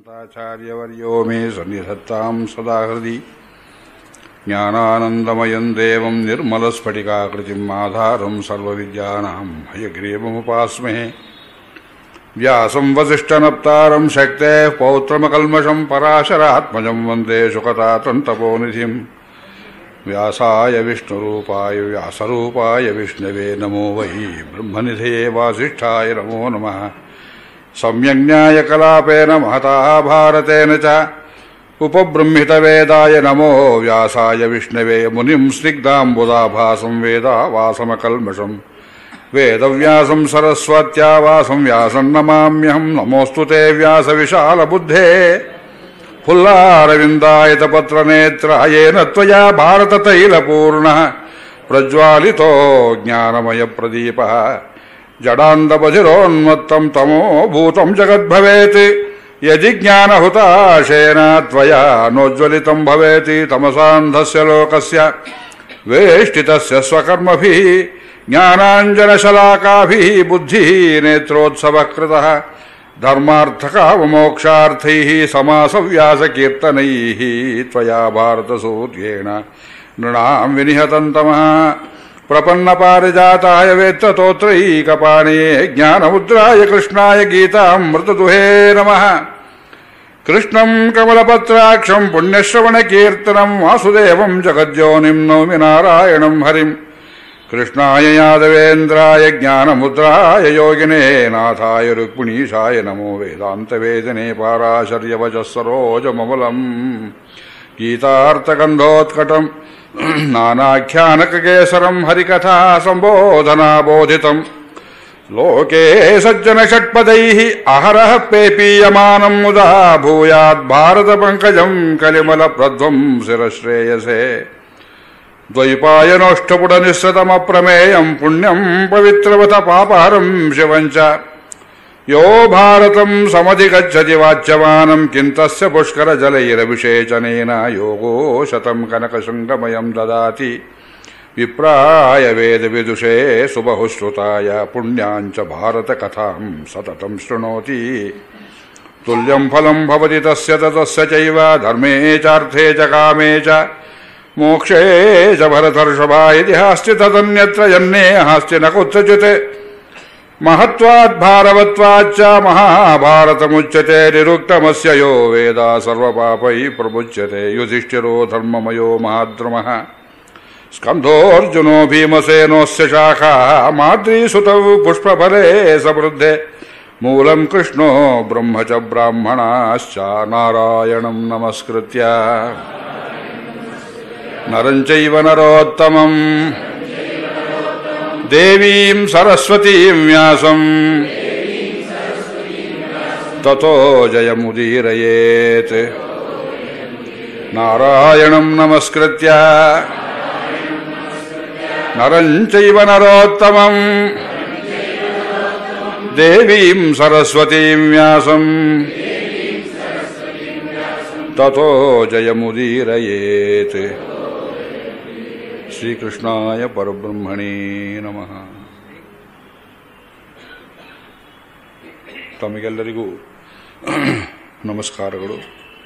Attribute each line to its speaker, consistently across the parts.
Speaker 1: वेदान्ताचार्यवर्यो मे सन्निधत्तां सदा हृदि ज्ञानानन्दमयं देवं निर्मलस्फटिकाकृतिम् आधारं सर्वविद्यानां हयग्रीवमुपास्महे व्यासं वसिष्ठनप्तारं शक्तेः पौत्रमकल्मषं पराशरात्मजं वन्दे शुकतातन्तपोनिधिम् व्यासाय विष्णुरूपाय व्यासरूपाय विष्णवे नमो वै ब्रह्मनिधये वासिष्ठाय नमो नमः सम्यग्न्यायकलापेन महता भारतेन च उपबृंहितवेदाय नमो व्यासाय विष्णवे मुनिं स्निग्धाम्बुदाभासं वेदावासमकल्मषम् वेदव्यासं सरस्वत्या वासं व्यासं नमाम्यहं नमोऽस्तु ते व्यासविशालबुद्धे फुल्लारविन्दायतपत्रनेत्रायेन त्वया भारततैलपूर्णः प्रज्वालितो ज्ञानमयप्रदीपः जडान्दबधिरोन्मत्तं तमो भूतं जगद्भवेत् यदि ज्ञानहुताशेन त्वया नोज्ज्वलितं भवेति तमसान्धस्य लोकस्य वेष्टितस्य स्वकर्मभिः ज्ञानाञ्जनशलाकाभिः बुद्धिः नेत्रोत्सवः कृतः धर्मार्थकाममोक्षार्थैः समासव्यासकीर्तनैः त्वया भारतसूर्येण नृणाम् विनिहतन्तमः प्रपन्नपारिजाताय वेत्ततोत्रैकपाणे ज्ञानमुद्राय कृष्णाय गीतामृतदुहे नमः कृष्णम् कमलपत्राक्षम् पुण्यश्रवणकीर्तनम् वासुदेवम् जगद्योनिम् नौमि नारायणम् हरिम् कृष्णाय यादवेन्द्राय ज्ञानमुद्राय योगिने नाथाय रुक्मिणीशाय नमो वेदान्तवेदने पाराशर्यवचः सरोजममलम् गीतार्थगन्धोत्कटम् नानाख्यानककेसरम् हरिकथा सम्बोधनाबोधितम् लोके सज्जनषट्पदैः अहरः पेपीयमानम् मुदा भूयाद्भारतपङ्कजम् कलिमलप्रध्वंसिरश्रेयसे द्वैपायनोष्टपुटनिःसृतमप्रमेयम् पुण्यम् पवित्रवत पापहरम् शिवम् च यो भारतम् समधिगच्छति वाच्यमानम् किम् तस्य पुष्करजलैरभिषेचनेन योगो शतम् कनकशृङ्गमयम् ददाति विप्राय वेदविदुषे सुबहुश्रुताय पुण्याञ्च भारतकथाम् सततम् शृणोति तुल्यम् फलम् भवति तस्य ततस्य चैव धर्मे चार्थे च कामे च मोक्षे च भरतर्षभा यदि हास्ति तदन्यत्र जन्ये हास्ति न कुत्रचित् महत्वाद्भारवत्वाच्च महाभारतमुच्यते निरुक्तमस्य यो वेदा सर्वपापैः प्रमुच्यते युधिष्ठिरो धर्ममयो महाद्रुमः स्कन्धोऽर्जुनो भीमसेनोऽस्य शाखाः माद्रीसुतौ पुष्पफले समृद्धे मूलम् कृष्णो ब्रह्म च ब्राह्मणाश्च नारायणम् नमस्कृत्य नरम् चैव नरोत्तमम् देवीम् सरस्वतीम् व्यासम् ततो जयमुदीरयेत् नारायणम् नमस्कृत्य नरम् चैव नरोत्तमम् देवीम् सरस्वतीम् व्यासम् ततो जयमुदीरयेत् ಶ್ರೀಕೃಷ್ಣಾಯ ಪರಬ್ರಹ್ಮಣೇ ನಮಃ ತಮಗೆಲ್ಲರಿಗೂ ನಮಸ್ಕಾರಗಳು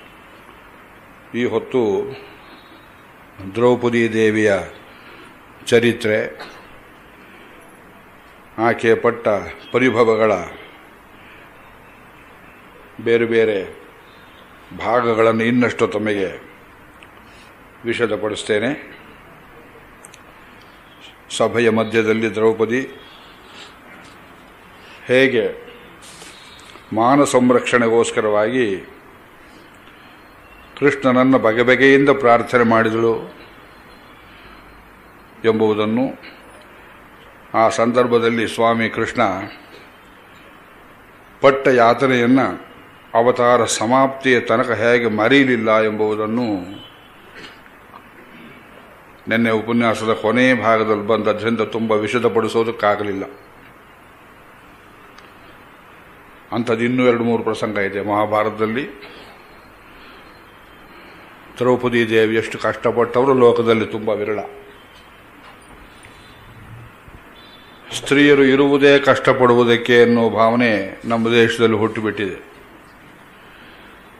Speaker 1: ಈ ಹೊತ್ತು ದ್ರೌಪದಿ ದೇವಿಯ ಚರಿತ್ರೆ ಆಕೆ ಪಟ್ಟ ಪರಿಭವಗಳ ಬೇರೆ ಬೇರೆ ಭಾಗಗಳನ್ನು ಇನ್ನಷ್ಟು ತಮಗೆ ವಿಷದಪಡಿಸ್ತೇನೆ ಸಭೆಯ ಮಧ್ಯದಲ್ಲಿ ದ್ರೌಪದಿ ಹೇಗೆ ಮಾನ ಸಂರಕ್ಷಣೆಗೋಸ್ಕರವಾಗಿ ಕೃಷ್ಣನನ್ನು ಬಗೆ ಬಗೆಯಿಂದ ಪ್ರಾರ್ಥನೆ ಮಾಡಿದಳು ಎಂಬುದನ್ನು ಆ ಸಂದರ್ಭದಲ್ಲಿ ಸ್ವಾಮಿ ಕೃಷ್ಣ ಪಟ್ಟ ಯಾತನೆಯನ್ನು ಅವತಾರ ಸಮಾಪ್ತಿಯ ತನಕ ಹೇಗೆ ಮರೀಲಿಲ್ಲ ಎಂಬುದನ್ನು ನಿನ್ನೆ ಉಪನ್ಯಾಸದ ಕೊನೆ ಭಾಗದಲ್ಲಿ ಬಂದದ್ರಿಂದ ತುಂಬ ವಿಷದಪಡಿಸೋದಕ್ಕಾಗಲಿಲ್ಲ ಅಂಥದ್ದು ಇನ್ನೂ ಎರಡು ಮೂರು ಪ್ರಸಂಗ ಇದೆ ಮಹಾಭಾರತದಲ್ಲಿ ದ್ರೌಪದಿ ದೇವಿ ಎಷ್ಟು ಕಷ್ಟಪಟ್ಟವರು ಲೋಕದಲ್ಲಿ ತುಂಬ ವಿರಳ ಸ್ತ್ರೀಯರು ಇರುವುದೇ ಕಷ್ಟಪಡುವುದಕ್ಕೆ ಅನ್ನೋ ಭಾವನೆ ನಮ್ಮ ದೇಶದಲ್ಲಿ ಹುಟ್ಟುಬಿಟ್ಟಿದೆ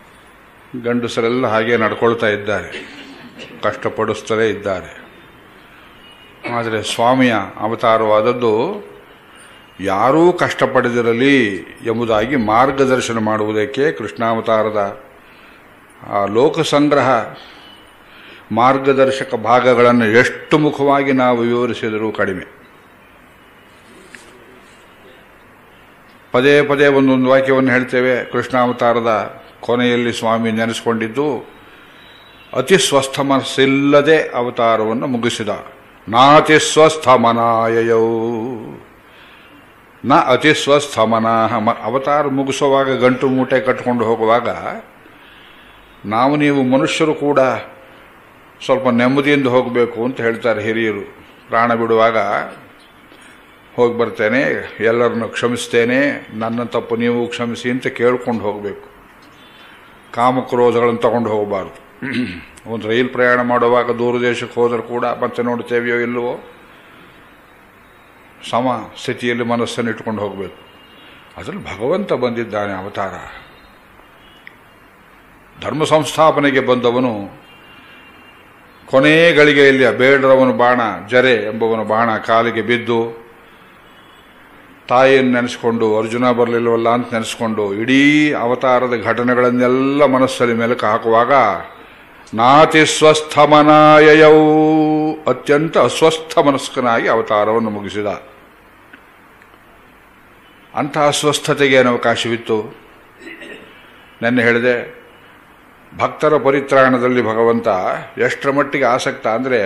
Speaker 1: ಗಂಡಸರೆಲ್ಲ ಹಾಗೆ ನಡ್ಕೊಳ್ತಾ ಇದ್ದಾರೆ ಕಷ್ಟಪಡಿಸ್ತಲೇ ಇದ್ದಾರೆ ಆದರೆ ಸ್ವಾಮಿಯ ಅವತಾರವಾದದ್ದು ಯಾರೂ ಕಷ್ಟಪಡದಿರಲಿ ಎಂಬುದಾಗಿ ಮಾರ್ಗದರ್ಶನ ಮಾಡುವುದಕ್ಕೆ ಕೃಷ್ಣಾವತಾರದ ಆ ಲೋಕಸಂಗ್ರಹ ಮಾರ್ಗದರ್ಶಕ ಭಾಗಗಳನ್ನು ಎಷ್ಟು ಮುಖವಾಗಿ ನಾವು ವಿವರಿಸಿದರೂ ಕಡಿಮೆ ಪದೇ ಪದೇ ಒಂದೊಂದು ವಾಕ್ಯವನ್ನು ಹೇಳ್ತೇವೆ ಕೃಷ್ಣಾವತಾರದ ಕೊನೆಯಲ್ಲಿ ಸ್ವಾಮಿ ನೆನೆಸಿಕೊಂಡಿದ್ದು ಅತಿ ಸ್ವಸ್ಥ ಮನಸ್ಸಿಲ್ಲದೆ ಅವತಾರವನ್ನು ಮುಗಿಸಿದ ನಾತಿ ಸ್ವಸ್ಥ ಮನಾಯಯೌ ನ ಅತಿ ಸ್ವಸ್ಥ ಮನಾಹ ಮ- ಅವತಾರ ಮುಗಿಸುವಾಗ ಗಂಟು ಮೂಟೆ ಕಟ್ಕೊಂಡು ಹೋಗುವಾಗ ನಾವು ನೀವು ಮನುಷ್ಯರು ಕೂಡ ಸ್ವಲ್ಪ ನೆಮ್ಮದಿಯಿಂದ ಹೋಗಬೇಕು ಅಂತ ಹೇಳ್ತಾರೆ ಹಿರಿಯರು ಪ್ರಾಣ ಬಿಡುವಾಗ ಹೋಗಿ ಬರ್ತೇನೆ ಎಲ್ಲರನ್ನು ಕ್ಷಮಿಸ್ತೇನೆ ನನ್ನ ತಪ್ಪು ನೀವು ಕ್ಷಮಿಸಿ ಅಂತ ಕೇಳ್ಕೊಂಡು ಹೋಗಬೇಕು ಕಾಮಕ್ರೋಧಗಳನ್ನು ತಗೊಂಡು ಹೋಗಬಾರ್ದು ಒಂದು ರೈಲ್ ಪ್ರಯಾಣ ಮಾಡುವಾಗ ದೂರ ದೇಶಕ್ಕೆ ಹೋದರೂ ಕೂಡ ಮತ್ತೆ ನೋಡ್ತೇವೆಯೋ ಇಲ್ಲವೋ ಸಮ ಸ್ಥಿತಿಯಲ್ಲಿ ಮನಸ್ಸನ್ನು ಇಟ್ಕೊಂಡು ಹೋಗಬೇಕು ಅದರಲ್ಲಿ ಭಗವಂತ ಬಂದಿದ್ದಾನೆ ಅವತಾರ ಧರ್ಮ ಸಂಸ್ಥಾಪನೆಗೆ ಬಂದವನು ಕೊನೇ ಗಳಿಗೆಯಲ್ಲಿ ಆ ಬೇಡರವನು ಬಾಣ ಜರೆ ಎಂಬವನ ಬಾಣ ಕಾಲಿಗೆ ಬಿದ್ದು ತಾಯಿಯನ್ನು ನೆನೆಸ್ಕೊಂಡು ಅರ್ಜುನ ಬರಲಿಲ್ಲವಲ್ಲ ಅಂತ ನೆನೆಸ್ಕೊಂಡು ಇಡೀ ಅವತಾರದ ಘಟನೆಗಳನ್ನೆಲ್ಲ ಮನಸ್ಸಲ್ಲಿ ಮೆಲುಕು ಹಾಕುವಾಗ ನಾತಿ ಸ್ವಸ್ಥ ಮನಾಯಯೌ ಅತ್ಯಂತ ಅಸ್ವಸ್ಥ ಮನಸ್ಕನಾಗಿ ಅವತಾರವನ್ನು ಮುಗಿಸಿದ ಅಂತಹ ಅಸ್ವಸ್ಥತೆಗೆ ಏನು ಅವಕಾಶವಿತ್ತು ನೆನ್ನೆ ಹೇಳಿದೆ ಭಕ್ತರ ಪರಿತ್ರಾಣದಲ್ಲಿ ಭಗವಂತ ಎಷ್ಟರ ಮಟ್ಟಿಗೆ ಆಸಕ್ತ ಅಂದರೆ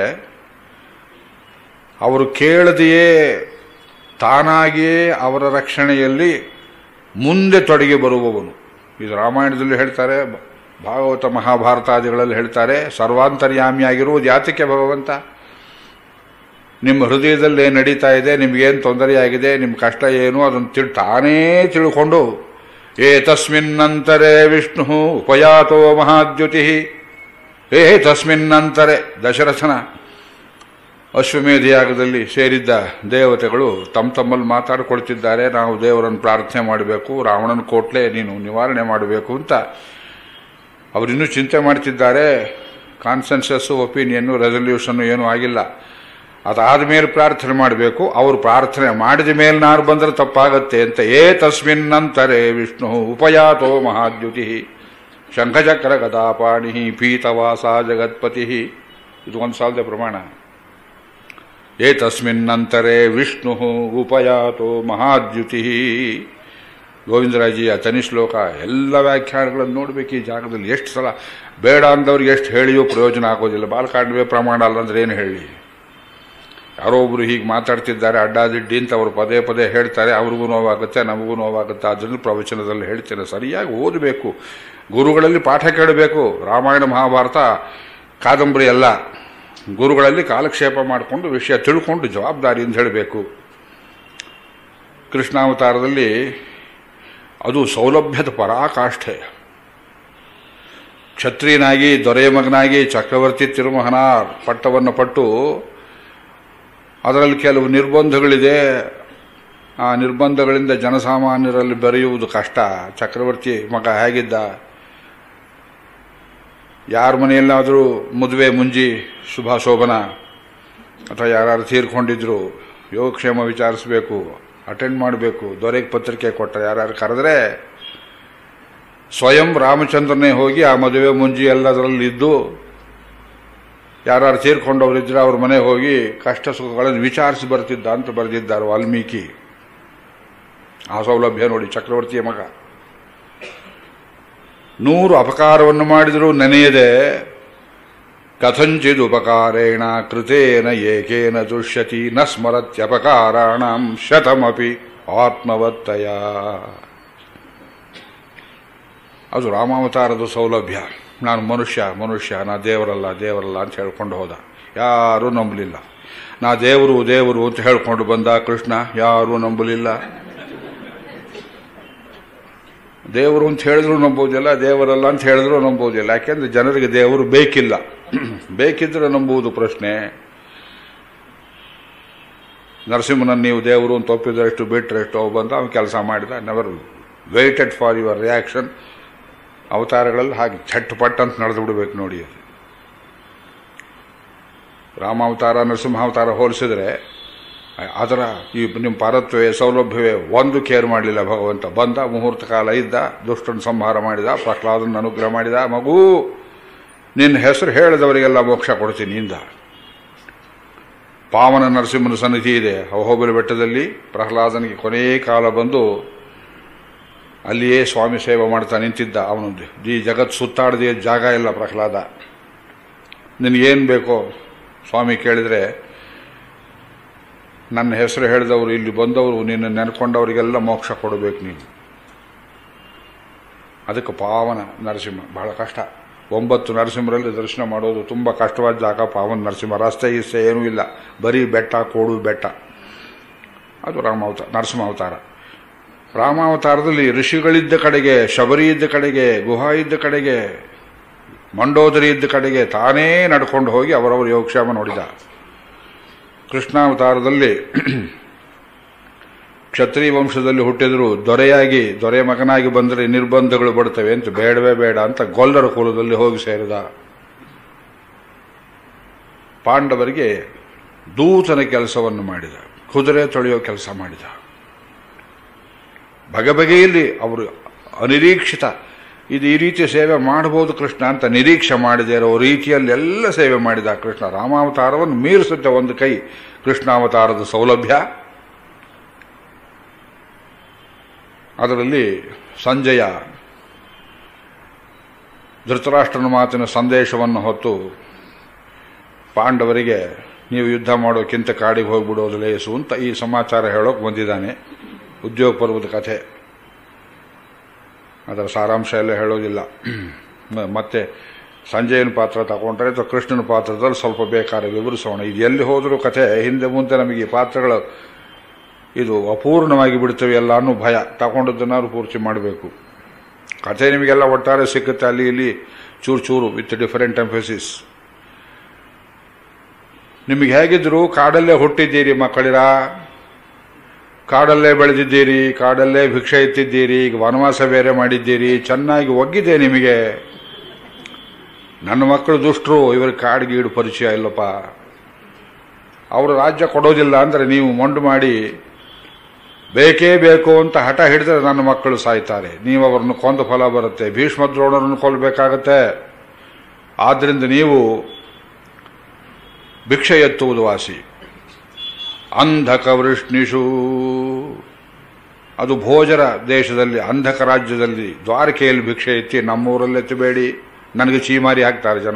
Speaker 1: ಅವರು ಕೇಳದೆಯೇ ತಾನಾಗಿಯೇ ಅವರ ರಕ್ಷಣೆಯಲ್ಲಿ ಮುಂದೆ ತೊಡಗಿ ಬರುವವನು ಇದು ರಾಮಾಯಣದಲ್ಲಿ ಹೇಳ್ತಾರೆ ಭಾಗವತ ಮಹಾಭಾರತಾದಿಗಳಲ್ಲಿ ಹೇಳ್ತಾರೆ ಸರ್ವಾಂತರ್ಯಾಮಿಯಾಗಿರುವುದು ಯಾತಕ್ಕೆ ಭಗವಂತ ನಿಮ್ಮ ಹೃದಯದಲ್ಲಿ ಏನು ನಡೀತಾ ಇದೆ ನಿಮಗೇನು ತೊಂದರೆಯಾಗಿದೆ ನಿಮ್ಮ ಕಷ್ಟ ಏನು ಅದನ್ನು ತಿಳ್ ತಾನೇ ತಿಳ್ಕೊಂಡು ಏ ತಸ್ಮಿನ್ನಂತರೆ ವಿಷ್ಣು ಉಪಯಾತೋ ಮಹಾದ್ಯುತಿ ಏ ತಸ್ಮಿನ್ನಂತರೆ ದಶರಥನ ಅಶ್ವಮೇಧ ಯಾಗದಲ್ಲಿ ಸೇರಿದ್ದ ದೇವತೆಗಳು ತಮ್ಮ ತಮ್ಮಲ್ಲಿ ಮಾತಾಡಿಕೊಳ್ತಿದ್ದಾರೆ ನಾವು ದೇವರನ್ನು ಪ್ರಾರ್ಥನೆ ಮಾಡಬೇಕು ರಾವಣನ ಕೋಟ್ಲೆ ನೀನು ನಿವಾರಣೆ ಮಾಡಬೇಕು ಅಂತ ಅವರಿನ್ನೂ ಚಿಂತೆ ಮಾಡ್ತಿದ್ದಾರೆ ಕಾನ್ಸೆನ್ಸಸ್ಸು ಒಪಿನಿಯನ್ನು ರೆಸಲ್ಯೂಷನ್ನು ಏನೂ ಆಗಿಲ್ಲ ಅದಾದ ಮೇಲೆ ಪ್ರಾರ್ಥನೆ ಮಾಡಬೇಕು ಅವರು ಪ್ರಾರ್ಥನೆ ಮಾಡಿದ ಮೇಲೆ ನಾನು ಬಂದರೆ ತಪ್ಪಾಗತ್ತೆ ಅಂತ ಏ ತಸ್ಮಿನ್ನಂತರೆ ವಿಷ್ಣು ಉಪಯಾತೋ ಮಹಾದ್ಯುತಿ ಶಂಖಚಕ್ರ ಗದಾಪಾಣಿ ಪೀತವಾಸ ಜಗತ್ಪತಿ ಇದು ಒಂದು ಸಾಲದ ಪ್ರಮಾಣ ಏ ತಸ್ಮಿನ್ನಂತರೆ ವಿಷ್ಣು ಉಪಯಾತೋ ಮಹಾದ್ಯುತಿ ಗೋವಿಂದರಾಜಿಯ ತನಿ ಶ್ಲೋಕ ಎಲ್ಲ ವ್ಯಾಖ್ಯಾನಗಳನ್ನು ನೋಡಬೇಕು ಈ ಜಾಗದಲ್ಲಿ ಎಷ್ಟು ಸಲ ಬೇಡ ಅಂದವ್ರಿಗೆ ಎಷ್ಟು ಹೇಳಿಯೂ ಪ್ರಯೋಜನ ಆಗೋದಿಲ್ಲ ಬಾಲಕಾಂಡವೇ ಪ್ರಮಾಣ ಅಲ್ಲ ಅಂದ್ರೆ ಏನು ಹೇಳಿ ಯಾರೋ ಒಬ್ರು ಹೀಗೆ ಮಾತಾಡ್ತಿದ್ದಾರೆ ಅಡ್ಡಾದಿಡ್ಡಿ ಅಂತ ಅವರು ಪದೇ ಪದೇ ಹೇಳ್ತಾರೆ ಅವ್ರಿಗೂ ನೋವಾಗುತ್ತೆ ನಮಗೂ ನೋವಾಗುತ್ತೆ ಅದನ್ನು ಪ್ರವಚನದಲ್ಲಿ ಹೇಳ್ತೇನೆ ಸರಿಯಾಗಿ ಓದಬೇಕು ಗುರುಗಳಲ್ಲಿ ಪಾಠ ಕೇಳಬೇಕು ರಾಮಾಯಣ ಮಹಾಭಾರತ ಕಾದಂಬರಿ ಅಲ್ಲ ಗುರುಗಳಲ್ಲಿ ಕಾಲಕ್ಷೇಪ ಮಾಡಿಕೊಂಡು ವಿಷಯ ತಿಳ್ಕೊಂಡು ಜವಾಬ್ದಾರಿಯಿಂದ ಹೇಳಬೇಕು ಕೃಷ್ಣಾವತಾರದಲ್ಲಿ ಅದು ಸೌಲಭ್ಯದ ಪರಾಕಾಷ್ಠೆ ಕ್ಷತ್ರಿಯನಾಗಿ ದೊರೆಯ ಮಗನಾಗಿ ಚಕ್ರವರ್ತಿ ತಿರುಮಹನಾರ್ ಪಟ್ಟವನ್ನು ಪಟ್ಟು ಅದರಲ್ಲಿ ಕೆಲವು ನಿರ್ಬಂಧಗಳಿದೆ ಆ ನಿರ್ಬಂಧಗಳಿಂದ ಜನಸಾಮಾನ್ಯರಲ್ಲಿ ಬೆರೆಯುವುದು ಕಷ್ಟ ಚಕ್ರವರ್ತಿ ಮಗ ಹೇಗಿದ್ದ ಯಾರ ಮನೆಯಲ್ಲಾದರೂ ಮದುವೆ ಮುಂಜಿ ಶುಭ ಶೋಭನ ಅಥವಾ ಯಾರು ತೀರ್ಕೊಂಡಿದ್ರು ಯೋಗಕ್ಷೇಮ ವಿಚಾರಿಸಬೇಕು ಅಟೆಂಡ್ ಮಾಡಬೇಕು ದೊರೆಗೆ ಪತ್ರಿಕೆ ಕೊಟ್ಟರೆ ಯಾರು ಕರೆದ್ರೆ ಸ್ವಯಂ ರಾಮಚಂದ್ರನೇ ಹೋಗಿ ಆ ಮದುವೆ ಮುಂಜಿ ಎಲ್ಲದರಲ್ಲಿ ಇದ್ದು ಯಾರು ತೀರ್ಕೊಂಡವರಿದ್ರೆ ಅವ್ರ ಮನೆ ಹೋಗಿ ಕಷ್ಟ ಸುಖಗಳನ್ನು ವಿಚಾರಿಸಿ ಬರ್ತಿದ್ದ ಅಂತ ಬರೆದಿದ್ದಾರೆ ವಾಲ್ಮೀಕಿ ಆ ಸೌಲಭ್ಯ ನೋಡಿ ಚಕ್ರವರ್ತಿಯ ಮಗ ನೂರು ಅಪಕಾರವನ್ನು ಮಾಡಿದರೂ ನೆನೆಯದೆ ಕಥಂಚಿದ್ ಉಪಕಾರೇಣ ಕೃತೇನ ಏಕೇನ ದುಷ್ಯತಿ ನ ಸ್ಮರತ್ಯಪಕಾರಾಣ ಶತಮಪಿ ಆತ್ಮವತ್ತಯ ಅದು ರಾಮಾವತಾರದ ಸೌಲಭ್ಯ ನಾನು ಮನುಷ್ಯ ಮನುಷ್ಯ ನಾ ದೇವರಲ್ಲ ದೇವರಲ್ಲ ಅಂತ ಹೇಳ್ಕೊಂಡು ಹೋದ ಯಾರೂ ನಂಬಲಿಲ್ಲ ನಾ ದೇವರು ದೇವರು ಅಂತ ಹೇಳ್ಕೊಂಡು ಬಂದ ಕೃಷ್ಣ ಯಾರೂ ನಂಬಲಿಲ್ಲ ದೇವರು ಅಂತ ಹೇಳಿದ್ರು ನಂಬೋದಿಲ್ಲ ದೇವರಲ್ಲ ಅಂತ ಹೇಳಿದ್ರು ನಂಬೋದಿಲ್ಲ ಯಾಕೆಂದ್ರೆ ಜನರಿಗೆ ದೇವರು ಬೇಕಿಲ್ಲ ಬೇಕಿದ್ರೆ ನಂಬುವುದು ಪ್ರಶ್ನೆ ನರಸಿಂಹನನ್ನು ನೀವು ದೇವರು ಅಂತ ಒಪ್ಪಿದಷ್ಟು ಬಿಟ್ಟರೆಷ್ಟು ಬಂದ ಅವನು ಕೆಲಸ ಮಾಡಿದ never waited for your reaction ಅವತಾರಗಳಲ್ಲಿ ಹಾಗೆ ಛಟ್ಪಟ್ ಅಂತ ನಡೆದು ಬಿಡಬೇಕು ನೋಡಿ ಅದು ರಾಮಾವತಾರ ನರಸಿಂಹಾವತಾರ ಹೋಲಿಸಿದ್ರೆ ಅದರ ಈ ನಿಮ್ಮ ಪಾರತ್ವೇ ಸೌಲಭ್ಯವೇ ಒಂದು ಕೇರ್ ಮಾಡಲಿಲ್ಲ ಭಗವಂತ ಬಂದ ಮುಹೂರ್ತ ಕಾಲ ಇದ್ದ ದುಷ್ಟನ ಸಂಹಾರ ಮಾಡಿದ ಪ್ರಹ್ಲಾದನ ಅನುಗ್ರಹ ಮಾಡಿದ ಮಗು ನಿನ್ನ ಹೆಸರು ಹೇಳಿದವರಿಗೆಲ್ಲ ಮೋಕ್ಷ ಕೊಡ್ತೀನಿ ಇಂದ ಪಾವನ ನರಸಿಂಹನ ಸನ್ನಿಧಿ ಇದೆ ಅಹೋಬಲಿ ಬೆಟ್ಟದಲ್ಲಿ ಪ್ರಹ್ಲಾದನಿಗೆ ಕೊನೇ ಕಾಲ ಬಂದು ಅಲ್ಲಿಯೇ ಸ್ವಾಮಿ ಸೇವೆ ಮಾಡ್ತಾ ನಿಂತಿದ್ದ ಅವನು ಈ ಜಗತ್ ಸುತ್ತಾಡದೆ ಜಾಗ ಇಲ್ಲ ಪ್ರಹ್ಲಾದ ನಿನಗೇನು ಬೇಕೋ ಸ್ವಾಮಿ ಕೇಳಿದರೆ ನನ್ನ ಹೆಸರು ಹೇಳಿದವರು ಇಲ್ಲಿ ಬಂದವರು ನಿನ್ನ ನೆನ್ಕೊಂಡವರಿಗೆಲ್ಲ ಮೋಕ್ಷ ಕೊಡಬೇಕು ನೀನು ಅದಕ್ಕೆ ಪಾವನ ನರಸಿಂಹ ಬಹಳ ಕಷ್ಟ ಒಂಬತ್ತು ನರಸಿಂಹರಲ್ಲಿ ದರ್ಶನ ಮಾಡೋದು ತುಂಬ ಕಷ್ಟವಾದ ಜಾಗ ಪಾವನ ನರಸಿಂಹ ರಸ್ತೆ ಗಿಸ್ತೆ ಏನೂ ಇಲ್ಲ ಬರೀ ಬೆಟ್ಟ ಕೋಡು ಬೆಟ್ಟ ಅದು ರಾಮಾವತಾರ ನರಸಿಂಹ ಅವತಾರ ರಾಮಾವತಾರದಲ್ಲಿ ಋಷಿಗಳಿದ್ದ ಕಡೆಗೆ ಶಬರಿ ಇದ್ದ ಕಡೆಗೆ ಗುಹಾ ಇದ್ದ ಕಡೆಗೆ ಮಂಡೋದರಿ ಇದ್ದ ಕಡೆಗೆ ತಾನೇ ನಡ್ಕೊಂಡು ಹೋಗಿ ಅವರವರ ಯೋಗಕ್ಷೇಮ ನೋಡಿದ ಕೃಷ್ಣಾವತಾರದಲ್ಲಿ ಕ್ಷತ್ರಿಯ ವಂಶದಲ್ಲಿ ಹುಟ್ಟಿದ್ರು ದೊರೆಯಾಗಿ ದೊರೆ ಮಗನಾಗಿ ಬಂದರೆ ನಿರ್ಬಂಧಗಳು ಬಡ್ತವೆ ಅಂತ ಬೇಡವೇ ಬೇಡ ಅಂತ ಗೊಲ್ಲರ ಕುಲದಲ್ಲಿ ಹೋಗಿ ಸೇರಿದ ಪಾಂಡವರಿಗೆ ದೂತನ ಕೆಲಸವನ್ನು ಮಾಡಿದ ಕುದುರೆ ತೊಳೆಯೋ ಕೆಲಸ ಮಾಡಿದ ಬಗೆಬಗೆಯಲ್ಲಿ ಅವರು ಅನಿರೀಕ್ಷಿತ ಇದು ಈ ರೀತಿ ಸೇವೆ ಮಾಡಬಹುದು ಕೃಷ್ಣ ಅಂತ ನಿರೀಕ್ಷೆ ಮಾಡದೇ ಇರೋ ರೀತಿಯಲ್ಲಿ ಎಲ್ಲ ಸೇವೆ ಮಾಡಿದ ಕೃಷ್ಣ ರಾಮಾವತಾರವನ್ನು ಮೀರಿಸುತ್ತೆ ಒಂದು ಕೈ ಕೃಷ್ಣಾವತಾರದ ಸೌಲಭ್ಯ ಅದರಲ್ಲಿ ಸಂಜಯ ಧೃತರಾಷ್ಟ್ರನ ಮಾತಿನ ಸಂದೇಶವನ್ನು ಹೊತ್ತು ಪಾಂಡವರಿಗೆ ನೀವು ಯುದ್ಧ ಮಾಡೋಕ್ಕಿಂತ ಕಾಡಿಗೆ ಹೋಗ್ಬಿಡೋದು ಲೇಸು ಅಂತ ಈ ಸಮಾಚಾರ ಹೇಳೋಕೆ ಬಂದಿದ್ದಾನೆ ಉದ್ಯೋಗ ಪರ್ವದ ಕಥೆ ಅದರ ಸಾರಾಂಶ ಎಲ್ಲ ಹೇಳೋದಿಲ್ಲ ಮತ್ತೆ ಸಂಜಯನ ಪಾತ್ರ ತಗೊಂಡ್ರೆ ಅಥವಾ ಕೃಷ್ಣನ ಪಾತ್ರದಲ್ಲಿ ಸ್ವಲ್ಪ ಬೇಕಾದ್ರೆ ವಿವರಿಸೋಣ ಇದು ಎಲ್ಲಿ ಹೋದರೂ ಕಥೆ ಹಿಂದೆ ಮುಂದೆ ನಮಗೆ ಈ ಪಾತ್ರಗಳು ಇದು ಅಪೂರ್ಣವಾಗಿ ಬಿಡ್ತವೆ ಎಲ್ಲ ಅನ್ನೋ ಭಯ ತಗೊಂಡದ್ದನ್ನಾದ್ರು ಪೂರ್ತಿ ಮಾಡಬೇಕು ಕಥೆ ನಿಮಗೆಲ್ಲ ಒಟ್ಟಾರೆ ಸಿಕ್ಕುತ್ತೆ ಅಲ್ಲಿ ಇಲ್ಲಿ ಚೂರು ಚೂರು ವಿತ್ ಡಿಫರೆಂಟ್ ಎಂಫಸಿಸ್ ನಿಮಗೆ ಹೇಗಿದ್ರು ಕಾಡಲ್ಲೇ ಹುಟ್ಟಿದ್ದೀರಿ ಮಕ್ಕಳಿರ ಕಾಡಲ್ಲೇ ಬೆಳೆದಿದ್ದೀರಿ ಕಾಡಲ್ಲೇ ಭಿಕ್ಷೆ ಎತ್ತಿದ್ದೀರಿ ಈಗ ವನವಾಸ ಬೇರೆ ಮಾಡಿದ್ದೀರಿ ಚೆನ್ನಾಗಿ ಒಗ್ಗಿದೆ ನಿಮಗೆ ನನ್ನ ಮಕ್ಕಳು ದುಷ್ಟರು ಇವ್ರ ಕಾಡ್ಗೀಡು ಪರಿಚಯ ಇಲ್ಲಪ್ಪ ಅವರು ರಾಜ್ಯ ಕೊಡೋದಿಲ್ಲ ಅಂದರೆ ನೀವು ಮೊಂಡು ಮಾಡಿ ಬೇಕೇ ಬೇಕು ಅಂತ ಹಠ ಹಿಡಿದ್ರೆ ನನ್ನ ಮಕ್ಕಳು ಸಾಯ್ತಾರೆ ನೀವು ಅವರನ್ನು ಕೊಂದ ಫಲ ಬರುತ್ತೆ ಭೀಷ್ಮ ದ್ರೋಣರನ್ನು ಕೊಲ್ಲಬೇಕಾಗತ್ತೆ ಆದ್ರಿಂದ ನೀವು ಭಿಕ್ಷೆ ಎತ್ತುವುದು ವಾಸಿ ಅಂಧಕ ವೃಷ್ಣಿಷು ಅದು ಭೋಜರ ದೇಶದಲ್ಲಿ ಅಂಧಕ ರಾಜ್ಯದಲ್ಲಿ ದ್ವಾರಕೆಯಲ್ಲಿ ಭಿಕ್ಷೆ ಎತ್ತಿ ನಮ್ಮೂರಲ್ಲಿ ಎತ್ತಬೇಡಿ ನನಗೆ ಚೀಮಾರಿ ಹಾಕ್ತಾರೆ ಜನ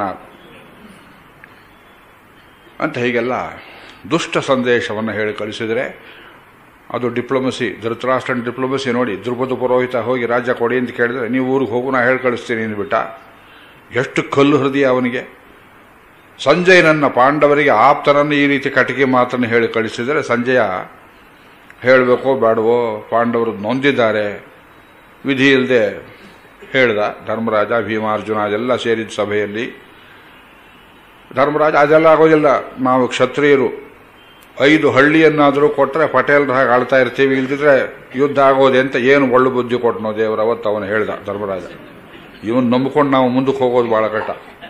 Speaker 1: ಅಂತ ಹೀಗೆಲ್ಲ ದುಷ್ಟ ಸಂದೇಶವನ್ನು ಹೇಳಿ ಕಳಿಸಿದರೆ ಅದು ಡಿಪ್ಲೊಮಸಿ ಧೃತರಾಷ್ಟ್ರನ ಡಿಪ್ಲೊಮಸಿ ನೋಡಿ ದ್ರುಪದ ಪುರೋಹಿತ ಹೋಗಿ ರಾಜ್ಯ ಕೊಡಿ ಅಂತ ಕೇಳಿದ್ರೆ ನೀವು ಊರಿಗೆ ಹೋಗು ನಾ ಹೇಳಿ ಕಳಿಸ್ತೀನಿ ಅಂದ್ಬಿಟ್ಟ ಎಷ್ಟು ಕಲ್ಲು ಹೃದಯ ಅವನಿಗೆ ಸಂಜಯ್ ನನ್ನ ಪಾಂಡವರಿಗೆ ಆಪ್ತನನ್ನು ಈ ರೀತಿ ಕಟಿಕೆ ಮಾತನ್ನು ಹೇಳಿ ಕಳಿಸಿದರೆ ಸಂಜಯ ಹೇಳಬೇಕೋ ಬೇಡವೋ ಪಾಂಡವರು ನೊಂದಿದ್ದಾರೆ ವಿಧಿ ಇಲ್ಲದೆ ಹೇಳ್ದ ಧರ್ಮರಾಜ ಭೀಮಾರ್ಜುನ ಅದೆಲ್ಲ ಸೇರಿದ ಸಭೆಯಲ್ಲಿ ಧರ್ಮರಾಜ ಅದೆಲ್ಲ ಆಗೋದಿಲ್ಲ ನಾವು ಕ್ಷತ್ರಿಯರು ಐದು ಹಳ್ಳಿಯನ್ನಾದರೂ ಕೊಟ್ಟರೆ ಪಟೇಲ್ರ ಹಾಗೆ ಆಳ್ತಾ ಇರ್ತೀವಿ ಇಲ್ದಿದ್ರೆ ಯುದ್ಧ ಆಗೋದೆ ಅಂತ ಏನು ಒಳ್ಳೆ ಬುದ್ಧಿ ಕೊಟ್ಟನೋ ದೇವರ ಅವತ್ತು ಅವನು ಹೇಳ್ದ ಧರ್ಮರಾಜ ಇವನ್ ನಂಬಿಕೊಂಡು ನಾವು ಮುಂದಕ್ಕೆ ಹೋಗೋದು ಬಹಳ ಕಷ್ಟ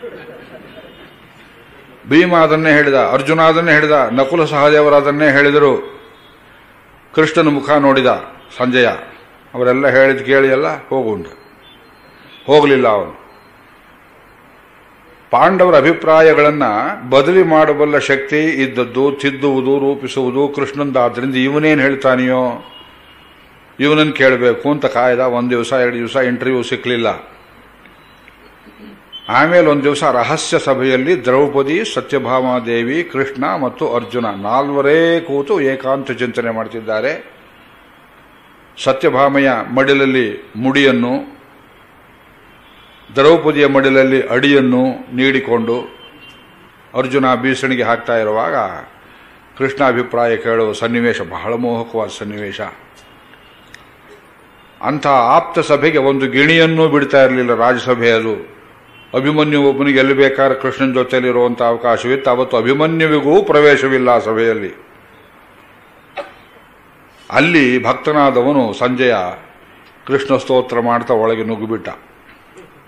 Speaker 1: ಭೀಮ ಅದನ್ನೇ ಹೇಳಿದ ಅರ್ಜುನ ಅದನ್ನೇ ಹೇಳಿದ ನಕುಲ ಸಹದೇವರು ಅದನ್ನೇ ಹೇಳಿದರು ಕೃಷ್ಣನ ಮುಖ ನೋಡಿದ ಸಂಜಯ ಅವರೆಲ್ಲ ಹೇಳಿದ್ ಕೇಳಿ ಎಲ್ಲ ಹೋಗುಂಡ ಹೋಗಲಿಲ್ಲ ಅವನು ಪಾಂಡವರ ಅಭಿಪ್ರಾಯಗಳನ್ನ ಬದಲಿ ಮಾಡಬಲ್ಲ ಶಕ್ತಿ ಇದ್ದದ್ದು ತಿದ್ದುವುದು ರೂಪಿಸುವುದು ಕೃಷ್ಣಂದಾದ್ರಿಂದ ಇವನೇನು ಹೇಳ್ತಾನೆಯೋ ಇವನನ್ನು ಕೇಳಬೇಕು ಅಂತ ಕಾಯ್ದ ಒಂದು ದಿವಸ ಎರಡು ದಿವಸ ಇಂಟರ್ವ್ಯೂ ಸಿಕ್ಕಲಿಲ್ಲ ಆಮೇಲೆ ಒಂದು ದಿವಸ ರಹಸ್ಯ ಸಭೆಯಲ್ಲಿ ದ್ರೌಪದಿ ಸತ್ಯಭಾಮಾದೇವಿ ಕೃಷ್ಣ ಮತ್ತು ಅರ್ಜುನ ನಾಲ್ವರೇ ಕೂತು ಏಕಾಂತ ಚಿಂತನೆ ಮಾಡ್ತಿದ್ದಾರೆ ಸತ್ಯಭಾಮೆಯ ಮಡಿಲಲ್ಲಿ ಮುಡಿಯನ್ನು ದ್ರೌಪದಿಯ ಮಡಿಲಲ್ಲಿ ಅಡಿಯನ್ನು ನೀಡಿಕೊಂಡು ಅರ್ಜುನ ಬೀಸಣಿಗೆ ಹಾಕ್ತಾ ಇರುವಾಗ ಕೃಷ್ಣ ಅಭಿಪ್ರಾಯ ಕೇಳುವ ಸನ್ನಿವೇಶ ಬಹಳ ಮೋಹಕವಾದ ಸನ್ನಿವೇಶ ಅಂಥ ಆಪ್ತ ಸಭೆಗೆ ಒಂದು ಗಿಣಿಯನ್ನೂ ಬಿಡ್ತಾ ಇರಲಿಲ್ಲ ರಾಜ್ಯಸಭೆ ಅದು ಅಭಿಮನ್ಯು ಒಬ್ಬನಿಗೆ ಎಲ್ಲಿ ಬೇಕಾದ್ರೆ ಕೃಷ್ಣನ ಜೊತೆಯಲ್ಲಿರುವಂಥ ಅವಕಾಶವಿತ್ತು ಅವತ್ತು ಅಭಿಮನ್ಯುವಿಗೂ ಪ್ರವೇಶವಿಲ್ಲ ಆ ಸಭೆಯಲ್ಲಿ ಅಲ್ಲಿ ಭಕ್ತನಾದವನು ಸಂಜಯ ಕೃಷ್ಣ ಸ್ತೋತ್ರ ಮಾಡ್ತಾ ಒಳಗೆ ನುಗ್ಗಿಬಿಟ್ಟ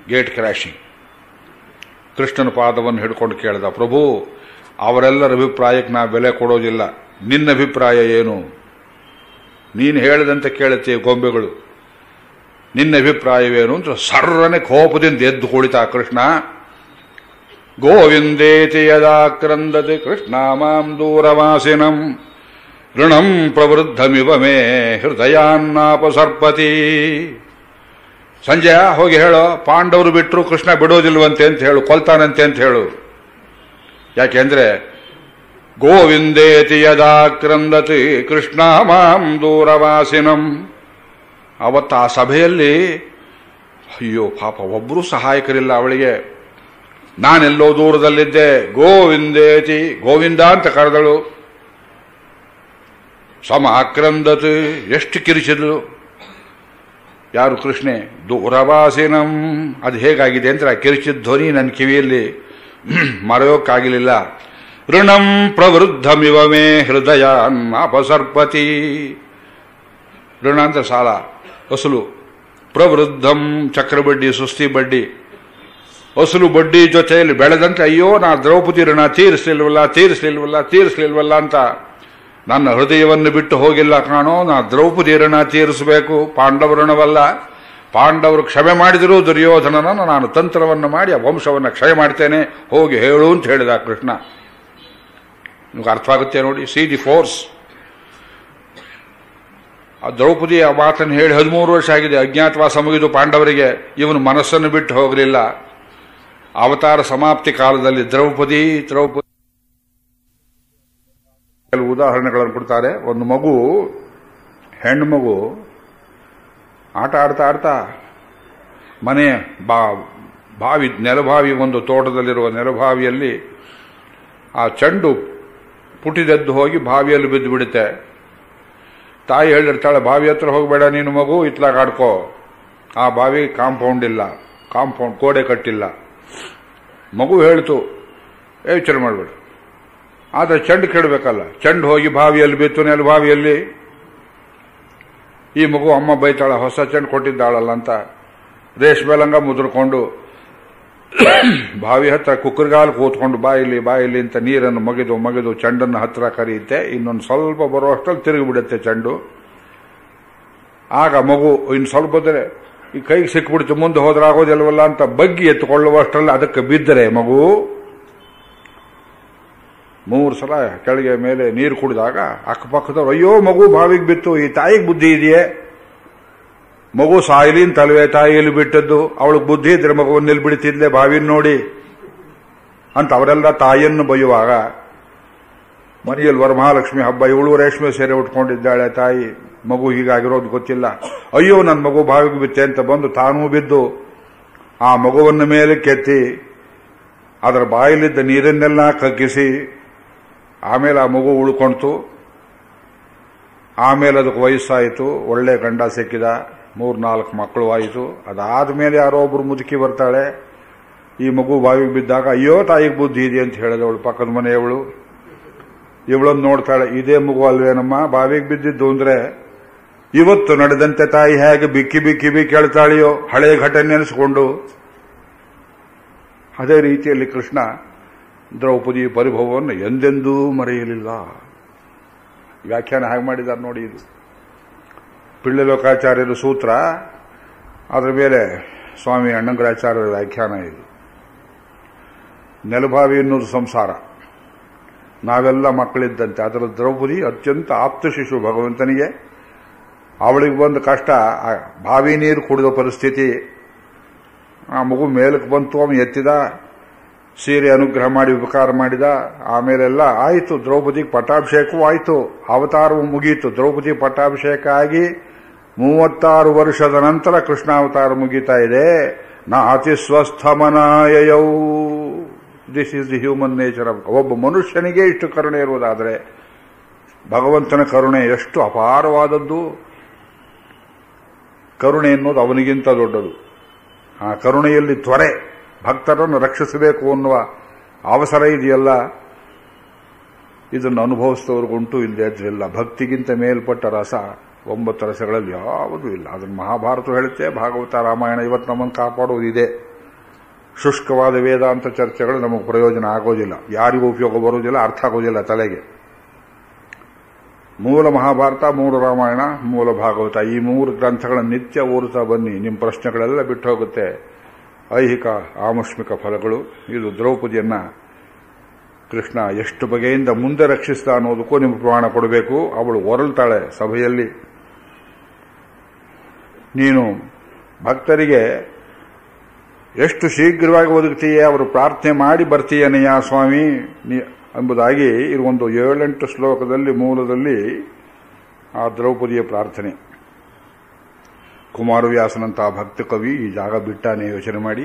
Speaker 1: ಗೇಟ್ ಕ್ರ್ಯಾಶಿಂಗ್ ಕೃಷ್ಣನ ಪಾದವನ್ನು ಹಿಡ್ಕೊಂಡು ಕೇಳ್ದ ಪ್ರಭು ಅವರೆಲ್ಲರ ಅಭಿಪ್ರಾಯಕ್ಕೆ ನಾ ಬೆಲೆ ಕೊಡೋದಿಲ್ಲ ನಿನ್ನ ಅಭಿಪ್ರಾಯ ಏನು ನೀನು ಹೇಳಿದಂತೆ ಕೇಳುತ್ತೆ ಗೊಂಬೆಗಳು ನಿನ್ನ ಅಭಿಪ್ರಾಯವೇನು ಅಂತ ಸರ್ರನೆ ಕೋಪದಿಂದ ಎದ್ದು ಕುಳಿತ ಕೃಷ್ಣ ಗೋವಿಂದೇತಿ ಯದಾ ಕ್ರಂದತಿ ಕೃಷ್ಣ ಮಾಂ ದೂರವಾಸಿನಂ ಋಣಂ ಪ್ರವೃದ್ಧಮಿವ ಮೇ ಹೃದಯಾನ್ನಾಪಸರ್ಪತಿ ಸಂಜಯ ಹೋಗಿ ಹೇಳೋ ಪಾಂಡವರು ಬಿಟ್ಟರು ಕೃಷ್ಣ ಬಿಡೋದಿಲ್ವಂತೆ ಅಂತ ಹೇಳು ಕೊಲ್ತಾನಂತೆ ಅಂತ ಹೇಳು ಯಾಕೆಂದ್ರೆ ಗೋವಿಂದೇತಿ ಯದಾ ಕ್ರಂದತಿ ಕೃಷ್ಣ ಮಾಂ ದೂರವಾಸಿನಂ ಅವತ್ತು ಆ ಸಭೆಯಲ್ಲಿ ಅಯ್ಯೋ ಪಾಪ ಒಬ್ಬರೂ ಸಹಾಯಕರಿಲ್ಲ ಅವಳಿಗೆ ನಾನೆಲ್ಲೋ ದೂರದಲ್ಲಿದ್ದೆ ಗೋವಿಂದೇತಿ ಗೋವಿಂದ ಅಂತ ಕರೆದಳು ಸಮ ಆಕ್ರಂದತ್ ಎಷ್ಟು ಕಿರಿಚಿದ್ಲು ಯಾರು ಕೃಷ್ಣೆ ದೂರವಾಸಿನಂ ಅದು ಹೇಗಾಗಿದೆ ಅಂತ ಆ ಕಿರಿಚಿದ ಧ್ವನಿ ನನ್ನ ಕಿವಿಯಲ್ಲಿ ಮರೆಯೋಕ್ಕಾಗಲಿಲ್ಲ ಋಣಂ ಪ್ರವೃದ್ಧಮಿವ ಮೇ ಹೃದಯ ಅಪಸರ್ಪತಿ ಋಣ ಅಂತ ಸಾಲ ಅಸಲು ಪ್ರವೃದ್ಧಂ ಚಕ್ರಬಡ್ಡಿ ಸುಸ್ತಿ ಬಡ್ಡಿ ಅಸಲು ಬಡ್ಡಿ ಜೊತೆಯಲ್ಲಿ ಬೆಳೆದಂತೆ ಅಯ್ಯೋ ನಾ ದ್ರೌಪದಿ ಋಣ ತೀರಿಸಲಿಲ್ವಲ್ಲ ತೀರಿಸಲಿಲ್ವಲ್ಲ ತೀರಿಸಲಿಲ್ವಲ್ಲ ಅಂತ ನನ್ನ ಹೃದಯವನ್ನು ಬಿಟ್ಟು ಹೋಗಿಲ್ಲ ಕಾಣೋ ನಾ ದ್ರೌಪದಿ ಋಣ ತೀರಿಸಬೇಕು ಪಾಂಡವ ಋಣವಲ್ಲ ಪಾಂಡವರು ಕ್ಷಮೆ ಮಾಡಿದರೂ ದುರ್ಯೋಧನನನ್ನು ನಾನು ತಂತ್ರವನ್ನು ಮಾಡಿ ಆ ವಂಶವನ್ನು ಕ್ಷಯ ಮಾಡ್ತೇನೆ ಹೋಗಿ ಹೇಳು ಅಂತ ಹೇಳಿದ ಕೃಷ್ಣ ನಿಮ್ಗೆ ಅರ್ಥ ಆಗುತ್ತೆ ನೋಡಿ ಸಿ ದಿ ಫೋರ್ಸ್ ಆ ದ್ರೌಪದಿ ಆ ಮಾತನ್ನು ಹೇಳಿ ಹದಿಮೂರು ವರ್ಷ ಆಗಿದೆ ಅಜ್ಞಾತವಾಸ ಮುಗಿದು ಪಾಂಡವರಿಗೆ ಇವನು ಮನಸ್ಸನ್ನು ಬಿಟ್ಟು ಹೋಗಲಿಲ್ಲ ಅವತಾರ ಸಮಾಪ್ತಿ ಕಾಲದಲ್ಲಿ ದ್ರೌಪದಿ ದ್ರೌಪದಿ ಕೆಲವು ಉದಾಹರಣೆಗಳನ್ನು ಕೊಡ್ತಾರೆ ಒಂದು ಮಗು ಹೆಣ್ಣು ಮಗು ಆಟ ಆಡ್ತಾ ಆಡ್ತಾ ಮನೆ ಬಾ ಬಾವಿ ನೆಲಭಾವಿ ಒಂದು ತೋಟದಲ್ಲಿರುವ ನೆಲಭಾವಿಯಲ್ಲಿ ಆ ಚೆಂಡು ಪುಟಿದೆದ್ದು ಹೋಗಿ ಬಾವಿಯಲ್ಲಿ ಬಿದ್ದು ಬಿಡುತ್ತೆ ತಾಯಿ ಹೇಳಿರ್ತಾಳೆ ಬಾವಿ ಹತ್ರ ಹೋಗಬೇಡ ನೀನು ಮಗು ಇತ್ಲಾಗ ಆಡ್ಕೋ ಆ ಬಾವಿ ಕಾಂಪೌಂಡ್ ಇಲ್ಲ ಕಾಂಪೌಂಡ್ ಗೋಡೆ ಕಟ್ಟಿಲ್ಲ ಮಗು ಹೇಳ್ತು ಯೋಚನೆ ಮಾಡಬೇಡ ಆದರೆ ಚೆಂಡು ಕೆಡಬೇಕಲ್ಲ ಚೆಂಡು ಹೋಗಿ ಬಾವಿಯಲ್ಲಿ ಬಿತ್ತು ನೆಲ ಬಾವಿಯಲ್ಲಿ ಈ ಮಗು ಅಮ್ಮ ಬೈತಾಳ ಹೊಸ ಚೆಂಡು ಕೊಟ್ಟಿದ್ದಾಳಲ್ಲ ಅಂತ ರೇಷ್ಮೆ ಲಂಗ ಮುದ್ರಕೊಂಡು ಬಾವಿ ಹತ್ರ ಕುಕ್ಕರ್ಗಾಲ್ ಕೂತ್ಕೊಂಡು ಬಾಯಿಲಿ ಬಾಯಿಲಿ ಅಂತ ನೀರನ್ನು ಮಗಿದು ಮಗಿದು ಚೆಂಡನ್ನು ಹತ್ರ ಕರೆಯುತ್ತೆ ಇನ್ನೊಂದು ಸ್ವಲ್ಪ ಬರುವಷ್ಟರಲ್ಲಿ ತಿರುಗಿ ಬಿಡುತ್ತೆ ಚೆಂಡು ಆಗ ಮಗು ಇನ್ನು ಸ್ವಲ್ಪ ಹೊತ್ತರೆ ಈ ಕೈಗೆ ಸಿಕ್ಬಿಡ್ತು ಮುಂದೆ ಹೋದ್ರೆ ಆಗೋದಿಲ್ವಲ್ಲ ಅಂತ ಬಗ್ಗಿ ಎತ್ತುಕೊಳ್ಳುವಷ್ಟರಲ್ಲಿ ಅದಕ್ಕೆ ಬಿದ್ದರೆ ಮಗು ಮೂರು ಸಲ ಕೆಳಗೆ ಮೇಲೆ ನೀರು ಕುಡಿದಾಗ ಅಕ್ಕಪಕ್ಕದವ್ರು ಅಯ್ಯೋ ಮಗು ಬಾವಿಗೆ ಬಿತ್ತು ಈ ತಾಯಿಗೆ ಬುದ್ಧಿ ಇದೆಯೇ ಮಗು ಸಾಯಿಲಿನ ತಲುವೆ ತಾಯಿಯಲ್ಲಿ ಬಿಟ್ಟದ್ದು ಅವಳಿಗೆ ಬುದ್ಧಿ ಇದ್ರೆ ಮಗುವನ್ನು ನಿಲ್ ಬಿಡ್ತಿದ್ಲೆ ಬಾವಿನ ನೋಡಿ ಅಂತ ಅವರೆಲ್ಲ ತಾಯಿಯನ್ನು ಬೈಯುವಾಗ ಮನೆಯಲ್ಲಿ ವರಮಹಾಲಕ್ಷ್ಮಿ ಹಬ್ಬ ಇವಳು ರೇಷ್ಮೆ ಸೀರೆ ಉಟ್ಕೊಂಡಿದ್ದಾಳೆ ತಾಯಿ ಮಗು ಹೀಗಾಗಿರೋದು ಗೊತ್ತಿಲ್ಲ ಅಯ್ಯೋ ನನ್ನ ಮಗು ಬಾವಿಗೆ ಬಿತ್ತೆ ಅಂತ ಬಂದು ತಾನೂ ಬಿದ್ದು ಆ ಮಗುವನ್ನು ಮೇಲೆ ಕೆತ್ತಿ ಅದರ ಬಾಯಲ್ಲಿದ್ದ ನೀರನ್ನೆಲ್ಲ ಕಗ್ಗಿಸಿ ಆಮೇಲೆ ಆ ಮಗು ಉಳ್ಕೊಂತು ಆಮೇಲೆ ಅದಕ್ಕೆ ವಯಸ್ಸಾಯಿತು ಒಳ್ಳೆ ಗಂಡ ಸಿಕ್ಕಿದ ಮೂರ್ನಾಲ್ಕು ಮಕ್ಕಳು ಆಯಿತು ಅದಾದ ಮೇಲೆ ಯಾರೋ ಒಬ್ರು ಮುದುಕಿ ಬರ್ತಾಳೆ ಈ ಮಗು ಬಾವಿಗೆ ಬಿದ್ದಾಗ ಅಯ್ಯೋ ತಾಯಿಗೆ ಬುದ್ಧಿ ಇದೆ ಅಂತ ಹೇಳಿದವಳು ಪಕ್ಕದ ಮನೆಯವಳು ಇವಳನ್ನು ನೋಡ್ತಾಳೆ ಇದೇ ಮಗು ಅಲ್ವೇನಮ್ಮ ಬಾವಿಗೆ ಬಿದ್ದಿದ್ದು ಅಂದ್ರೆ ಇವತ್ತು ನಡೆದಂತೆ ತಾಯಿ ಹೇಗೆ ಬಿಕ್ಕಿ ಬಿಕ್ಕಿ ಬಿಕ್ಕಿ ಹೇಳ್ತಾಳೆಯೋ ಹಳೆ ಘಟನೆ ನೆನೆಸ್ಕೊಂಡು ಅದೇ ರೀತಿಯಲ್ಲಿ ಕೃಷ್ಣ ದ್ರೌಪದಿ ಪರಿಭವವನ್ನು ಎಂದೆಂದೂ ಮರೆಯಲಿಲ್ಲ ವ್ಯಾಖ್ಯಾನ ಹಾಗೆ ಮಾಡಿದ್ದಾರೆ ನೋಡಿ ಇದು ಪಿಳ್ಳೆಲೋಕಾಚಾರ್ಯರ ಸೂತ್ರ ಅದರ ಮೇಲೆ ಸ್ವಾಮಿ ಅಣ್ಣಂಗರಾಚಾರ್ಯರ ವ್ಯಾಖ್ಯಾನ ಇದು ನೆಲಭಾವಿ ಎನ್ನುವುದು ಸಂಸಾರ ನಾವೆಲ್ಲ ಮಕ್ಕಳಿದ್ದಂತೆ ಅದರ ದ್ರೌಪದಿ ಅತ್ಯಂತ ಆಪ್ತ ಶಿಶು ಭಗವಂತನಿಗೆ ಅವಳಿಗೆ ಬಂದ ಕಷ್ಟ ಆ ಬಾವಿ ನೀರು ಕುಡಿದ ಪರಿಸ್ಥಿತಿ ಆ ಮಗು ಮೇಲಕ್ಕೆ ಬಂತು ಅವನು ಎತ್ತಿದ ಸೀರೆ ಅನುಗ್ರಹ ಮಾಡಿ ಉಪಕಾರ ಮಾಡಿದ ಆಮೇಲೆಲ್ಲ ಆಯಿತು ದ್ರೌಪದಿಗೆ ಪಟ್ಟಾಭಿಷೇಕವೂ ಆಯಿತು ಅವತಾರವು ಮುಗೀತು ದ್ರೌಪದಿ ಪಟ್ಟಾಭಿಷೇಕ ಆಗಿ ಮೂವತ್ತಾರು ವರ್ಷದ ನಂತರ ಕೃಷ್ಣಾವತಾರ ಮುಗೀತಾ ಇದೆ ನಾ ಅತಿ ಸ್ವಸ್ಥಮನಾಯಯೌ this is the human nature ಒಬ್ಬ ಮನುಷ್ಯನಿಗೆ ಇಷ್ಟು ಕರುಣೆ ಇರುವುದಾದರೆ ಭಗವಂತನ ಕರುಣೆ ಎಷ್ಟು ಅಪಾರವಾದದ್ದು ಕರುಣೆ ಎನ್ನುವುದು ಅವನಿಗಿಂತ ದೊಡ್ಡದು ಆ ಕರುಣೆಯಲ್ಲಿ ತ್ವರೆ ಭಕ್ತರನ್ನು ರಕ್ಷಿಸಬೇಕು ಅನ್ನುವ ಅವಸರ ಇದೆಯಲ್ಲ ಇದನ್ನು ಅನುಭವಿಸಿದವ್ರಿಗುಂಟು ಇಲ್ಲದೆ ಇದ್ರಿಲ್ಲ ಭಕ್ತಿಗಿಂತ ಮೇಲ್ಪಟ್ಟ ರಸ ಒಂಬತ್ತು ರಸಗಳಲ್ಲಿ ಯಾವುದೂ ಇಲ್ಲ ಅದನ್ನು ಮಹಾಭಾರತ ಹೇಳುತ್ತೆ ಭಾಗವತ ರಾಮಾಯಣ ಇವತ್ತು ನಮ್ಮನ್ನು ಕಾಪಾಡುವುದಿದೆ ಶುಷ್ಕವಾದ ವೇದಾಂತ ಚರ್ಚೆಗಳು ನಮಗೆ ಪ್ರಯೋಜನ ಆಗೋದಿಲ್ಲ ಯಾರಿಗೂ ಉಪಯೋಗ ಬರುವುದಿಲ್ಲ ಅರ್ಥ ಆಗೋದಿಲ್ಲ ತಲೆಗೆ ಮೂಲ ಮಹಾಭಾರತ ಮೂಲ ರಾಮಾಯಣ ಮೂಲ ಭಾಗವತ ಈ ಮೂರು ಗ್ರಂಥಗಳನ್ನು ನಿತ್ಯ ಓದುತ್ತಾ ಬನ್ನಿ ನಿಮ್ಮ ಪ್ರಶ್ನೆಗಳೆಲ್ಲ ಬಿಟ್ಟು ಹೋಗುತ್ತೆ ಐಹಿಕ ಆಮುಷ್ಮಿಕ ಫಲಗಳು ಇದು ದ್ರೌಪದಿಯನ್ನ ಕೃಷ್ಣ ಎಷ್ಟು ಬಗೆಯಿಂದ ಮುಂದೆ ರಕ್ಷಿಸ್ತಾ ಅನ್ನೋದಕ್ಕೂ ನಿಮಗೆ ಪ್ರಮಾಣ ಕೊಡಬೇಕು ಅವಳು ಹೊರಳ್ತಾಳೆ ಸಭೆಯಲ್ಲಿ ನೀನು ಭಕ್ತರಿಗೆ ಎಷ್ಟು ಶೀಘ್ರವಾಗಿ ಒದಗ್ತೀಯೇ ಅವರು ಪ್ರಾರ್ಥನೆ ಮಾಡಿ ಬರ್ತೀಯನಯ್ಯ ಸ್ವಾಮಿ ನೀ- ಎಂಬುದಾಗಿ ಇದು ಒಂದು ಏಳೆಂಟು ಶ್ಲೋಕದಲ್ಲಿ ಮೂಲದಲ್ಲಿ ಆ ದ್ರೌಪದಿಯ ಪ್ರಾರ್ಥನೆ ಕುಮಾರವ್ಯಾಸನಂತಹ ಭಕ್ತ ಕವಿ ಈ ಜಾಗ ಬಿಟ್ಟಾನೆ ಯೋಚನೆ ಮಾಡಿ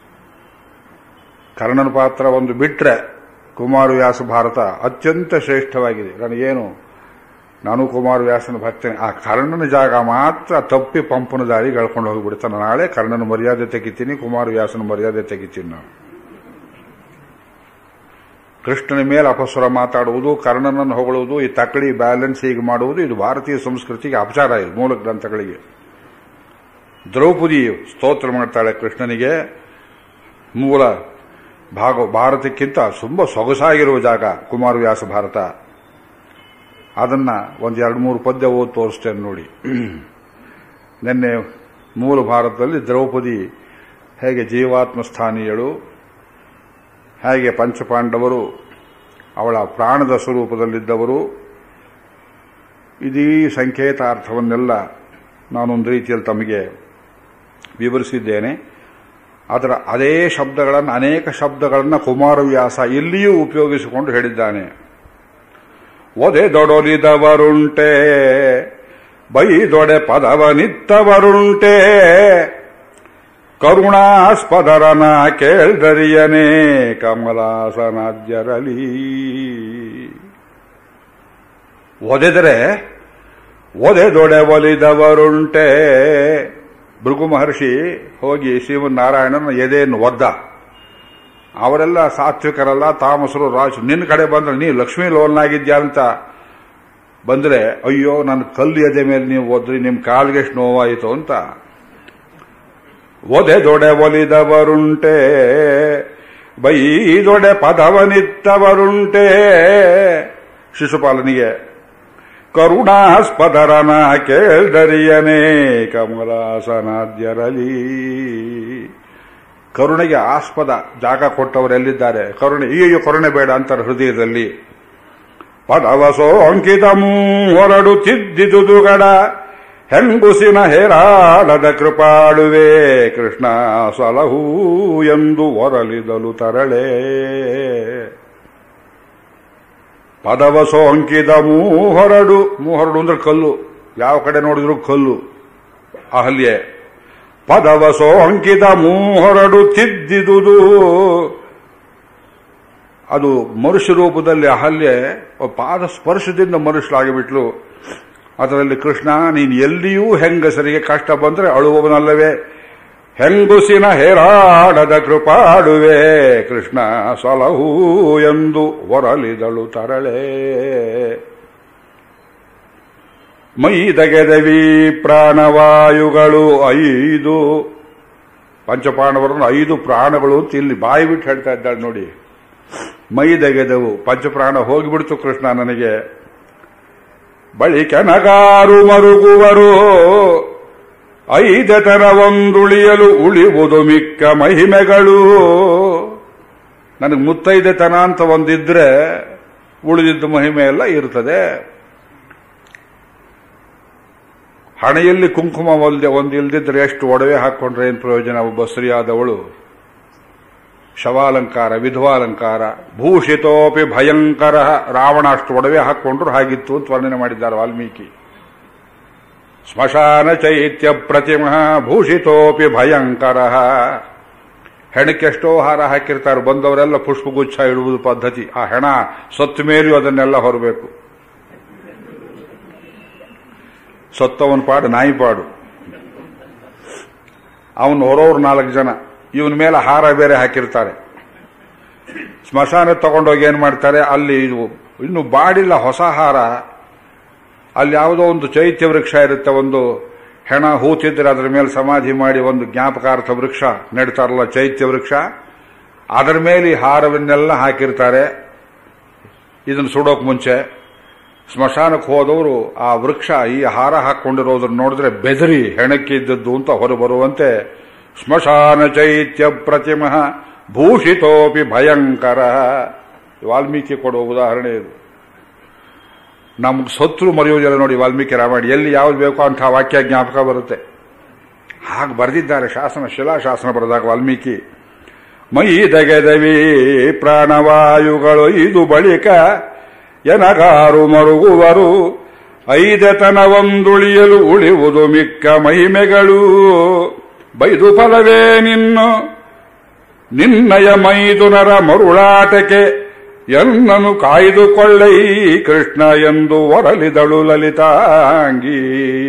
Speaker 1: ಕರ್ಣನ ಪಾತ್ರ ಒಂದು ಬಿಟ್ರೆ ಕುಮಾರವ್ಯಾಸ ಭಾರತ ಅತ್ಯಂತ ಶ್ರೇಷ್ಠವಾಗಿದೆ ನನಗೇನು ನಾನು ಕುಮಾರವ್ಯಾಸನ ಭಕ್ತನೇ ಆ ಕರ್ಣನ ಜಾಗ ಮಾತ್ರ ತಪ್ಪಿ ಪಂಪನ ದಾರಿ ಕಳ್ಕೊಂಡು ಹೋಗಿಬಿಡ್ತಾನೆ ನಾಳೆ ಕರ್ಣನ ಮರ್ಯಾದೆ ತೆಗಿತೀನಿ ಕುಮಾರವ್ಯಾಸನ ಮರ್ಯಾದೆ ತೆಗಿತೀನಿ ನಾನು ಕೃಷ್ಣನ ಮೇಲೆ ಅಪಸ್ವರ ಮಾತಾಡುವುದು ಕರ್ಣನನ್ನು ಹೊಗಳುವುದು ಈ ತಕ್ಕಡಿ ಬ್ಯಾಲೆನ್ಸ್ ಹೀಗೆ ಮಾಡುವುದು ಇದು ಭಾರತೀಯ ಸಂಸ್ಕೃತಿಗೆ ಅಪಚಾರ ಇದು ಮೂಲ ಗ್ರಂಥಗಳಿಗೆ ದ್ರೌಪದಿ ಸ್ತೋತ್ರ ಮಾಡ್ತಾಳೆ ಕೃಷ್ಣನಿಗೆ ಮೂಲ ಭಾಗ ಭಾರತಕ್ಕಿಂತ ತುಂಬ ಸೊಗಸಾಗಿರುವ ಜಾಗ ಕುಮಾರವ್ಯಾಸ ಭಾರತ ಅದನ್ನ ಒಂದು ಎರಡು ಮೂರು ಪದ್ಯ ಓದಿ ತೋರಿಸ್ತೇನೆ ನೋಡಿ ನಿನ್ನೆ ಮೂಲ ಭಾರತದಲ್ಲಿ ದ್ರೌಪದಿ ಹೇಗೆ ಜೀವಾತ್ಮ ಸ್ಥಾನೀಯಳು ಹೇಗೆ ಪಂಚಪಾಂಡವರು ಅವಳ ಪ್ರಾಣದ ಸ್ವರೂಪದಲ್ಲಿದ್ದವರು ಇದೀ ಸಂಕೇತಾರ್ಥವನ್ನೆಲ್ಲ ನಾನೊಂದು ರೀತಿಯಲ್ಲಿ ತಮಗೆ ವಿವರಿಸಿದ್ದೇನೆ ಅದರ ಅದೇ ಶಬ್ದಗಳನ್ನು ಅನೇಕ ಶಬ್ದಗಳನ್ನು ಕುಮಾರವ್ಯಾಸ ಇಲ್ಲಿಯೂ ಉಪಯೋಗಿಸಿಕೊಂಡು ಹೇಳಿದ್ದಾನೆ ಒದೆದೊಡಲಿದವರುಂಟೆ ಬೈದೊಡೆ ಪದವನಿತ್ತವರುಂಟೆ ಕರುಣಾಸ್ಪದರನ ಕೇಳ್ದರಿಯನೇ ಕಮಲಾಸನಾದ್ಯರಲಿ ಒದೆದರೆ ಒದೆದೊಡೆ ಒಲಿದವರುಂಟೆ ಭೃಗು ಮಹರ್ಷಿ ಹೋಗಿ ಶ್ರೀಮನ್ನಾರಾಯಣನ ಎದೆಯನ್ನು ಒದ್ದ ಅವರೆಲ್ಲ ಸಾತ್ವಿಕರಲ್ಲ ತಾಮಸರು ರಾಜು ನಿನ್ನ ಕಡೆ ಬಂದ್ರೆ ನೀ ಲಕ್ಷ್ಮೀ ಲೋಲ್ನಾಗಿದ್ಯಾ ಅಂತ ಬಂದ್ರೆ ಅಯ್ಯೋ ನನ್ನ ಕಲ್ಲು ಎದೆ ಮೇಲೆ ನೀವು ಒದ್ರಿ ನಿಮ್ ಕಾಲ್ಗೆ ಎಷ್ಟು ನೋವಾಯಿತು ಅಂತ ಒದೆದೊಡೆ ಒಲಿದವರುಂಟೆ ಬೈದೊಡೆ ಪದವನಿತ್ತವರುಂಟೆ ಶಿಶುಪಾಲನಿಗೆ ಕರುಣಾಸ್ಪದರನ ಕೇಳ್ದರಿಯನೇ ಕಮಲಾಸನಾದ್ಯರಲಿ ಕರುಣೆಗೆ ಆಸ್ಪದ ಜಾಗ ಕೊಟ್ಟವರೆಲ್ಲಿದ್ದಾರೆ ಕರುಣೆ ಅಯ್ಯೋ ಕರುಣೆ ಬೇಡ ಅಂತಾರೆ ಹೃದಯದಲ್ಲಿ ಪದವಸೋ ಅಂಕಿತ ಹೊರಡು ತಿದ್ದಿದುದುಗಡ ಹೆಂಗುಸಿನ ಹೇರಾಳದ ಕೃಪಾಳುವೆ ಕೃಷ್ಣ ಸಲಹೂ ಎಂದು ಒರಲಿದಲು ತರಳೆ ಪದವಸೋ ಅಂಕಿದ ಮೂಹೊರಡು ಮೂಹೊರಡು ಅಂದ್ರೆ ಕಲ್ಲು ಯಾವ ಕಡೆ ನೋಡಿದ್ರು ಕಲ್ಲು ಅಹಲ್ಯೆ ಪದವಸೋ ಅಂಕಿತ ಮೂಹೊರಡು ತಿದ್ದಿದುದು ಅದು ಮನುಷ್ಯ ರೂಪದಲ್ಲಿ ಅಹಲ್ಯೆ ಪಾದ ಸ್ಪರ್ಶದಿಂದ ಮನುಷ್ಯರಾಗಿಬಿಟ್ಲು ಅದರಲ್ಲಿ ಕೃಷ್ಣ ನೀನು ಎಲ್ಲಿಯೂ ಹೆಂಗಸರಿಗೆ ಕಷ್ಟ ಬಂದ್ರೆ ಅಳುವವನಲ್ಲವೇ ಹೆಂಗುಸಿನ ಹೇರಾಡದ ಕೃಪಾಡುವೆ ಕೃಷ್ಣ ಸಲಹೂ ಎಂದು ಹೊರಲಿದಳು ತರಳೆ ಮೈದಗೆದವಿ ಪ್ರಾಣವಾಯುಗಳು ಐದು ಪಂಚಪ್ರಾಣವರನ್ನು ಐದು ಪ್ರಾಣಗಳು ಅಂತ ಇಲ್ಲಿ ಬಾಯಿ ಬಿಟ್ಟು ಹೇಳ್ತಾ ಇದ್ದಾಳೆ ನೋಡಿ ಮೈದಗೆದವು ಪಂಚಪ್ರಾಣ ಹೋಗಿಬಿಡ್ತು ಕೃಷ್ಣ ನನಗೆ ಬಳಿಕೆನಗಾರು ಮರುಗುವರು ಐದತರ ಒಂದುಳಿಯಲು ಉಳಿಯುವುದು ಮಿಕ್ಕ ಮಹಿಮೆಗಳು ನನಗೆ ಮುತ್ತೈದೆತನ ಅಂತ ಒಂದಿದ್ರೆ ಉಳಿದಿದ್ದ ಮಹಿಮೆ ಎಲ್ಲ ಇರ್ತದೆ ಹಣೆಯಲ್ಲಿ ಕುಂಕುಮ ಒಲ್ದೆ ಒಂದಿಲ್ದಿದ್ರೆ ಎಷ್ಟು ಒಡವೆ ಹಾಕೊಂಡ್ರೆ ಏನು ಪ್ರಯೋಜನ ಒಬ್ಬ ಸ್ತ್ರೀಯಾದವಳು ಶವಾಲಂಕಾರ ವಿಧವಾಲಂಕಾರ ಭೂಷಿತೋಪಿ ಭಯಂಕರ ರಾವಣ ಅಷ್ಟು ಒಡವೆ ಹಾಕೊಂಡ್ರು ಹಾಗಿತ್ತು ಅಂತ ವರ್ಣನೆ ಮಾಡಿದ್ದಾರೆ ವಾಲ್ಮೀಕಿ ಸ್ಮಶಾನ ಚೈತ್ಯ ಪ್ರತಿಮ ಭೂಷಿತೋಪಿ ಭಯಂಕರ ಹೆಣಕ್ಕೆಷ್ಟೋ ಹಾರ ಹಾಕಿರ್ತಾರೆ ಬಂದವರೆಲ್ಲ ಪುಷ್ಪಗುಚ್ಛ ಇಡುವುದು ಪದ್ಧತಿ ಆ ಹೆಣ ಸತ್ತು ಮೇಲೆಯೂ ಅದನ್ನೆಲ್ಲ ಹೊರಬೇಕು ಸತ್ತವನ ಪಾಡು ನಾಯಿ ಪಾಡು ಅವನು ಹೊರೋರು ನಾಲ್ಕು ಜನ ಇವನ ಮೇಲೆ ಹಾರ ಬೇರೆ ಹಾಕಿರ್ತಾರೆ ಸ್ಮಶಾನ ತಗೊಂಡೋಗಿ ಏನ್ ಮಾಡ್ತಾರೆ ಅಲ್ಲಿ ಇದು ಇನ್ನು ಬಾಡಿಲ್ಲ ಹೊಸ ಹಾರ ಅಲ್ಲಿ ಯಾವುದೋ ಒಂದು ಚೈತ್ಯ ವೃಕ್ಷ ಇರುತ್ತೆ ಒಂದು ಹೆಣ ಹೂತಿದ್ರೆ ಅದರ ಮೇಲೆ ಸಮಾಧಿ ಮಾಡಿ ಒಂದು ಜ್ಞಾಪಕಾರ್ಥ ವೃಕ್ಷ ನೆಡ್ತಾರಲ್ಲ ಚೈತ್ಯ ವೃಕ್ಷ ಅದರ ಮೇಲೆ ಈ ಹಾರವನ್ನೆಲ್ಲ ಹಾಕಿರ್ತಾರೆ ಇದನ್ನು ಸುಡೋಕ್ ಮುಂಚೆ ಸ್ಮಶಾನಕ್ಕೆ ಹೋದವರು ಆ ವೃಕ್ಷ ಈ ಹಾರ ಹಾಕೊಂಡಿರೋದನ್ನ ನೋಡಿದ್ರೆ ಬೆದರಿ ಹೆಣಕ್ಕೆ ಇದ್ದದ್ದು ಅಂತ ಹೊರಬರುವಂತೆ ಸ್ಮಶಾನ ಚೈತ್ಯ ಪ್ರತಿಮಃ ಭೂಷಿತೋಪಿ ಭಯಂಕರ ವಾಲ್ಮೀಕಿ ಕೊಡುವ ಉದಾಹರಣೆ ಇದು ನಮ್ಗೆ ಸತ್ರು ಮರೆಯುವುದಿಲ್ಲ ನೋಡಿ ವಾಲ್ಮೀಕಿ ರಾಮಾಯಣ ಎಲ್ಲಿ ಯಾವ್ದು ಬೇಕೋ ಅಂತ ವಾಕ್ಯ ಜ್ಞಾಪಕ ಬರುತ್ತೆ ಹಾಗೆ ಬರೆದಿದ್ದಾರೆ ಶಾಸನ ಶಿಲಾಶಾಸನ ಬರೆದಾಗ ವಾಲ್ಮೀಕಿ ಮೈ ದಗೆದವಿ ಪ್ರಾಣವಾಯುಗಳು ಇದು ಬಳಿಕ ಎನಗಾರು ಮರುಗುವರು ಐದತನವೊಂದುಳಿಯಲು ಉಳಿಯುವುದು ಮಿಕ್ಕ ಮಹಿಮೆಗಳು ಬೈದು ಫಲವೇ ನಿನ್ನು ನಿನ್ನಯ ಮೈದುನರ ಮರುಳಾಟಕ್ಕೆ ಎನ್ನನು ಕಾಯ್ದುಕೊಳ್ಳೈ ಕೃಷ್ಣ ಎಂದು ಒರಲಿದಳು ಲಲಿತಾಂಗಿ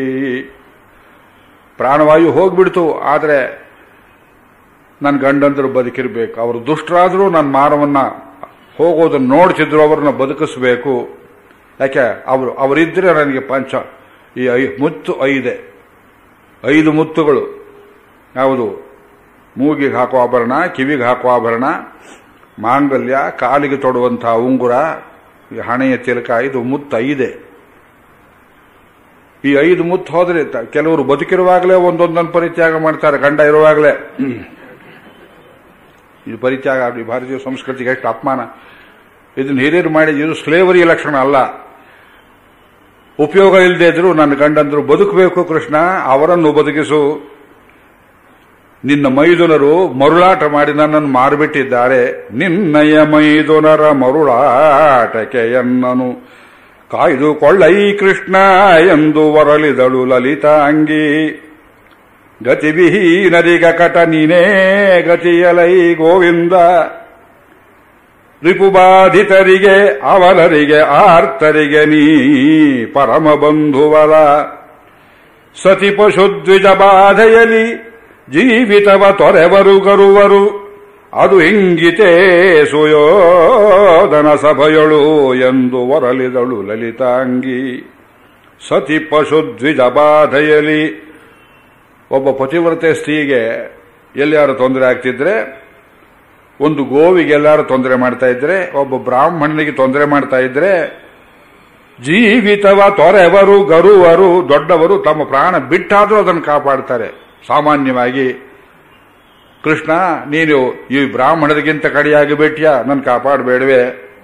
Speaker 1: ಪ್ರಾಣವಾಯು ಹೋಗ್ಬಿಡ್ತು ಆದರೆ ನನ್ನ ಗಂಡಂದರು ಬದುಕಿರ್ಬೇಕು ಅವರು ದುಷ್ಟರಾದರೂ ನನ್ನ ಮಾನವನ್ನ ಹೋಗೋದನ್ನು ನೋಡ್ತಿದ್ರು ಅವ್ರನ್ನ ಬದುಕಿಸ್ಬೇಕು ಯಾಕೆ ಅವರು ಅವರಿದ್ರೆ ನನಗೆ ಪಂಚ ಈ ಐ ಮುತ್ತು ಐದೆ ಐದು ಮುತ್ತುಗಳು ಯಾವುದು ಮೂಗಿಗೆ ಹಾಕುವ ಆಭರಣ ಕಿವಿಗೆ ಹಾಕುವ ಆಭರಣ ಮಾಂಗಲ್ಯ ಕಾಲಿಗೆ ತೊಡುವಂತಹ ಉಂಗುರ ಈ ಹಣೆಯ ತಿಲಕ ಇದು ಮುತ್ತು ಐದೆ ಈ ಐದು ಮುತ್ತು ಹೋದ್ರೆ ತ- ಕೆಲವರು ಬದುಕಿರುವಾಗಲೇ ಒಂದೊಂದನ್ನು ಪರಿತ್ಯಾಗ ಮಾಡ್ತಾರೆ ಗಂಡ ಇರುವಾಗಲೇ ಇದು ಪರಿತ್ಯಾಗ ಈ ಭಾರತೀಯ ಸಂಸ್ಕೃತಿಗೆ ಎಷ್ಟು ಅಪಮಾನ ಇದನ್ನ ಹಿರಿಯರು ಮಾಡಿ ಇದು ಸ್ಲೇವರಿ ಲಕ್ಷಣ ಅಲ್ಲ ಉಪಯೋಗ ಇಲ್ಲದೆ ಇದ್ರು ನನ್ನ ಗಂಡಂದ್ರು ಬದುಕಬೇಕು ಕೃಷ್ಣ ಅವರನ್ನು ಬದುಕಿಸು ನಿನ್ನ ಮೈದುನರು ಮರುಳಾಟ ಮಾಡಿ ನನ್ನನ್ನು ಮಾರಿಬಿಟ್ಟಿದ್ದಾರೆ ನಿನ್ನಯ ಮೈದುನರ ಮರುಳಾಟಕ್ಕೆ ಎನ್ನನು ಕಾಯ್ದುಕೊಳ್ಳೈ ಕೃಷ್ಣ ಎಂದು ವರಳಿದಳು ಲಲಿತಾಂಗಿ ಗತಿವಿಹೀನರಿಗ ಕಟ ನೀನೇ ಗತಿಯಲೈ ಗೋವಿಂದ ರಿಪುಬಾಧಿತರಿಗೆ ಅವಲರಿಗೆ ಆರ್ತರಿಗೆ ನೀ ಪರಮ ಬಂಧುವಲ ಸತಿ ಪಶುದ್ವಿಜ ಬಾಧೆಯಲಿ ಜೀವಿತವ ತೊರೆವರು ಗರುವರು ಅದು ಇಂಗಿತೇ ಸುಯೋಧನ ಸಭೆಯಳು ಎಂದು ಒರಲಿದಳು ಲಲಿತಾಂಗಿ ಸತಿ ಪಶುದ್ವಿಜ ಬಾಧೆಯಲಿ ಒಬ್ಬ ಪತಿವ್ರತೆ ಸ್ತ್ರೀಗೆ ಎಲ್ಲಿಯಾರು ತೊಂದರೆ ಆಗ್ತಿದ್ರೆ ಒಂದು ಗೋವಿಗೆ ಎಲ್ಲಾರು ತೊಂದರೆ ಮಾಡ್ತಾ ಇದ್ರೆ ಒಬ್ಬ ಬ್ರಾಹ್ಮಣನಿಗೆ ತೊಂದರೆ ಮಾಡ್ತಾ ಇದ್ರೆ ಜೀವಿತವ ತೊರೆವರು ಗರುವರು ದೊಡ್ಡವರು ತಮ್ಮ ಪ್ರಾಣ ಬಿಟ್ಟಾದರೂ ಅದನ್ನು ಕಾಪಾಡ್ತಾರೆ ಸಾಮಾನ್ಯವಾಗಿ ಕೃಷ್ಣ ನೀನು ಈ ಬ್ರಾಹ್ಮಣರಿಗಿಂತ ಕಡಿಯಾಗಿ ಬಿಟ್ಯಾ ನನ್ನ ಕಾಪಾಡಬೇಡವೆ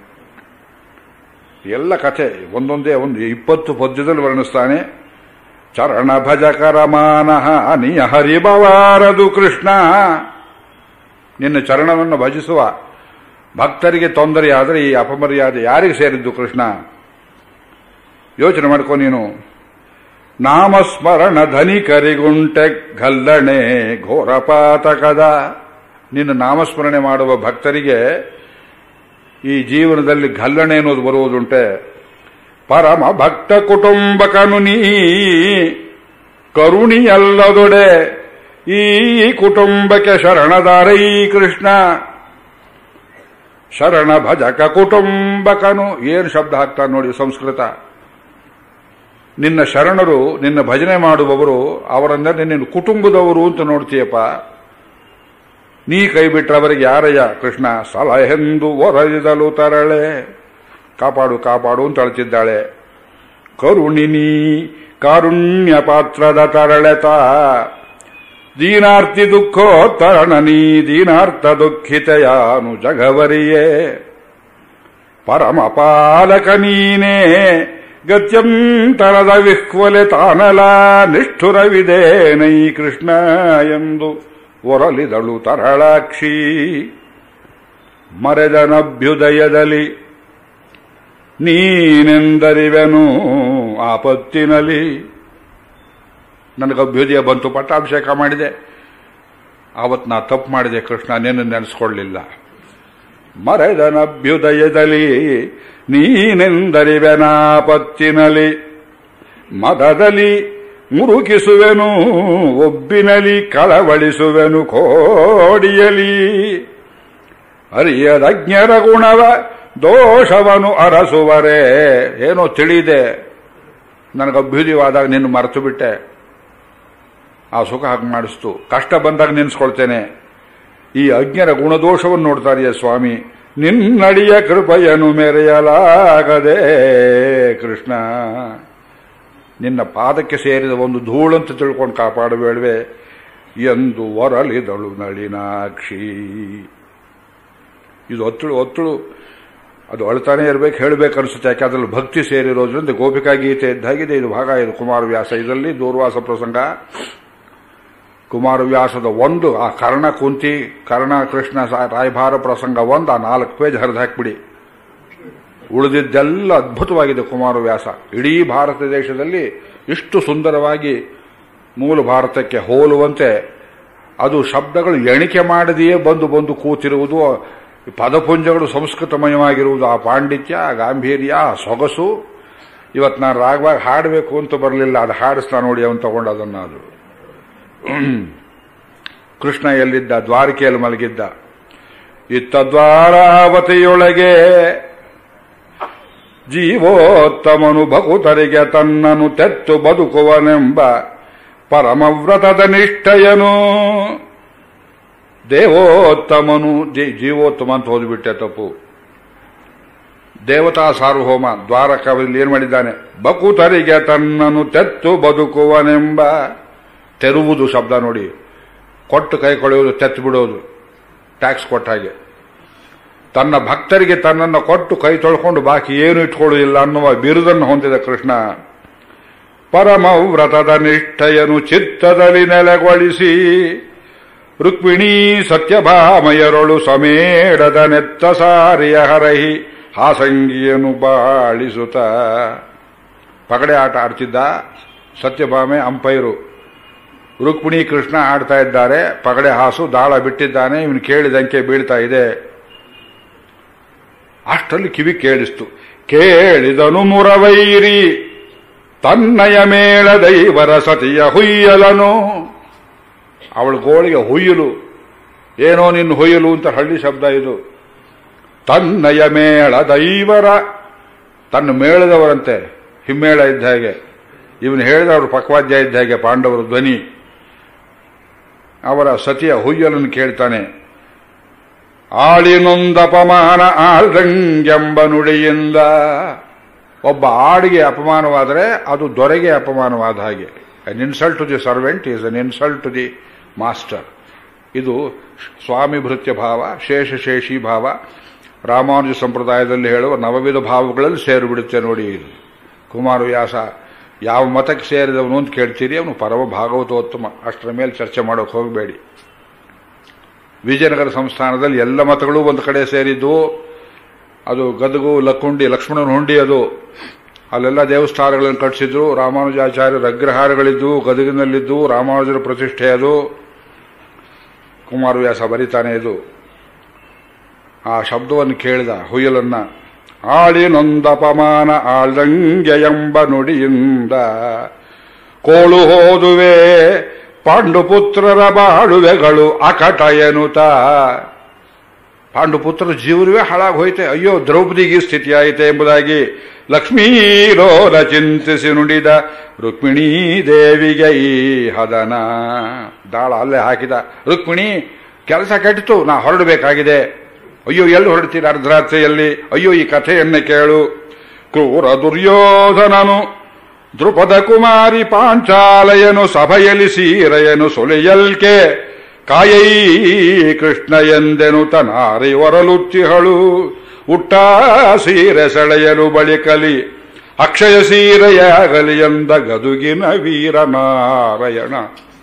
Speaker 1: ಎಲ್ಲ ಕಥೆ ಒಂದೊಂದೇ ಒಂದು ಇಪ್ಪತ್ತು ಪದ್ಯದಲ್ಲಿ ವರ್ಣಿಸ್ತಾನೆ ಚರಣ ಭಜಕರ ಮಾನಹ ನೀ ಹರಿಬವಾರದು ಕೃಷ್ಣ ನಿನ್ನ ಚರಣವನ್ನು ಭಜಿಸುವ ಭಕ್ತರಿಗೆ ತೊಂದರೆಯಾದರೆ ಈ ಅಪಮರ್ಯಾದೆ ಯಾರಿಗೆ ಸೇರಿದ್ದು ಕೃಷ್ಣ ಯೋಚನೆ ಮಾಡ್ಕೊ ನೀನು ನಾಮಸ್ಮರಣ ಧನಿಕರಿಗುಂಟೆ ಗಲ್ಲಣೆ ಘೋರಪಾತಕದ ನಿನ್ನ ನಾಮಸ್ಮರಣೆ ಮಾಡುವ ಭಕ್ತರಿಗೆ ಈ ಜೀವನದಲ್ಲಿ ಗಲ್ಲಣೆ ಅನ್ನೋದು ಬರುವುದುಂಟೆ ಪರಮ ಭಕ್ತ ಕುಟುಂಬಕನು ನೀ ಕರುಣಿಯಲ್ಲದೊಡೆ ಈ ಕುಟುಂಬಕ್ಕೆ ಶರಣದಾರೈ ಕೃಷ್ಣ ಶರಣ ಭಜಕ ಕುಟುಂಬಕನು ಏನು ಶಬ್ದ ಹಾಕ್ತಾನೆ ನೋಡಿ ಸಂಸ್ಕೃತ ನಿನ್ನ ಶರಣರು ನಿನ್ನ ಭಜನೆ ಮಾಡುವವರು ಅವರನ್ನೇ ನಿನ್ನ ಕುಟುಂಬದವರು ಅಂತ ನೋಡ್ತೀಯಪ್ಪ ನೀ ಕೈ ಬಿಟ್ರೆ ಅವರಿಗೆ ಯಾರಯ್ಯ ಕೃಷ್ಣ ಸಲಹೆಂದು ಒರಳಿದಲು ತರಳೆ ಕಾಪಾಡು ಕಾಪಾಡು ಅಂತ ಅಳ್ತಿದ್ದಾಳೆ ಕರುಣಿನಿ ಕಾರುಣ್ಯ ಪಾತ್ರದ ತರಳೆತ ದೀನಾರ್ತಿ ದುಃಖೋತ್ತರಣನಿ ದೀನಾರ್ಥ ದುಃಖಿತೆಯಾನು ಜಗವರಿಯೇ ಪರಮ ಪಾಲಕ ನೀನೇ ಗತ್ಯಂತರದ ವಿಹ್ವಲೆ ತಾನಲ ನಿಷ್ಠುರವಿದೇನೈ ಕೃಷ್ಣ ಎಂದು ಒರಲಿದಳು ತರಳಾಕ್ಷಿ ಮರೆದನಭ್ಯುದಯದಲ್ಲಿ ನೀನೆಂದರಿವೆನು ಆಪತ್ತಿನಲ್ಲಿ ನನಗೆ ಅಭ್ಯುದಯ ಬಂತು ಪಟ್ಟಾಭಿಷೇಕ ಮಾಡಿದೆ ಆವತ್ತು ನಾ ತಪ್ಪು ಮಾಡಿದೆ ಕೃಷ್ಣ ನಿನ್ನ ನೆನೆಸ್ಕೊಳ್ಳಿಲ್ಲ ಮರೆದನಭ್ಯುದಯದಲ್ಲಿ ನೀನೆಂದರಿವೆನಾಪತ್ತಿನಲಿ ಮದದಲ್ಲಿ ಮುರುಕಿಸುವೆನು ಒಬ್ಬಿನಲಿ ಕಳವಳಿಸುವೆನು ಕೋಡಿಯಲಿ ಅರಿಯದಜ್ಞರ ಗುಣವ ದೋಷವನು ಅರಸುವರೇ ಏನೋ ತಿಳಿದೆ ನನಗೆ ಅಭ್ಯುದಯವಾದಾಗ ನಿನ್ನ ಮರೆತು ಬಿಟ್ಟೆ ಆ ಸುಖ ಹಾಗೆ ಮಾಡಿಸ್ತು ಕಷ್ಟ ಬಂದಾಗ ನೆನೆಸ್ಕೊಳ್ತೇನೆ ಈ ಅಜ್ಞರ ಗುಣದೋಷವನ್ನು ನೋಡ್ತಾರೆಯೇ ಸ್ವಾಮಿ ನಿನ್ನಡಿಯ ಕೃಪೆಯನ್ನು ಮೆರೆಯಲಾಗದೆ ಕೃಷ್ಣ ನಿನ್ನ ಪಾದಕ್ಕೆ ಸೇರಿದ ಒಂದು ಧೂಳಂತ ತಿಳ್ಕೊಂಡು ಕಾಪಾಡಬೇಡ್ವೆ ಎಂದು ಒರಲಿದಳು ನಳಿನಾಕ್ಷಿ ಇದು ಒತ್ತಳು ಒತ್ತಳು ಅದು ಅಳ್ತಾನೆ ಇರಬೇಕು ಹೇಳಬೇಕು ಅನಿಸುತ್ತೆ ಯಾಕೆ ಅದರಲ್ಲಿ ಭಕ್ತಿ ಸೇರಿರೋದ್ರಿಂದ ಗೋಪಿಕಾ ಗೀತೆ ಇದ್ದಾಗಿದೆ ಇದು ಭಾಗ ಇದು ಕುಮಾರವ್ಯಾಸ ಇದರಲ್ಲಿ ದೂರ್ವಾಸ ಪ್ರಸಂಗ ಕುಮಾರವ್ಯಾಸದ ಒಂದು ಆ ಕರ್ಣ ಕುಂತಿ ಕರ್ಣ ಕೃಷ್ಣ ಸಾ- ರಾಯಭಾರ ಪ್ರಸಂಗ ಒಂದು ಆ ನಾಲ್ಕು ಪೇಜ್ ಹರಿದು ಹಾಕ್ಬಿಡಿ ಉಳಿದಿದ್ದೆಲ್ಲ ಅದ್ಭುತವಾಗಿದೆ ಕುಮಾರವ್ಯಾಸ ಇಡೀ ಭಾರತ ದೇಶದಲ್ಲಿ ಇಷ್ಟು ಸುಂದರವಾಗಿ ಮೂಲ ಭಾರತಕ್ಕೆ ಹೋಲುವಂತೆ ಅದು ಶಬ್ದಗಳು ಎಣಿಕೆ ಮಾಡದೆಯೇ ಬಂದು ಬಂದು ಕೂತಿರುವುದು ಪದಪುಂಜಗಳು ಸಂಸ್ಕೃತಮಯವಾಗಿರುವುದು ಆ ಪಾಂಡಿತ್ಯ ಆ ಗಾಂಭೀರ್ಯ ಆ ಸೊಗಸು ಇವತ್ತು ನಾನು ರಾಗವಾಗಿ ಹಾಡಬೇಕು ಅಂತ ಬರಲಿಲ್ಲ ಅದು ಹಾಡಿಸ್ತಾ ನೋಡಿ ಅವನು ತಗೊಂಡು ಅದನ್ನು ಅದು ಕೃಷ್ಣ ಎಲ್ಲಿದ್ದ ದ್ವಾರಕೆಯಲ್ಲಿ ಮಲಗಿದ್ದ ಇತ್ತ ದ್ವಾರಾವತಿಯೊಳಗೆ ಜೀವೋತ್ತಮನು ಭಕುತರಿಗೆ ತನ್ನನು ತೆತ್ತು ಬದುಕುವನೆಂಬ ಪರಮವ್ರತದ ನಿಷ್ಠಯನು ದೇವೋತ್ತಮನು ಜೀ- ಜೀವೋತ್ತಮ ಅಂತ ಓದಿಬಿಟ್ಟೆ ತಪ್ಪು ದೇವತಾ ಸಾರ್ವಭೌಮ ದ್ವಾರಕದಲ್ಲಿ ಏನ್ ಮಾಡಿದ್ದಾನೆ ಬಕುತರಿಗೆ ತನ್ನನು ತೆತ್ತು ಬದುಕುವನೆಂಬ ತೆರುವುದು ಶಬ್ದ ನೋಡಿ ಕೊಟ್ಟು ಕೈ ಕೊಳೆಯುವುದು ತೆತ್ತು ಬಿಡೋದು ಟ್ಯಾಕ್ಸ್ ಕೊಟ್ಟ ಹಾಗೆ ತನ್ನ ಭಕ್ತರಿಗೆ ತನ್ನನ್ನು ಕೊಟ್ಟು ಕೈ ತೊಳ್ಕೊಂಡು ಬಾಕಿ ಏನು ಇಟ್ಕೊಳ್ಳುವುದಿಲ್ಲ ಅನ್ನುವ ಬಿರುದನ್ನು ಹೊಂದಿದ ಕೃಷ್ಣ ಪರಮ ವ್ರತದ ನಿಷ್ಠೆಯನ್ನು ಚಿತ್ತದಲ್ಲಿ ನೆಲೆಗೊಳಿಸಿ ರುಕ್ಮಿಣೀ ಸತ್ಯಭಾಮಯರೊಳು ಸಮೇಡದ ನೆತ್ತ ಸಾರಿಯ ಹರಹಿ ಹಾಸಂಗಿಯನ್ನು ಬಾಳಿಸುತ್ತ ಪಗಡೆ ಆಟ ಆಡ್ತಿದ್ದ ಸತ್ಯಭಾಮೆ ಅಂಪೈರು ರುಕ್ಮಿಣಿ ಕೃಷ್ಣ ಆಡ್ತಾ ಇದ್ದಾರೆ ಪಗಡೆ ಹಾಸು ದಾಳ ಬಿಟ್ಟಿದ್ದಾನೆ ಇವನು ಕೇಳಿದಂಕೆ ಬೀಳ್ತಾ ಇದೆ ಅಷ್ಟರಲ್ಲಿ ಕಿವಿ ಕೇಳಿಸ್ತು ಕೇಳಿದನು ಮುರವೈರಿ ತನ್ನಯ ಮೇಳ ದೈವರ ಸತಿಯ ಹುಯ್ಯಲನು ಅವಳ ಗೋಳಿಗೆ ಹುಯ್ಯಲು ಏನೋ ನಿನ್ನ ಹುಯ್ಯಲು ಅಂತ ಹಳ್ಳಿ ಶಬ್ದ ಇದು ತನ್ನಯ ಮೇಳ ದೈವರ ತನ್ನ ಮೇಳದವರಂತೆ ಹಿಮ್ಮೇಳ ಇದ್ದ ಹಾಗೆ ಇವನು ಹೇಳಿದವರು ಪಕ್ವಾದ್ಯ ಇದ್ದ ಹಾಗೆ ಪಾಂಡವರ ಧ್ವನಿ ಅವರ ಸತಿಯ ಹುಯ್ಯಲನ್ನು ಕೇಳ್ತಾನೆ ಆಳಿನೊಂದಪಮಾನ ಆಳ್ದಂಗೆಂಬ ನುಡಿಯಿಂದ ಒಬ್ಬ ಆಡಿಗೆ ಅಪಮಾನವಾದರೆ ಅದು ದೊರೆಗೆ ಅಪಮಾನವಾದ ಹಾಗೆ an insult to the servant is an insult to the master ಇದು ಸ್ವಾಮಿ ಭೃತ್ಯ ಭಾವ ಶೇಷಶೇಷಿ ಭಾವ ರಾಮಾನುಜ ಸಂಪ್ರದಾಯದಲ್ಲಿ ಹೇಳುವ ನವವಿಧ ಭಾವಗಳಲ್ಲಿ ಸೇರಿಬಿಡುತ್ತೆ ನೋಡಿ ಇದು ಕುಮಾರವ್ಯಾಸ ಯಾವ ಮತಕ್ಕೆ ಸೇರಿದವನು ಅಂತ ಕೇಳ್ತೀರಿ ಅವನು ಪರಮ ಭಾಗವತೋತ್ತಮ ಅಷ್ಟರ ಮೇಲೆ ಚರ್ಚೆ ಮಾಡೋಕೆ ಹೋಗಬೇಡಿ ವಿಜಯನಗರ ಸಂಸ್ಥಾನದಲ್ಲಿ ಎಲ್ಲ ಮತಗಳು ಒಂದು ಕಡೆ ಸೇರಿದ್ದು ಅದು ಗದಗು ಲಕ್ಕುಂಡಿ ಲಕ್ಷ್ಮಣನ ಹುಂಡಿ ಅದು ಅಲ್ಲೆಲ್ಲ ದೇವಸ್ಥಾನಗಳನ್ನು ಕಟ್ಟಿಸಿದ್ರು ರಾಮಾನುಜಾಚಾರ್ಯರ ಅಗ್ರಹಾರಗಳಿದ್ದು ಗದಗಿನಲ್ಲಿದ್ದು ರಾಮಾನುಜರ ಪ್ರತಿಷ್ಠೆ ಅದು ಕುಮಾರವ್ಯಾಸ ಬರಿತಾನೆ ಇದು ಆ ಶಬ್ದವನ್ನು ಕೇಳಿದ ಹುಯ್ಯಲನ್ನ ಆಳಿನೊಂದಪಮಾನ ಆಳ್ದಂಗೆ ಎಂಬ ನುಡಿಯಿಂದ ಕೋಳು ಹೋದುವೆ ಪಾಂಡುಪುತ್ರರ ಬಾಳುವೆಗಳು ಅಕಟ ಎನ್ನುತ್ತ ಪಾಂಡುಪುತ್ರರ ಜೀವನವೇ ಹಾಳಾಗಿ ಹೋಯ್ತೆ ಅಯ್ಯೋ ದ್ರೌಪದಿಗೆ ಈ ಸ್ಥಿತಿ ಆಯಿತೆ ಎಂಬುದಾಗಿ ಲಕ್ಷ್ಮೀರೋರ ಚಿಂತಿಸಿ ನುಡಿದ ರುಕ್ಮಿಣೀ ದೇವಿಗೆ ಈ ಹದನ ದಾಳ ಅಲ್ಲೇ ಹಾಕಿದ ರುಕ್ಮಿಣಿ ಕೆಲಸ ಕೆಟ್ಟಿತು ನಾ ಹೊರಡಬೇಕಾಗಿದೆ ಅಯ್ಯೋ ಎಲ್ಲಿ ಹೊರಡ್ತೀರ ಅರ್ಧರಾತ್ರಿಯಲ್ಲಿ ಅಯ್ಯೋ ಈ ಕಥೆಯನ್ನೇ ಕೇಳು ಕ್ರೂರ ದುರ್ಯೋಧನನು ದೃಪದ ಕುಮಾರಿ ಪಾಂಚಾಲಯನು ಸಭೆಯಲ್ಲಿ ಸೀರೆಯನು ಸೊಲೆಯಲ್ಕೆ ಕಾಯೈ ಕೃಷ್ಣ ಎಂದೆನು ತನಾರಿ ಒರಲುತ್ತಿಹಳು ಉಟ್ಟ ಸೀರೆ ಸೆಳೆಯಲು ಬಳಿಕಲಿ ಅಕ್ಷಯ ಸೀರೆಯಾಗಲಿ ಎಂದ ಗದುಗಿನ ವೀರನಾರಾಯಣ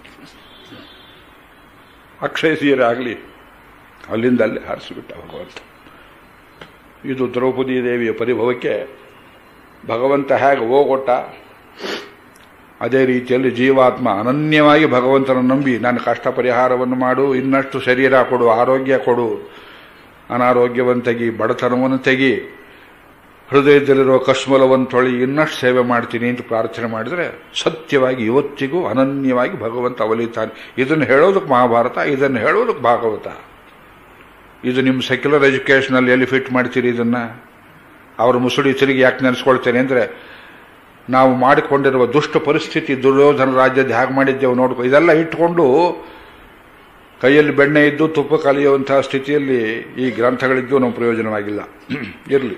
Speaker 1: ಅಕ್ಷಯ ಸೀರೆ ಆಗಲಿ ಅಲ್ಲಿಂದ ಅಲ್ಲಿ ಹಾರಿಸಿಬಿಟ್ಟ ಭಗವಂತ ಇದು ದ್ರೌಪದಿ ದೇವಿಯ ಪರಿಭವಕ್ಕೆ ಭಗವಂತ ಹೇಗೆ ಹೋಗೊಟ್ಟ ಅದೇ ರೀತಿಯಲ್ಲಿ ಜೀವಾತ್ಮ ಅನನ್ಯವಾಗಿ ಭಗವಂತನ ನಂಬಿ ನನ್ನ ಕಷ್ಟ ಪರಿಹಾರವನ್ನು ಮಾಡು ಇನ್ನಷ್ಟು ಶರೀರ ಕೊಡು ಆರೋಗ್ಯ ಕೊಡು ಅನಾರೋಗ್ಯವನ್ನು ತೆಗಿ ಬಡತನವನ್ನು ತೆಗಿ ಹೃದಯದಲ್ಲಿರುವ ಕಶ್ಮಲವನ್ನು ತೊಳಿ ಇನ್ನಷ್ಟು ಸೇವೆ ಮಾಡ್ತೀನಿ ಅಂತ ಪ್ರಾರ್ಥನೆ ಮಾಡಿದರೆ ಸತ್ಯವಾಗಿ ಇವತ್ತಿಗೂ ಅನನ್ಯವಾಗಿ ಭಗವಂತ ಒಲಿತಾನೆ ಇದನ್ನು ಹೇಳೋದಕ್ಕೆ ಮಹಾಭಾರತ ಇದನ್ನು ಹೇಳೋದಕ್ಕೆ ಭಾಗವತ ಇದು ನಿಮ್ಮ ಸೆಕ್ಯುಲರ್ ಎಜುಕೇಷನಲ್ಲಿ ಎಲ್ಲಿ ಫಿಟ್ ಮಾಡ್ತೀರಿ ಇದನ್ನ ಅವ್ರ ಮುಸುಡಿ ತಿರುಗಿ ಯಾಕೆ ನೆನೆಸ್ಕೊಳ್ತೇನೆ ಅಂದರೆ ನಾವು ಮಾಡಿಕೊಂಡಿರುವ ದುಷ್ಟ ಪರಿಸ್ಥಿತಿ ದುರ್ಯೋಧನ ರಾಜ್ಯದ ಹೇಗೆ ಮಾಡಿದ್ದೇವೆ ನೋಡ್ಕೊ ಇದೆಲ್ಲ ಇಟ್ಕೊಂಡು ಕೈಯಲ್ಲಿ ಬೆಣ್ಣೆ ಇದ್ದು ತುಪ್ಪ ಕಲಿಯುವಂತಹ ಸ್ಥಿತಿಯಲ್ಲಿ ಈ ಗ್ರಂಥಗಳಿದ್ದು ನಮ್ಮ ಪ್ರಯೋಜನವಾಗಿಲ್ಲ ಇರಲಿ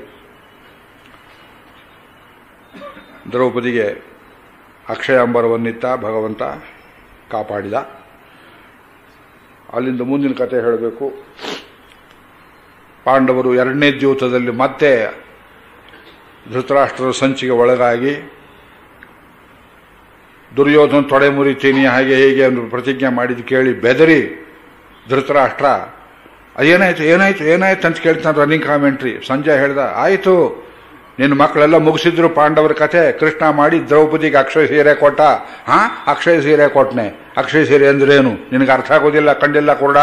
Speaker 1: ದ್ರೌಪದಿಗೆ ಅಕ್ಷಯ ಅಂಬರವನ್ನಿತ್ತ ಭಗವಂತ ಕಾಪಾಡಿದ ಅಲ್ಲಿಂದ ಮುಂದಿನ ಕತೆ ಹೇಳಬೇಕು ಪಾಂಡವರು ಎರಡನೇ ದ್ಯೂತದಲ್ಲಿ ಮತ್ತೆ ಧೃತರಾಷ್ಟ್ರರ ಸಂಚಿಗೆ ಒಳಗಾಗಿ ದುರ್ಯೋಧನ ತೊಡೆ ಮುರಿತೀನಿ ಹಾಗೆ ಹೇಗೆ ಎಂದು ಪ್ರತಿಜ್ಞೆ ಮಾಡಿದ್ದು ಕೇಳಿ ಬೆದರಿ ಧೃತರಾಷ್ಟ್ರ ಏನಾಯ್ತು ಏನಾಯ್ತು ಏನಾಯ್ತು ಅಂತ ಕೇಳ್ತಾನೆ ರನ್ನಿಂಗ್ ಕಾಮೆಂಟ್ರಿ ಸಂಜೆ ಹೇಳ್ದ ಆಯಿತು ನಿನ್ನ ಮಕ್ಕಳೆಲ್ಲ ಮುಗಿಸಿದ್ರು ಪಾಂಡವರ ಕಥೆ ಕೃಷ್ಣ ಮಾಡಿ ದ್ರೌಪದಿಗೆ ಅಕ್ಷಯ ಸೀರೆ ಕೊಟ್ಟ ಹಾ ಅಕ್ಷಯ ಸೀರೆ ಕೊಟ್ನೆ ಅಕ್ಷಯ ಸೀರೆ ಅಂದ್ರೇನು ನಿನಗೆ ಅರ್ಥ ಆಗೋದಿಲ್ಲ ಕಂಡಿಲ್ಲ ಕುರುಡ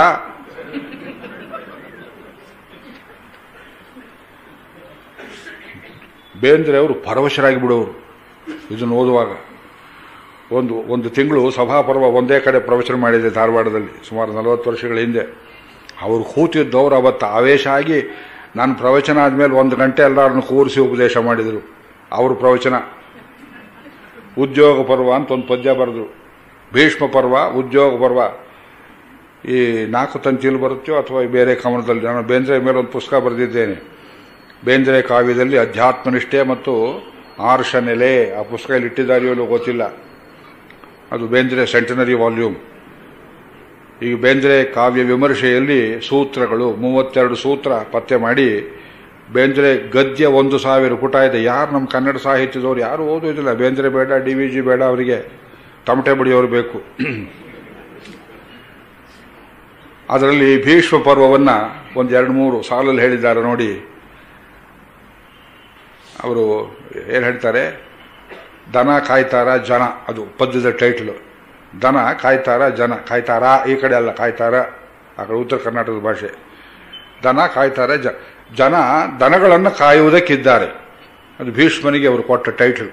Speaker 1: ಬೇಂದ್ರೆ ಅವರು ಪರವಶರಾಗಿ ಬಿಡೋರು ಇದನ್ನು ಓದುವಾಗ ಒಂದು ಒಂದು ತಿಂಗಳು ಸಭಾಪರ್ವ ಒಂದೇ ಕಡೆ ಪ್ರವಚನ ಮಾಡಿದೆ ಧಾರವಾಡದಲ್ಲಿ ಸುಮಾರು ನಲವತ್ತು ವರ್ಷಗಳ ಹಿಂದೆ ಅವರು ಕೂತಿದ್ದವ್ರು ಅವತ್ತು ಆವೇಶ ಆಗಿ ನಾನು ಪ್ರವಚನ ಆದಮೇಲೆ ಒಂದು ಗಂಟೆ ಎಲ್ಲರನ್ನು ಕೂರಿಸಿ ಉಪದೇಶ ಮಾಡಿದರು ಅವರು ಪ್ರವಚನ ಉದ್ಯೋಗ ಪರ್ವ ಅಂತ ಒಂದು ಪದ್ಯ ಬರೆದ್ರು ಭೀಷ್ಮ ಪರ್ವ ಉದ್ಯೋಗ ಪರ್ವ ಈ ನಾಲ್ಕು ತಂತಿಯಲ್ಲಿ ಬರುತ್ತೋ ಅಥವಾ ಬೇರೆ ಕವನದಲ್ಲಿ ನಾನು ಬೇಂದ್ರೆ ಮೇಲೆ ಒಂದು ಪುಸ್ತಕ ಬರೆದಿದ್ದೇನೆ ಬೇಂದ್ರೆ ಕಾವ್ಯದಲ್ಲಿ ಅಧ್ಯಾತ್ಮನಿಷ್ಠೆ ಮತ್ತು ಆರ್ಷ ನೆಲೆ ಆ ಪುಸ್ತಕ ಇಲ್ಲಿ ಇಟ್ಟಿದ್ದಾರೆಯೋ ಗೊತ್ತಿಲ್ಲ ಅದು ಬೇಂದ್ರೆ ಸೆಂಟನರಿ ವಾಲ್ಯೂಮ್ ಈ ಬೇಂದ್ರೆ ಕಾವ್ಯ ವಿಮರ್ಶೆಯಲ್ಲಿ ಸೂತ್ರಗಳು ಮೂವತ್ತೆರಡು ಸೂತ್ರ ಪತ್ತೆ ಮಾಡಿ ಬೇಂದ್ರೆ ಗದ್ಯ ಒಂದು ಸಾವಿರ ಪುಟ ಇದೆ ಯಾರು ನಮ್ಮ ಕನ್ನಡ ಸಾಹಿತ್ಯದವ್ರು ಯಾರು ಓದೋದಿಲ್ಲ ಬೇಂದ್ರೆ ಬೇಡ ಡಿ ವಿ ಜಿ ಬೇಡ ಅವರಿಗೆ ತಮಟೆ ಬಡಿಯೋರು ಬೇಕು ಅದರಲ್ಲಿ ಭೀಷ್ಮ ಪರ್ವವನ್ನು ಒಂದು ಎರಡು ಮೂರು ಸಾಲಲ್ಲಿ ಹೇಳಿದ್ದಾರೆ ನೋಡಿ ಅವರು ಏನು ಹೇಳ್ತಾರೆ ದನ ಕಾಯ್ತಾರ ಜನ ಅದು ಪದ್ಯದ ಟೈಟ್ಲು ದನ ಕಾಯ್ತಾರ ಜನ ಕಾಯ್ತಾರ ಈ ಕಡೆ ಅಲ್ಲ ಕಾಯ್ತಾರ ಆ ಕಡೆ ಉತ್ತರ ಕರ್ನಾಟಕದ ಭಾಷೆ ದನ ಕಾಯ್ತಾರೆ ಜ ಜನ ದನಗಳನ್ನು ಕಾಯುವುದಕ್ಕಿದ್ದಾರೆ ಅದು ಭೀಷ್ಮನಿಗೆ ಅವರು ಕೊಟ್ಟ ಟೈಟಲ್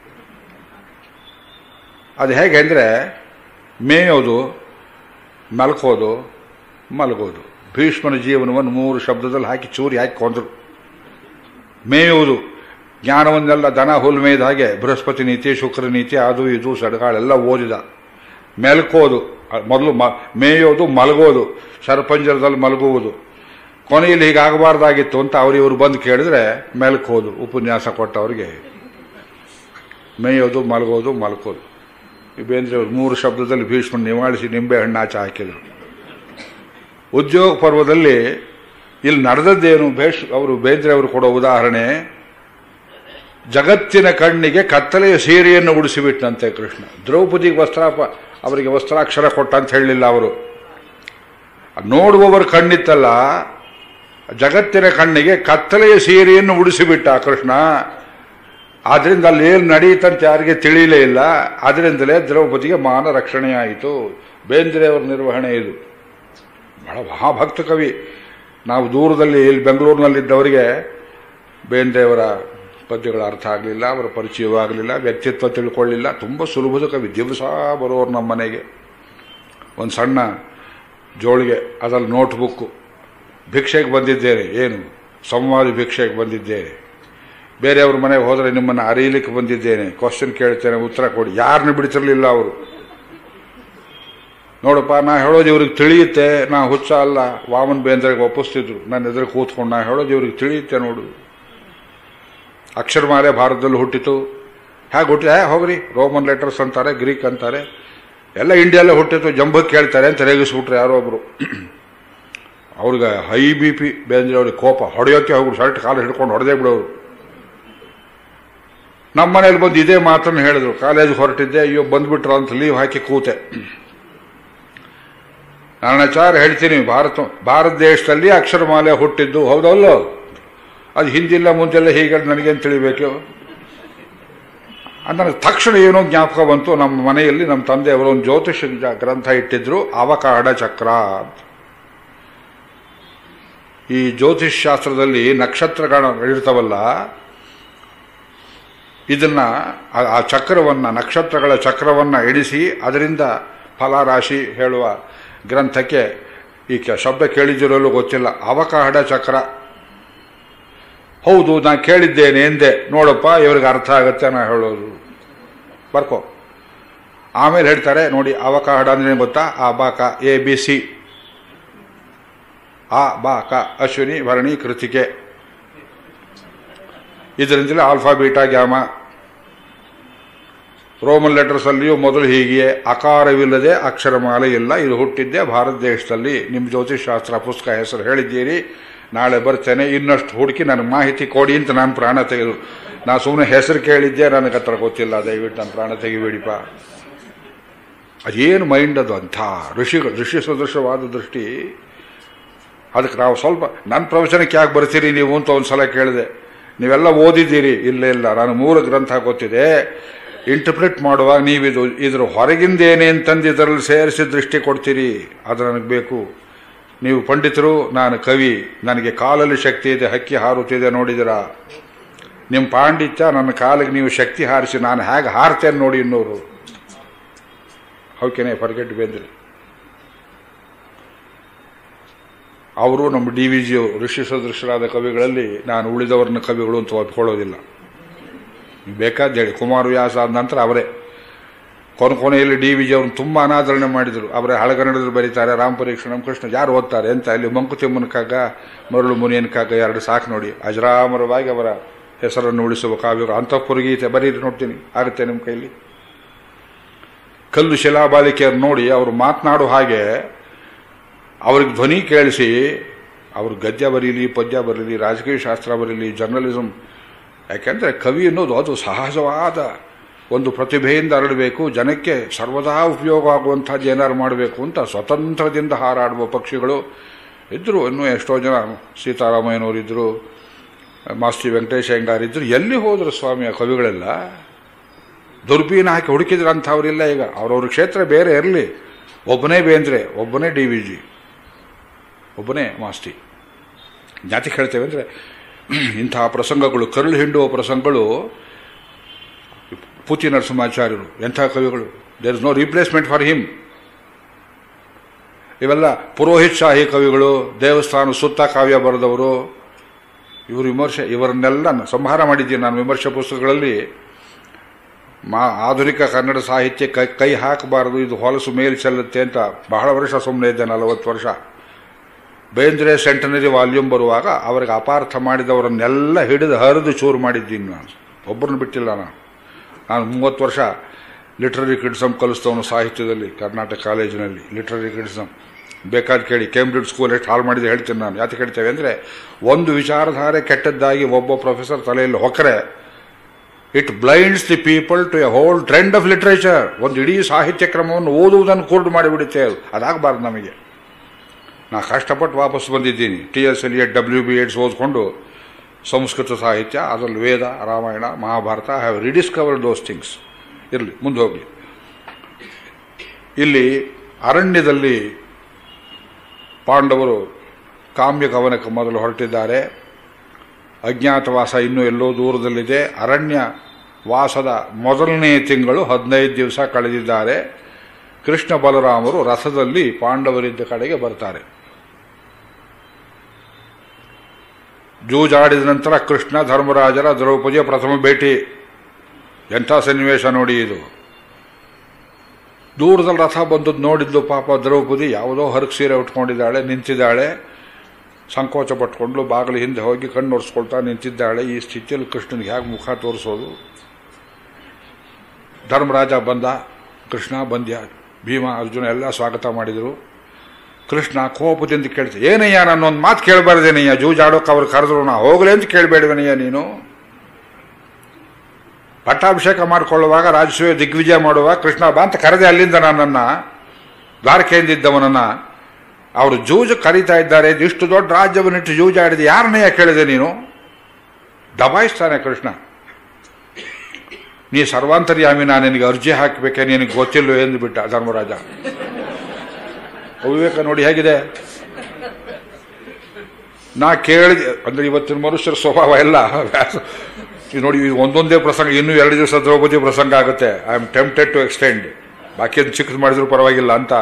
Speaker 1: ಅದು ಹೇಗೆ ಅಂದರೆ ಮೇಯೋದು ಮಲ್ಕೋದು ಮಲಗೋದು ಭೀಷ್ಮನ ಜೀವನವನ್ನು ಮೂರು ಶಬ್ದದಲ್ಲಿ ಹಾಕಿ ಚೂರಿ ಹಾಕಿ ಕೊಂದರು ಮೇಯುವುದು ಜ್ಞಾನವನ್ನೆಲ್ಲ ದನ ಹುಲ್ ಮೇಯ್ದ ಹಾಗೆ ಬೃಹಸ್ಪತಿ ನೀತಿ ಶುಕ್ರ ನೀತಿ ಅದು ಇದು ಸಡಗಾಳೆಲ್ಲ ಓದಿದ ಮೆಲ್ಕೋದು ಮೊದಲು ಮ ಮೇಯೋದು ಮಲಗೋದು ಶರಪಂಜರದಲ್ಲಿ ಮಲಗುವುದು ಕೊನೆಯಲ್ಲಿ ಹೀಗಾಗಬಾರ್ದಾಗಿತ್ತು ಅಂತ ಅವ್ರು ಇವರು ಬಂದು ಕೇಳಿದ್ರೆ ಮೆಲ್ಕೋದು ಉಪನ್ಯಾಸ ಕೊಟ್ಟವ್ರಿಗೆ ಮೇಯೋದು ಮಲಗೋದು ಮಲ್ಕೋದು ಈ ಬೇಂದ್ರೆ ಅವರು ಮೂರು ಶಬ್ದದಲ್ಲಿ ಭೀಷ್ಮ ನಿವಾಳಿಸಿ ನಿಂಬೆ ಹಣ್ಣಾಚ ಹಾಕಿದರು ಉದ್ಯೋಗ ಪರ್ವದಲ್ಲಿ ಇಲ್ಲಿ ನಡೆದದ್ದೇನು ಭೇಷ್ ಅವರು ಬೇಂದ್ರೆ ಅವರು ಕೊಡೋ ಉದಾಹರಣೆ ಜಗತ್ತಿನ ಕಣ್ಣಿಗೆ ಕತ್ತಲೆಯ ಸೀರೆಯನ್ನು ಉಡಿಸಿಬಿಟ್ಟಂತೆ ಕೃಷ್ಣ ದ್ರೌಪದಿಗೆ ವಸ್ತ್ರಾಪ ಅವರಿಗೆ ವಸ್ತ್ರಾಕ್ಷರ ಕೊಟ್ಟ ಅಂತ ಹೇಳಲಿಲ್ಲ ಅವರು ನೋಡುವವರ ಕಣ್ಣಿತ್ತಲ್ಲ ಜಗತ್ತಿನ ಕಣ್ಣಿಗೆ ಕತ್ತಲೆಯ ಸೀರೆಯನ್ನು ಉಡಿಸಿಬಿಟ್ಟ ಕೃಷ್ಣ ಆದ್ರಿಂದ ಅಲ್ಲಿ ಏನು ನಡೆಯುತ್ತಂತ ಯಾರಿಗೆ ತಿಳಿಯಲೇ ಇಲ್ಲ ಆದ್ರಿಂದಲೇ ದ್ರೌಪದಿಗೆ ಮಾನ ರಕ್ಷಣೆಯಾಯಿತು ಬೇಂದ್ರೆಯವರ ನಿರ್ವಹಣೆ ಇದು ಬಹಳ ಮಹಾಭಕ್ತ ಕವಿ ನಾವು ದೂರದಲ್ಲಿ ಇಲ್ಲಿ ಬೆಂಗಳೂರಿನಲ್ಲಿದ್ದವರಿಗೆ ಬೇಂದ್ರೆಯವರ ಪದ್ಯಗಳ ಅರ್ಥ ಆಗಲಿಲ್ಲ ಅವರ ಪರಿಚಯವೂ ಆಗಲಿಲ್ಲ ವ್ಯಕ್ತಿತ್ವ ತಿಳ್ಕೊಳ್ಳಿಲ್ಲ ತುಂಬ ಸುಲಭದ ಕವಿ ದಿವಸ ಬರೋರು ನಮ್ಮ ಮನೆಗೆ ಒಂದು ಸಣ್ಣ ಜೋಳಿಗೆ ಅದರಲ್ಲಿ ನೋಟ್ಬುಕ್ಕು ಭಿಕ್ಷೆಗೆ ಬಂದಿದ್ದೇನೆ ಏನು ಸಂವಾದ ಭಿಕ್ಷೆಗೆ ಬಂದಿದ್ದೇನೆ ಬೇರೆಯವ್ರ ಮನೆಗೆ ಹೋದರೆ ನಿಮ್ಮನ್ನು ಅರಿಯಲಿಕ್ಕೆ ಬಂದಿದ್ದೇನೆ ಕ್ವಶನ್ ಕೇಳ್ತೇನೆ ಉತ್ತರ ಕೊಡಿ ಯಾರನ್ನ ಬಿಡ್ತಿರ್ಲಿಲ್ಲ ಅವರು ನೋಡಪ್ಪ ನಾ ಹೇಳೋದು ಇವ್ರಿಗೆ ತಿಳಿಯುತ್ತೆ ನಾ ಹುಚ್ಚ ಅಲ್ಲ ವಾಮನ್ ಬೇಂದ್ರೆಗೆ ಒಪ್ಪಿಸ್ತಿದ್ರು ನನ್ನ ಎದುರು ಕೂತ್ಕೊಂಡು ನಾ ಹೇಳೋದು ಇವ್ರಿಗೆ ತಿಳಿಯುತ್ತೆ ನೋಡು ಅಕ್ಷರಮಾಲೆ ಭಾರತದಲ್ಲಿ ಹುಟ್ಟಿತು ಹೇಗೆ ಹುಟ್ಟಿದೆ ಹೋಗ್ರಿ ರೋಮನ್ ಲೆಟರ್ಸ್ ಅಂತಾರೆ ಗ್ರೀಕ್ ಅಂತಾರೆ ಎಲ್ಲ ಇಂಡಿಯಲ್ಲೇ ಹುಟ್ಟಿತು ಜಂಬಕ್ಕೆ ಕೇಳ್ತಾರೆ ಅಂತ ರೇಗಿಸ್ಬಿಟ್ರೆ ಯಾರೋ ಒಬ್ರು ಅವ್ರಿಗೆ ಹೈ ಬಿ ಪಿ ಬೇಂದ್ರೆ ಅವ್ರಿಗೆ ಕೋಪ ಹೊಡೆಯೋಕೆ ಹೋಗ್ರು ಶರ್ಟ್ ಕಾಲು ಹಿಡ್ಕೊಂಡು ಹೊಡೆದೇ ಬಿಡೋರು ನಮ್ಮ ಮನೇಲಿ ಬಂದು ಇದೇ ಮಾತನ್ನು ಹೇಳಿದ್ರು ಕಾಲೇಜ್ ಹೊರಟಿದ್ದೆ ಅಯ್ಯೋ ಬಂದ್ಬಿಟ್ರ ಅಂತ ಲೀವ್ ಹಾಕಿ ಕೂತೆ ನಾನಾಚಾರ ಹೇಳ್ತೀನಿ ಭಾರತ ಭಾರತ ದೇಶದಲ್ಲಿ ಅಕ್ಷರಮಾಲೆ ಹುಟ್ಟಿದ್ದು ಹೌದಲ್ಲೋ ಅದು ಹಿಂದಿಲ್ಲ ಮುಂದೆಲ್ಲ ಹೀಗೆ ನನಗೇನು ತಿಳಿಬೇಕು ನನಗೆ ತಕ್ಷಣ ಏನೋ ಜ್ಞಾಪಕ ಬಂತು ನಮ್ಮ ಮನೆಯಲ್ಲಿ ನಮ್ಮ ತಂದೆಯವರು ಒಂದು ಜ್ಯೋತಿಷ ಗ್ರಂಥ ಇಟ್ಟಿದ್ರು ಅವಕಾಡ ಚಕ್ರ ಅಂತ ಈ ಜ್ಯೋತಿಷ್ ಶಾಸ್ತ್ರದಲ್ಲಿ ನಕ್ಷತ್ರಗಳ ಇರ್ತಾವಲ್ಲ ಇದನ್ನ ಆ ಚಕ್ರವನ್ನ ನಕ್ಷತ್ರಗಳ ಚಕ್ರವನ್ನ ಎಣಿಸಿ ಅದರಿಂದ ಫಲರಾಶಿ ಹೇಳುವ ಗ್ರಂಥಕ್ಕೆ ಈ ಶಬ್ದ ಕೇಳಿದಿರಲು ಗೊತ್ತಿಲ್ಲ ಅವಕಾಡ ಚಕ್ರ ಹೌದು ನಾ ಕೇಳಿದ್ದೇನೆ ಎಂದೆ ನೋಡಪ್ಪ ಇವ್ರಿಗೆ ಅರ್ಥ ಆಗತ್ತೆ ನಾ ಹೇಳೋದು ಬರ್ಕೋ ಆಮೇಲೆ ಹೇಳ್ತಾರೆ ನೋಡಿ ಅವಕಾಡ ಅಂದ್ರೆ ಗೊತ್ತಾ ಆ ಬಾಕ ಎ ಬಿ ಸಿ ಆ ಬಾ ಕ ಅಶ್ವಿನಿ ಭರಣಿ ಕೃತಿಕೆ ಇದರಿಂದಲೇ alpha beta gamma Roman letters ಅಲ್ಲಿಯೂ ಮೊದಲು ಹೀಗೆಯೇ ಅಕಾರವಿಲ್ಲದೆ ಅಕ್ಷರಮಾಲೆ ಇಲ್ಲ ಇದು ಹುಟ್ಟಿದ್ದೆ ಭಾರತ ದೇಶದಲ್ಲಿ ನಿಮ್ಮ ಜ್ಯೋತಿಷಾಸ್ತ್ರ ಪುಸ್ತಕ ಹೆಸರು ಹೇಳಿದ್ದೀರಿ ನಾಳೆ ಬರ್ತೇನೆ ಇನ್ನಷ್ಟು ಹುಡುಕಿ ನನಗೆ ಮಾಹಿತಿ ಕೊಡಿ ಅಂತ ನಾನು ಪ್ರಾಣ ತೆಗೆದು ನಾ ಸುಮ್ಮನೆ ಹೆಸರು ಕೇಳಿದ್ದೆ ನನಗೆ ಹತ್ರ ಗೊತ್ತಿಲ್ಲ ದಯವಿಟ್ಟು ನಾನು ಪ್ರಾಣ ತೆಗಿಬೇಡಿಪ ಅದೇನು ಮೈಂಡ್ ಅದು ಅಂಥ ಋಷಿಗಳು ಋಷಿ ಸದೃಶವಾದ ದೃಷ್ಟಿ ಅದಕ್ಕೆ ನಾವು ಸ್ವಲ್ಪ ನನ್ನ ಪ್ರವಚನಕ್ಕೆ ಯಾಕೆ ಬರ್ತೀರಿ ನೀವು ಅಂತ ಒಂದು ಸಲ ಕೇಳಿದೆ ನೀವೆಲ್ಲ ಓದಿದ್ದೀರಿ ಇಲ್ಲ ಇಲ್ಲ ನಾನು ಮೂರು ಗ್ರಂಥ ಗೊತ್ತಿದೆ ಇಂಟರ್ಪ್ರಿಟ್ ಮಾಡುವಾಗ ನೀವಿದು ಇದ್ರ ಹೊರಗಿಂದೇನೆ ಅಂತಂದು ಇದರಲ್ಲಿ ಸೇರಿಸಿ ದೃಷ್ಟಿ ಕೊಡ್ತೀರಿ ಅದು ನನಗೆ ಬೇಕು ನೀವು ಪಂಡಿತರು ನಾನು ಕವಿ ನನಗೆ ಕಾಲಲ್ಲಿ ಶಕ್ತಿ ಇದೆ ಹಕ್ಕಿ ಹಾರುತ್ತಿದೆ ನೋಡಿದಿರಾ ನಿಮ್ಮ ಪಾಂಡಿತ್ಯ ನನ್ನ ಕಾಲಿಗೆ ನೀವು ಶಕ್ತಿ ಹಾರಿಸಿ ನಾನು ಹೇಗೆ ಹಾರ್ತೇನೆ ನೋಡಿ ಇನ್ನೂರು ಹೌಕೆನೆ ಫರ್ಗೆಟ್ ಬೇಂದ್ರೆ ಅವರು ನಮ್ಮ ಡಿ ವಿ ಜಿ ಋಷಿ ಸದೃಶರಾದ ಕವಿಗಳಲ್ಲಿ ನಾನು ಉಳಿದವರನ್ನ ಕವಿಗಳು ಅಂತ ಒಪ್ಕೊಳ್ಳೋದಿಲ್ಲ ಬೇಕಾದ ಹೇಳಿ ಕುಮಾರವ್ಯಾಸ ಆದ ನಂತರ ಅವರೇ ಕೊನೆ ಕೊನೆಯಲ್ಲಿ ಡಿ ವಿ ಜಿ ಅವ್ರನ್ನ ತುಂಬ ಅನಾದರಣೆ ಮಾಡಿದರು ಅವರೇ ಹಳಗನ್ನಡದಲ್ಲಿ ಬರೀತಾರೆ ರಾಮ ಪರೀಕ್ಷಣಂ ಕೃಷ್ಣ ಯಾರು ಓದ್ತಾರೆ ಅಂತ ಅಲ್ಲಿ ಮಂಕುತಿಮ್ಮನ ಕಾಗ ಮರಳು ಮುನಿಯನ ಕಾಗ ಎರಡು ಸಾಕು ನೋಡಿ ಅಜರಾಮರವಾಗಿ ಅವರ ಹೆಸರನ್ನು ಉಳಿಸುವ ಕಾವ್ಯಗಳು ಅಂತಃಪುರಗೀತೆ ಬರೀರಿ ನೋಡ್ತೀನಿ ಆಗುತ್ತೆ ನಿಮ್ಮ ಕೈಲಿ ಕಲ್ಲು ಶಿಲಾಬಾಲಿಕೆಯರು ನೋಡಿ ಅವರು ಮಾತನಾಡೋ ಹಾಗೆ ಅವ್ರಿಗೆ ಧ್ವನಿ ಕೇಳಿಸಿ ಅವ್ರು ಗದ್ಯ ಬರೀಲಿ ಪದ್ಯ ಬರೀಲಿ ರಾಜಕೀಯ ಶಾಸ್ತ್ರ ಬರೀಲಿ ಜರ್ನಲಿಸಮ್ ಯಾಕೆಂದರೆ ಕವಿ ಅನ್ನೋದು ಅದು ಸಹಜವಾದ ಒಂದು ಪ್ರತಿಭೆಯಿಂದ ಹರಡಬೇಕು ಜನಕ್ಕೆ ಸರ್ವದಾ ಉಪಯೋಗ ಆಗುವಂಥದ್ದು ಏನಾರು ಮಾಡಬೇಕು ಅಂತ ಸ್ವತಂತ್ರದಿಂದ ಹಾರಾಡುವ ಪಕ್ಷಿಗಳು ಇದ್ದರು ಇನ್ನೂ ಎಷ್ಟೋ ಜನ ಸೀತಾರಾಮಯ್ಯನವರು ಇದ್ದರು ಮಾಸ್ತಿ ವೆಂಕಟೇಶ್ ಅಯ್ಯಂಗಾರ್ ಇದ್ದರು ಎಲ್ಲಿ ಹೋದರು ಸ್ವಾಮಿ ಆ ಕವಿಗಳೆಲ್ಲ ದುರ್ಬೀನ ಹಾಕಿ ಹುಡುಕಿದ್ರು ಅಂಥವ್ರಿಲ್ಲ ಈಗ ಅವ್ರವ್ರ ಕ್ಷೇತ್ರ ಬೇರೆ ಇರಲಿ ಒಬ್ಬನೇ ಬೇಂದ್ರೆ ಒಬ್ಬನೇ ಡಿ ವಿ ಜಿ ಒಬ್ಬನೇ ಮಾಸ್ತಿ ಜಾತಿ ಹೇಳ್ತೇವೆ ಅಂದರೆ ಇಂತಹ ಪ್ರಸಂಗಗಳು ಕರುಳು ಹಿಂಡುವ ಪ್ರಸಂಗಗಳು ಪೂತಿ ನರಸಿಂಹಾಚಾರ್ಯರು ಎಂಥ ಕವಿಗಳು there is no replacement for him ಇವೆಲ್ಲ ಪುರೋಹಿತ್ ಶಾಹಿ ಕವಿಗಳು ದೇವಸ್ಥಾನ ಸುತ್ತ ಕಾವ್ಯ ಬರೆದವರು ಇವರು ವಿಮರ್ಶೆ ಇವರನ್ನೆಲ್ಲ ಸಂಹಾರ ಮಾಡಿದ್ದೀನಿ ನಾನು ವಿಮರ್ಶೆ ಪುಸ್ತಕಗಳಲ್ಲಿ ಮಾ ಆಧುನಿಕ ಕನ್ನಡ ಸಾಹಿತ್ಯ ಕೈ ಕೈ ಹಾಕಬಾರದು ಇದು ಹೊಲಸು ಮೇಲ್ ಚೆಲ್ಲುತ್ತೆ ಅಂತ ಬಹಳ ವರ್ಷ ಸುಮ್ಮನೆ ಇದ್ದೆ ನಲವತ್ತು ವರ್ಷ ಬೇಂದ್ರೆ ಸೆಂಟನರಿ ವಾಲ್ಯೂಮ್ ಬರುವಾಗ ಅವರಿಗೆ ಅಪಾರ್ಥ ಮಾಡಿದವರನ್ನೆಲ್ಲ ಹಿಡಿದು ಹರಿದು ಚೂರು ಮಾಡಿದ್ದೀನಿ ನಾನು ಒಬ್ಬರನ್ನು ಬಿಟ್ಟಿಲ್ಲ ನಾನು ನಾನು ಮೂವತ್ತು ವರ್ಷ ಲಿಟ್ರರಿ ಕ್ರಿಟಿಸಮ್ ಕಲಿಸ್ತವನು ಸಾಹಿತ್ಯದಲ್ಲಿ ಕರ್ನಾಟಕ ಕಾಲೇಜಿನಲ್ಲಿ ಲಿಟ್ರರಿ ಕ್ರಿಟಿಸಮ್ ಬೇಕಾದ ಕೇಳಿ ಕೇಂಬ್ರಿಡ್ಜ್ ಸ್ಕೂಲ್ ಎಷ್ಟು ಹಾಳು ಮಾಡಿದೆ ಹೇಳ್ತೀನಿ ನಾನು ಯಾಕೆ ಹೇಳ್ತೇವೆ ಅಂದರೆ ಒಂದು ವಿಚಾರಧಾರೆ ಕೆಟ್ಟದ್ದಾಗಿ ಒಬ್ಬ ಪ್ರೊಫೆಸರ್ ತಲೆಯಲ್ಲಿ ಹೊಕ್ಕರೆ it blinds the people to a whole trend of literature ಒಂದು ಇಡೀ ಸಾಹಿತ್ಯ ಕ್ರಮವನ್ನು ಓದುವುದನ್ನು ಕುರುಡು ಮಾಡಿಬಿಡುತ್ತೆ ಅದು ಅದಾಗಬಾರ್ದು ನಮಗೆ ನಾ ಕಷ್ಟಪಟ್ಟು ವಾಪಸ್ ಬಂದಿದ್ದೀನಿ T S Eliot W B Yeats ಓದ್ಕೊಂಡು ಸಂಸ್ಕೃತ ಸಾಹಿತ್ಯ ಅದರಲ್ಲಿ Veda Ramayana Mahabharata have rediscovered those things ಇರಲಿ ಮುಂದೆ ಹೋಗಲಿ ಇಲ್ಲಿ ಅರಣ್ಯದಲ್ಲಿ ಪಾಂಡವರು ಕಾಮ್ಯ ಕವನಕ್ಕೆ ಮೊದಲು ಹೊರಟಿದ್ದಾರೆ ಅಜ್ಞಾತವಾಸ ಇನ್ನೂ ಎಲ್ಲೋ ದೂರದಲ್ಲಿದೆ ಅರಣ್ಯ ವಾಸದ ಮೊದಲನೇ ತಿಂಗಳು ಹದಿನೈದು ದಿವಸ ಕಳೆದಿದ್ದಾರೆ ಕೃಷ್ಣ ಬಲರಾಮರು ರಥದಲ್ಲಿ ಪಾಂಡವರಿದ್ದ ಕಡೆಗೆ ಬರ್ತಾರೆ ಜೂಜಾಡಿದ ನಂತರ ಕೃಷ್ಣ ಧರ್ಮರಾಜರ ದ್ರೌಪದಿಯ ಪ್ರಥಮ ಭೇಟಿ ಎಂಥ ಸನ್ನಿವೇಶ ನೋಡಿ ಇದು ದೂರದಲ್ಲಿ ರಥ ಬಂದದ್ದು ನೋಡಿದ್ದು ಪಾಪ ದ್ರೌಪದಿ ಯಾವುದೋ ಹರಕ್ ಸೀರೆ ಉಟ್ಕೊಂಡಿದ್ದಾಳೆ ನಿಂತಿದ್ದಾಳೆ ಸಂಕೋಚ ಪಟ್ಕೊಂಡು ಬಾಗಿಲು ಹಿಂದೆ ಹೋಗಿ ಕಣ್ಣು ಒರೆಸ್ಕೊಳ್ತಾ ನಿಂತಿದ್ದಾಳೆ ಈ ಸ್ಥಿತಿಯಲ್ಲಿ ಕೃಷ್ಣನಿಗೆ ಹೇಗೆ ಮುಖ ತೋರಿಸೋದು ಧರ್ಮರಾಜ ಬಂದ ಕೃಷ್ಣ ಬಂದ್ಯ ಭೀಮ ಅರ್ಜುನ ಎಲ್ಲ ಸ್ವಾಗತ ಮಾಡಿದರು ಕೃಷ್ಣ ಕೋಪದಿಂದ ಕೇಳ್ತೆ ಏನಯ್ಯ ನನ್ನೊಂದು ಮಾತು ಕೇಳಬಾರ್ದೇನಯ್ಯ ಜೂಜಾಡೋಕೆ ಅವ್ರು ಕರೆದ್ರು ನಾ ಹೋಗಲಿ ಅಂತ ಕೇಳಬೇಡವನಯ್ಯ ನೀನು ಪಟ್ಟಾಭಿಷೇಕ ಮಾಡಿಕೊಳ್ಳುವಾಗ ರಾಜಸೂಯ ದಿಗ್ವಿಜಯ ಮಾಡುವಾಗ ಕೃಷ್ಣ ಬಾ ಅಂತ ಕರೆದೆ ಅಲ್ಲಿಂದ ನನ್ನನ್ನು ದ್ವಾರಕೆಯಿಂದಿದ್ದವನನ್ನ ಅವರು ಜೂಜು ಕರೀತಾ ಇದ್ದಾರೆ ಇಷ್ಟು ದೊಡ್ಡ ರಾಜ್ಯವನ್ನಿಟ್ಟು ಜೂಜಾಡಿದೆ ಯಾರನ್ನಯ್ಯ ಕೇಳಿದೆ ನೀನು ದಬಾಯಿಸ್ತಾನೆ ಕೃಷ್ಣ ನೀ ಸರ್ವಾಂತರ್ಯಾಮಿ ನಾನು ನಿನಗೆ ಅರ್ಜಿ ಹಾಕಬೇಕೆ ನಿನಗೆ ಗೊತ್ತಿಲ್ಲೋ ಎಂದು ಬಿಟ್ಟ ಧರ್ಮರಾಜ ಅವಿವೇಕ ನೋಡಿ ಹೇಗಿದೆ ನಾ ಕೇಳಿದೆ ಅಂದ್ರೆ ಇವತ್ತಿನ ಮನುಷ್ಯರ ಸ್ವಭಾವ ಎಲ್ಲ ವ್ಯಾಸ ಈಗ ನೋಡಿ ಇದು ಒಂದೊಂದೇ ಪ್ರಸಂಗ ಇನ್ನೂ ಎರಡು ದಿವಸ ದ್ರೌಪದಿ ಪ್ರಸಂಗ ಆಗುತ್ತೆ I am tempted to extend ಬಾಕಿಯನ್ನು ಚಿಕ್ಕದು ಮಾಡಿದ್ರು ಪರವಾಗಿಲ್ಲ ಅಂತ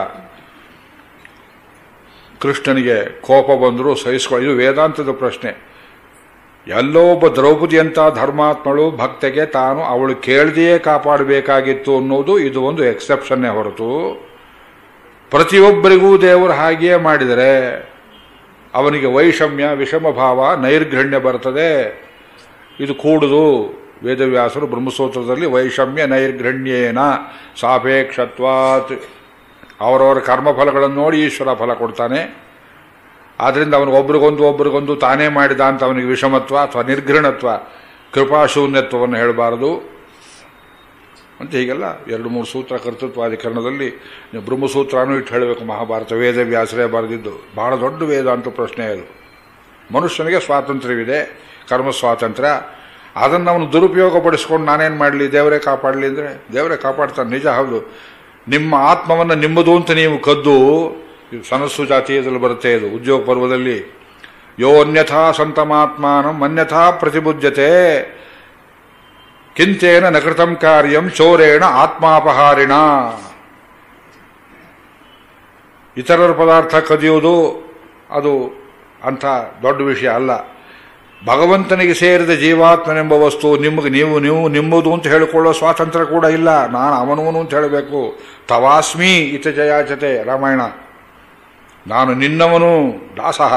Speaker 1: ಕೃಷ್ಣನಿಗೆ ಕೋಪ ಬಂದರೂ ಸಹಿಸ್ಕೊಳ್ಳಿ ಇದು ವೇದಾಂತದ ಪ್ರಶ್ನೆ ಎಲ್ಲೋ ಒಬ್ಬ ದ್ರೌಪದಿ ಅಂತ ಧರ್ಮಾತ್ಮಳು ಭಕ್ತೆಗೆ ತಾನು ಅವಳು ಕೇಳದೆಯೇ ಕಾಪಾಡಬೇಕಾಗಿತ್ತು ಅನ್ನೋದು ಇದು ಒಂದು ಎಕ್ಸೆಪ್ಷನ್ನೇ ಹೊರತು ಪ್ರತಿಯೊಬ್ಬರಿಗೂ ದೇವರು ಹಾಗೆಯೇ ಮಾಡಿದರೆ ಅವನಿಗೆ ವೈಷಮ್ಯ ವಿಷಮ ಭಾವ ನೈರ್ಘಣ್ಯ ಬರ್ತದೆ ಇದು ಕೂಡುದು ವೇದವ್ಯಾಸರು ಬ್ರಹ್ಮಸೂತ್ರದಲ್ಲಿ ವೈಷಮ್ಯ ನೈರ್ಘಣ್ಯೇನ ಸಾಪೇಕ್ಷತ್ವಾತ್ ಅವರವರ ಕರ್ಮಫಲಗಳನ್ನು ನೋಡಿ ಈಶ್ವರ ಫಲ ಕೊಡ್ತಾನೆ ಆದ್ರಿಂದ ಅವನಿಗೆ ಒಬ್ರಿಗೊಂದು ಒಬ್ರಿಗೊಂದು ತಾನೇ ಮಾಡಿದ ಅಂತ ಅವನಿಗೆ ವಿಷಮತ್ವ ಅಥವಾ ನಿರ್ಘೃಣತ್ವ ಕೃಪಾಶೂನ್ಯತ್ವವನ್ನು ಹೇಳಬಾರದು ಅಂತ ಹೀಗೆಲ್ಲ ಎರಡು ಮೂರು ಸೂತ್ರ ಕರ್ತೃತ್ವಾಧಿಕರಣದಲ್ಲಿ ನೀವು ಬ್ರಹ್ಮಸೂತ್ರನೂ ಇಟ್ಟು ಹೇಳಬೇಕು ಮಹಾಭಾರತ ವೇದ ವ್ಯಾಸರೇ ಬರೆದಿದ್ದು ಬಹಳ ದೊಡ್ಡ ವೇದ ಅಂತ ಪ್ರಶ್ನೆ ಅದು ಮನುಷ್ಯನಿಗೆ ಸ್ವಾತಂತ್ರ್ಯವಿದೆ ಕರ್ಮ ಸ್ವಾತಂತ್ರ್ಯ ಅದನ್ನು ಅವನು ದುರುಪಯೋಗ ಪಡಿಸ್ಕೊಂಡು ನಾನೇನು ಮಾಡಲಿ ದೇವರೇ ಕಾಪಾಡಲಿ ಅಂದರೆ ದೇವರೇ ಕಾಪಾಡ್ತಾನೆ ನಿಜ ಹೌದು ನಿಮ್ಮ ಆತ್ಮವನ್ನು ನಿಮ್ಮದು ಅಂತ ನೀವು ಕದ್ದು ಇದು ಸನಸ್ಸು ಜಾತೀಯದಲ್ಲಿ ಬರುತ್ತೆ ಇದು ಉದ್ಯೋಗ ಪರ್ವದಲ್ಲಿ ಯೋ ಅನ್ಯಥಾ ಸಂತಮಾತ್ಮಾನಂ ಅನ್ಯಥಾ ಪ್ರತಿಬುದ್ಧತೆ ಕಿಂತೇನ ನಕೃತಂ ಕಾರ್ಯಂ ಚೋರೇಣ ಆತ್ಮಾಪಹಾರಿಣ ಇತರರ ಪದಾರ್ಥ ಕದಿಯುವುದು ಅದು ಅಂಥ ದೊಡ್ಡ ವಿಷಯ ಅಲ್ಲ ಭಗವಂತನಿಗೆ ಸೇರಿದ ಜೀವಾತ್ಮನೆಂಬ ವಸ್ತು ನಿಮಗೆ ನೀವು ನೀವು ನಿಮ್ಮದು ಅಂತ ಹೇಳಿಕೊಳ್ಳೋ ಸ್ವಾತಂತ್ರ್ಯ ಕೂಡ ಇಲ್ಲ ನಾನು ಅವನವನು ಅಂತ ಹೇಳಬೇಕು ತವಾಸ್ಮಿ ಇತ ಜಯಾಚತೆ ರಾಮಾಯಣ ನಾನು ನಿನ್ನವನು ದಾಸಃ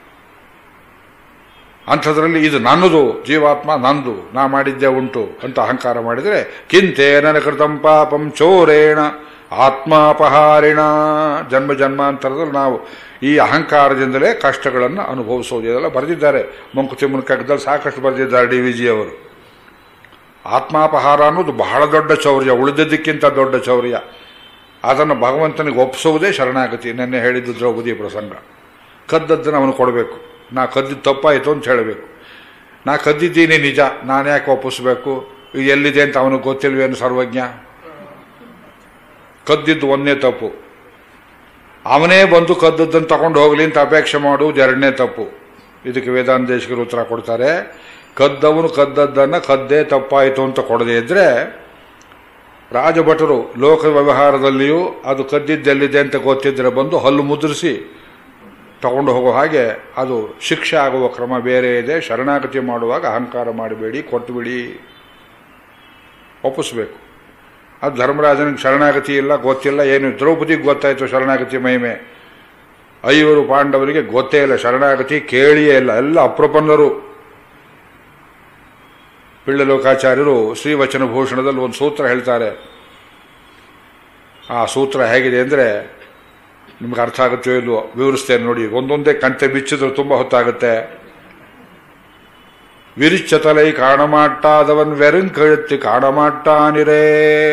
Speaker 1: ಅಂಥದ್ರಲ್ಲಿ ಇದು ನನ್ನದು ಜೀವಾತ್ಮ ನಂದು ನಾ ಮಾಡಿದ್ದೆ ಉಂಟು ಅಂತ ಅಹಂಕಾರ ಮಾಡಿದರೆ ಕಿಂತೇನ ಕೃತಂ ಪಾಪಂ ಚೋರೇಣ ಆತ್ಮಾಪಹಾರಿಣ ಜನ್ಮ ಜನ್ಮಾಂತರದಲ್ಲಿ ನಾವು ಈ ಅಹಂಕಾರದಿಂದಲೇ ಕಷ್ಟಗಳನ್ನು ಅನುಭವಿಸೋದು ಇದೆಲ್ಲ ಬರೆದಿದ್ದಾರೆ ಮಂಕುತಿಮ್ಮನ ಕಗ್ಗದಲ್ಲಿ ಸಾಕಷ್ಟು ಬರೆದಿದ್ದಾರೆ ಡಿ ವಿ ಜಿ ಅವರು ಆತ್ಮಾಪಹಾರ ಅನ್ನೋದು ಬಹಳ ದೊಡ್ಡ ಚೌರ್ಯ ಉಳಿದದ್ದಕ್ಕಿಂತ ದೊಡ್ಡ ಚೌರ್ಯ ಅದನ್ನು ಭಗವಂತನಿಗೆ ಒಪ್ಪಿಸುವುದೇ ಶರಣಾಗತಿ ನೆನ್ನೆ ಹೇಳಿದ್ದು ದ್ರೌಪದಿ ಪ್ರಸಂಗ ಕದ್ದದ್ದನ್ನು ಅವನು ಕೊಡಬೇಕು ನಾ ಕದ್ದಿದ್ದು ತಪ್ಪಾಯಿತು ಅಂತ ಹೇಳಬೇಕು ನಾ ಕದ್ದಿದ್ದೀನಿ ನಿಜ ನಾನು ಯಾಕೆ ಒಪ್ಪಿಸ್ಬೇಕು ಇದು ಎಲ್ಲಿದೆ ಅಂತ ಅವನಿಗೆ ಗೊತ್ತಿಲ್ವೇನು ಸರ್ವಜ್ಞ ಕದ್ದಿದ್ದು ಒಂದೇ ತಪ್ಪು ಅವನೇ ಬಂದು ಕದ್ದದ್ದನ್ನು ತಗೊಂಡು ಹೋಗಲಿ ಅಂತ ಅಪೇಕ್ಷೆ ಮಾಡುವುದು ಎರಡನೇ ತಪ್ಪು ಇದಕ್ಕೆ ವೇದಾಂತ ದೇಶಿಕರು ಉತ್ತರ ಕೊಡ್ತಾರೆ ಕದ್ದವನು ಕದ್ದದ್ದನ್ನು ಕದ್ದೇ ತಪ್ಪಾಯಿತು ಅಂತ ಕೊಡದೇ ಇದ್ರೆ ರಾಜಭಟರು ಲೋಕ ವ್ಯವಹಾರದಲ್ಲಿಯೂ ಅದು ಕದ್ದಿದ್ದೆಲ್ಲಿದೆ ಅಂತ ಗೊತ್ತಿದ್ರೆ ಬಂದು ಹಲ್ಲು ಮುದ್ರಿಸಿ ತಗೊಂಡು ಹೋಗೋ ಹಾಗೆ ಅದು ಶಿಕ್ಷೆ ಆಗುವ ಕ್ರಮ ಬೇರೆ ಇದೆ ಶರಣಾಗತಿ ಮಾಡುವಾಗ ಅಹಂಕಾರ ಮಾಡಬೇಡಿ ಕೊಟ್ಟುಬಿಡಿ ಒಪ್ಪಿಸ್ಬೇಕು ಅದು ಧರ್ಮರಾಜನಿಗೆ ಶರಣಾಗತಿ ಇಲ್ಲ ಗೊತ್ತಿಲ್ಲ ಏನು ದ್ರೌಪದಿಗೆ ಗೊತ್ತಾಯಿತು ಶರಣಾಗತಿ ಮಹಿಮೆ ಐವರು ಪಾಂಡವರಿಗೆ ಗೊತ್ತೇ ಇಲ್ಲ ಶರಣಾಗತಿ ಕೇಳಿಯೇ ಇಲ್ಲ ಎಲ್ಲ ಅಪ್ರಪನ್ನರು ಪಿಳ್ಳಲೋಕಾಚಾರ್ಯರು ಶ್ರೀವಚನ ಭೂಷಣದಲ್ಲಿ ಒಂದು ಸೂತ್ರ ಹೇಳ್ತಾರೆ ಆ ಸೂತ್ರ ಹೇಗಿದೆ ಅಂದರೆ ನಿಮ್ಗೆ ಅರ್ಥ ಆಗುತ್ತೋ ಇಲ್ವೋ ವಿವರಿಸ್ತೇನೆ ನೋಡಿ ಒಂದೊಂದೇ ಕಂತೆ ಬಿಚ್ಚಿದ್ರೆ ತುಂಬ ಹೊತ್ತಾಗುತ್ತೆ ವಿರಿಚ್ಚತಲೈ ಕಾಣಮಾಟ್ಟಾದವನ್ ವೆರಂಕழுத்து ಕಾಣಮಾಟ್ಟಾನಿರೇ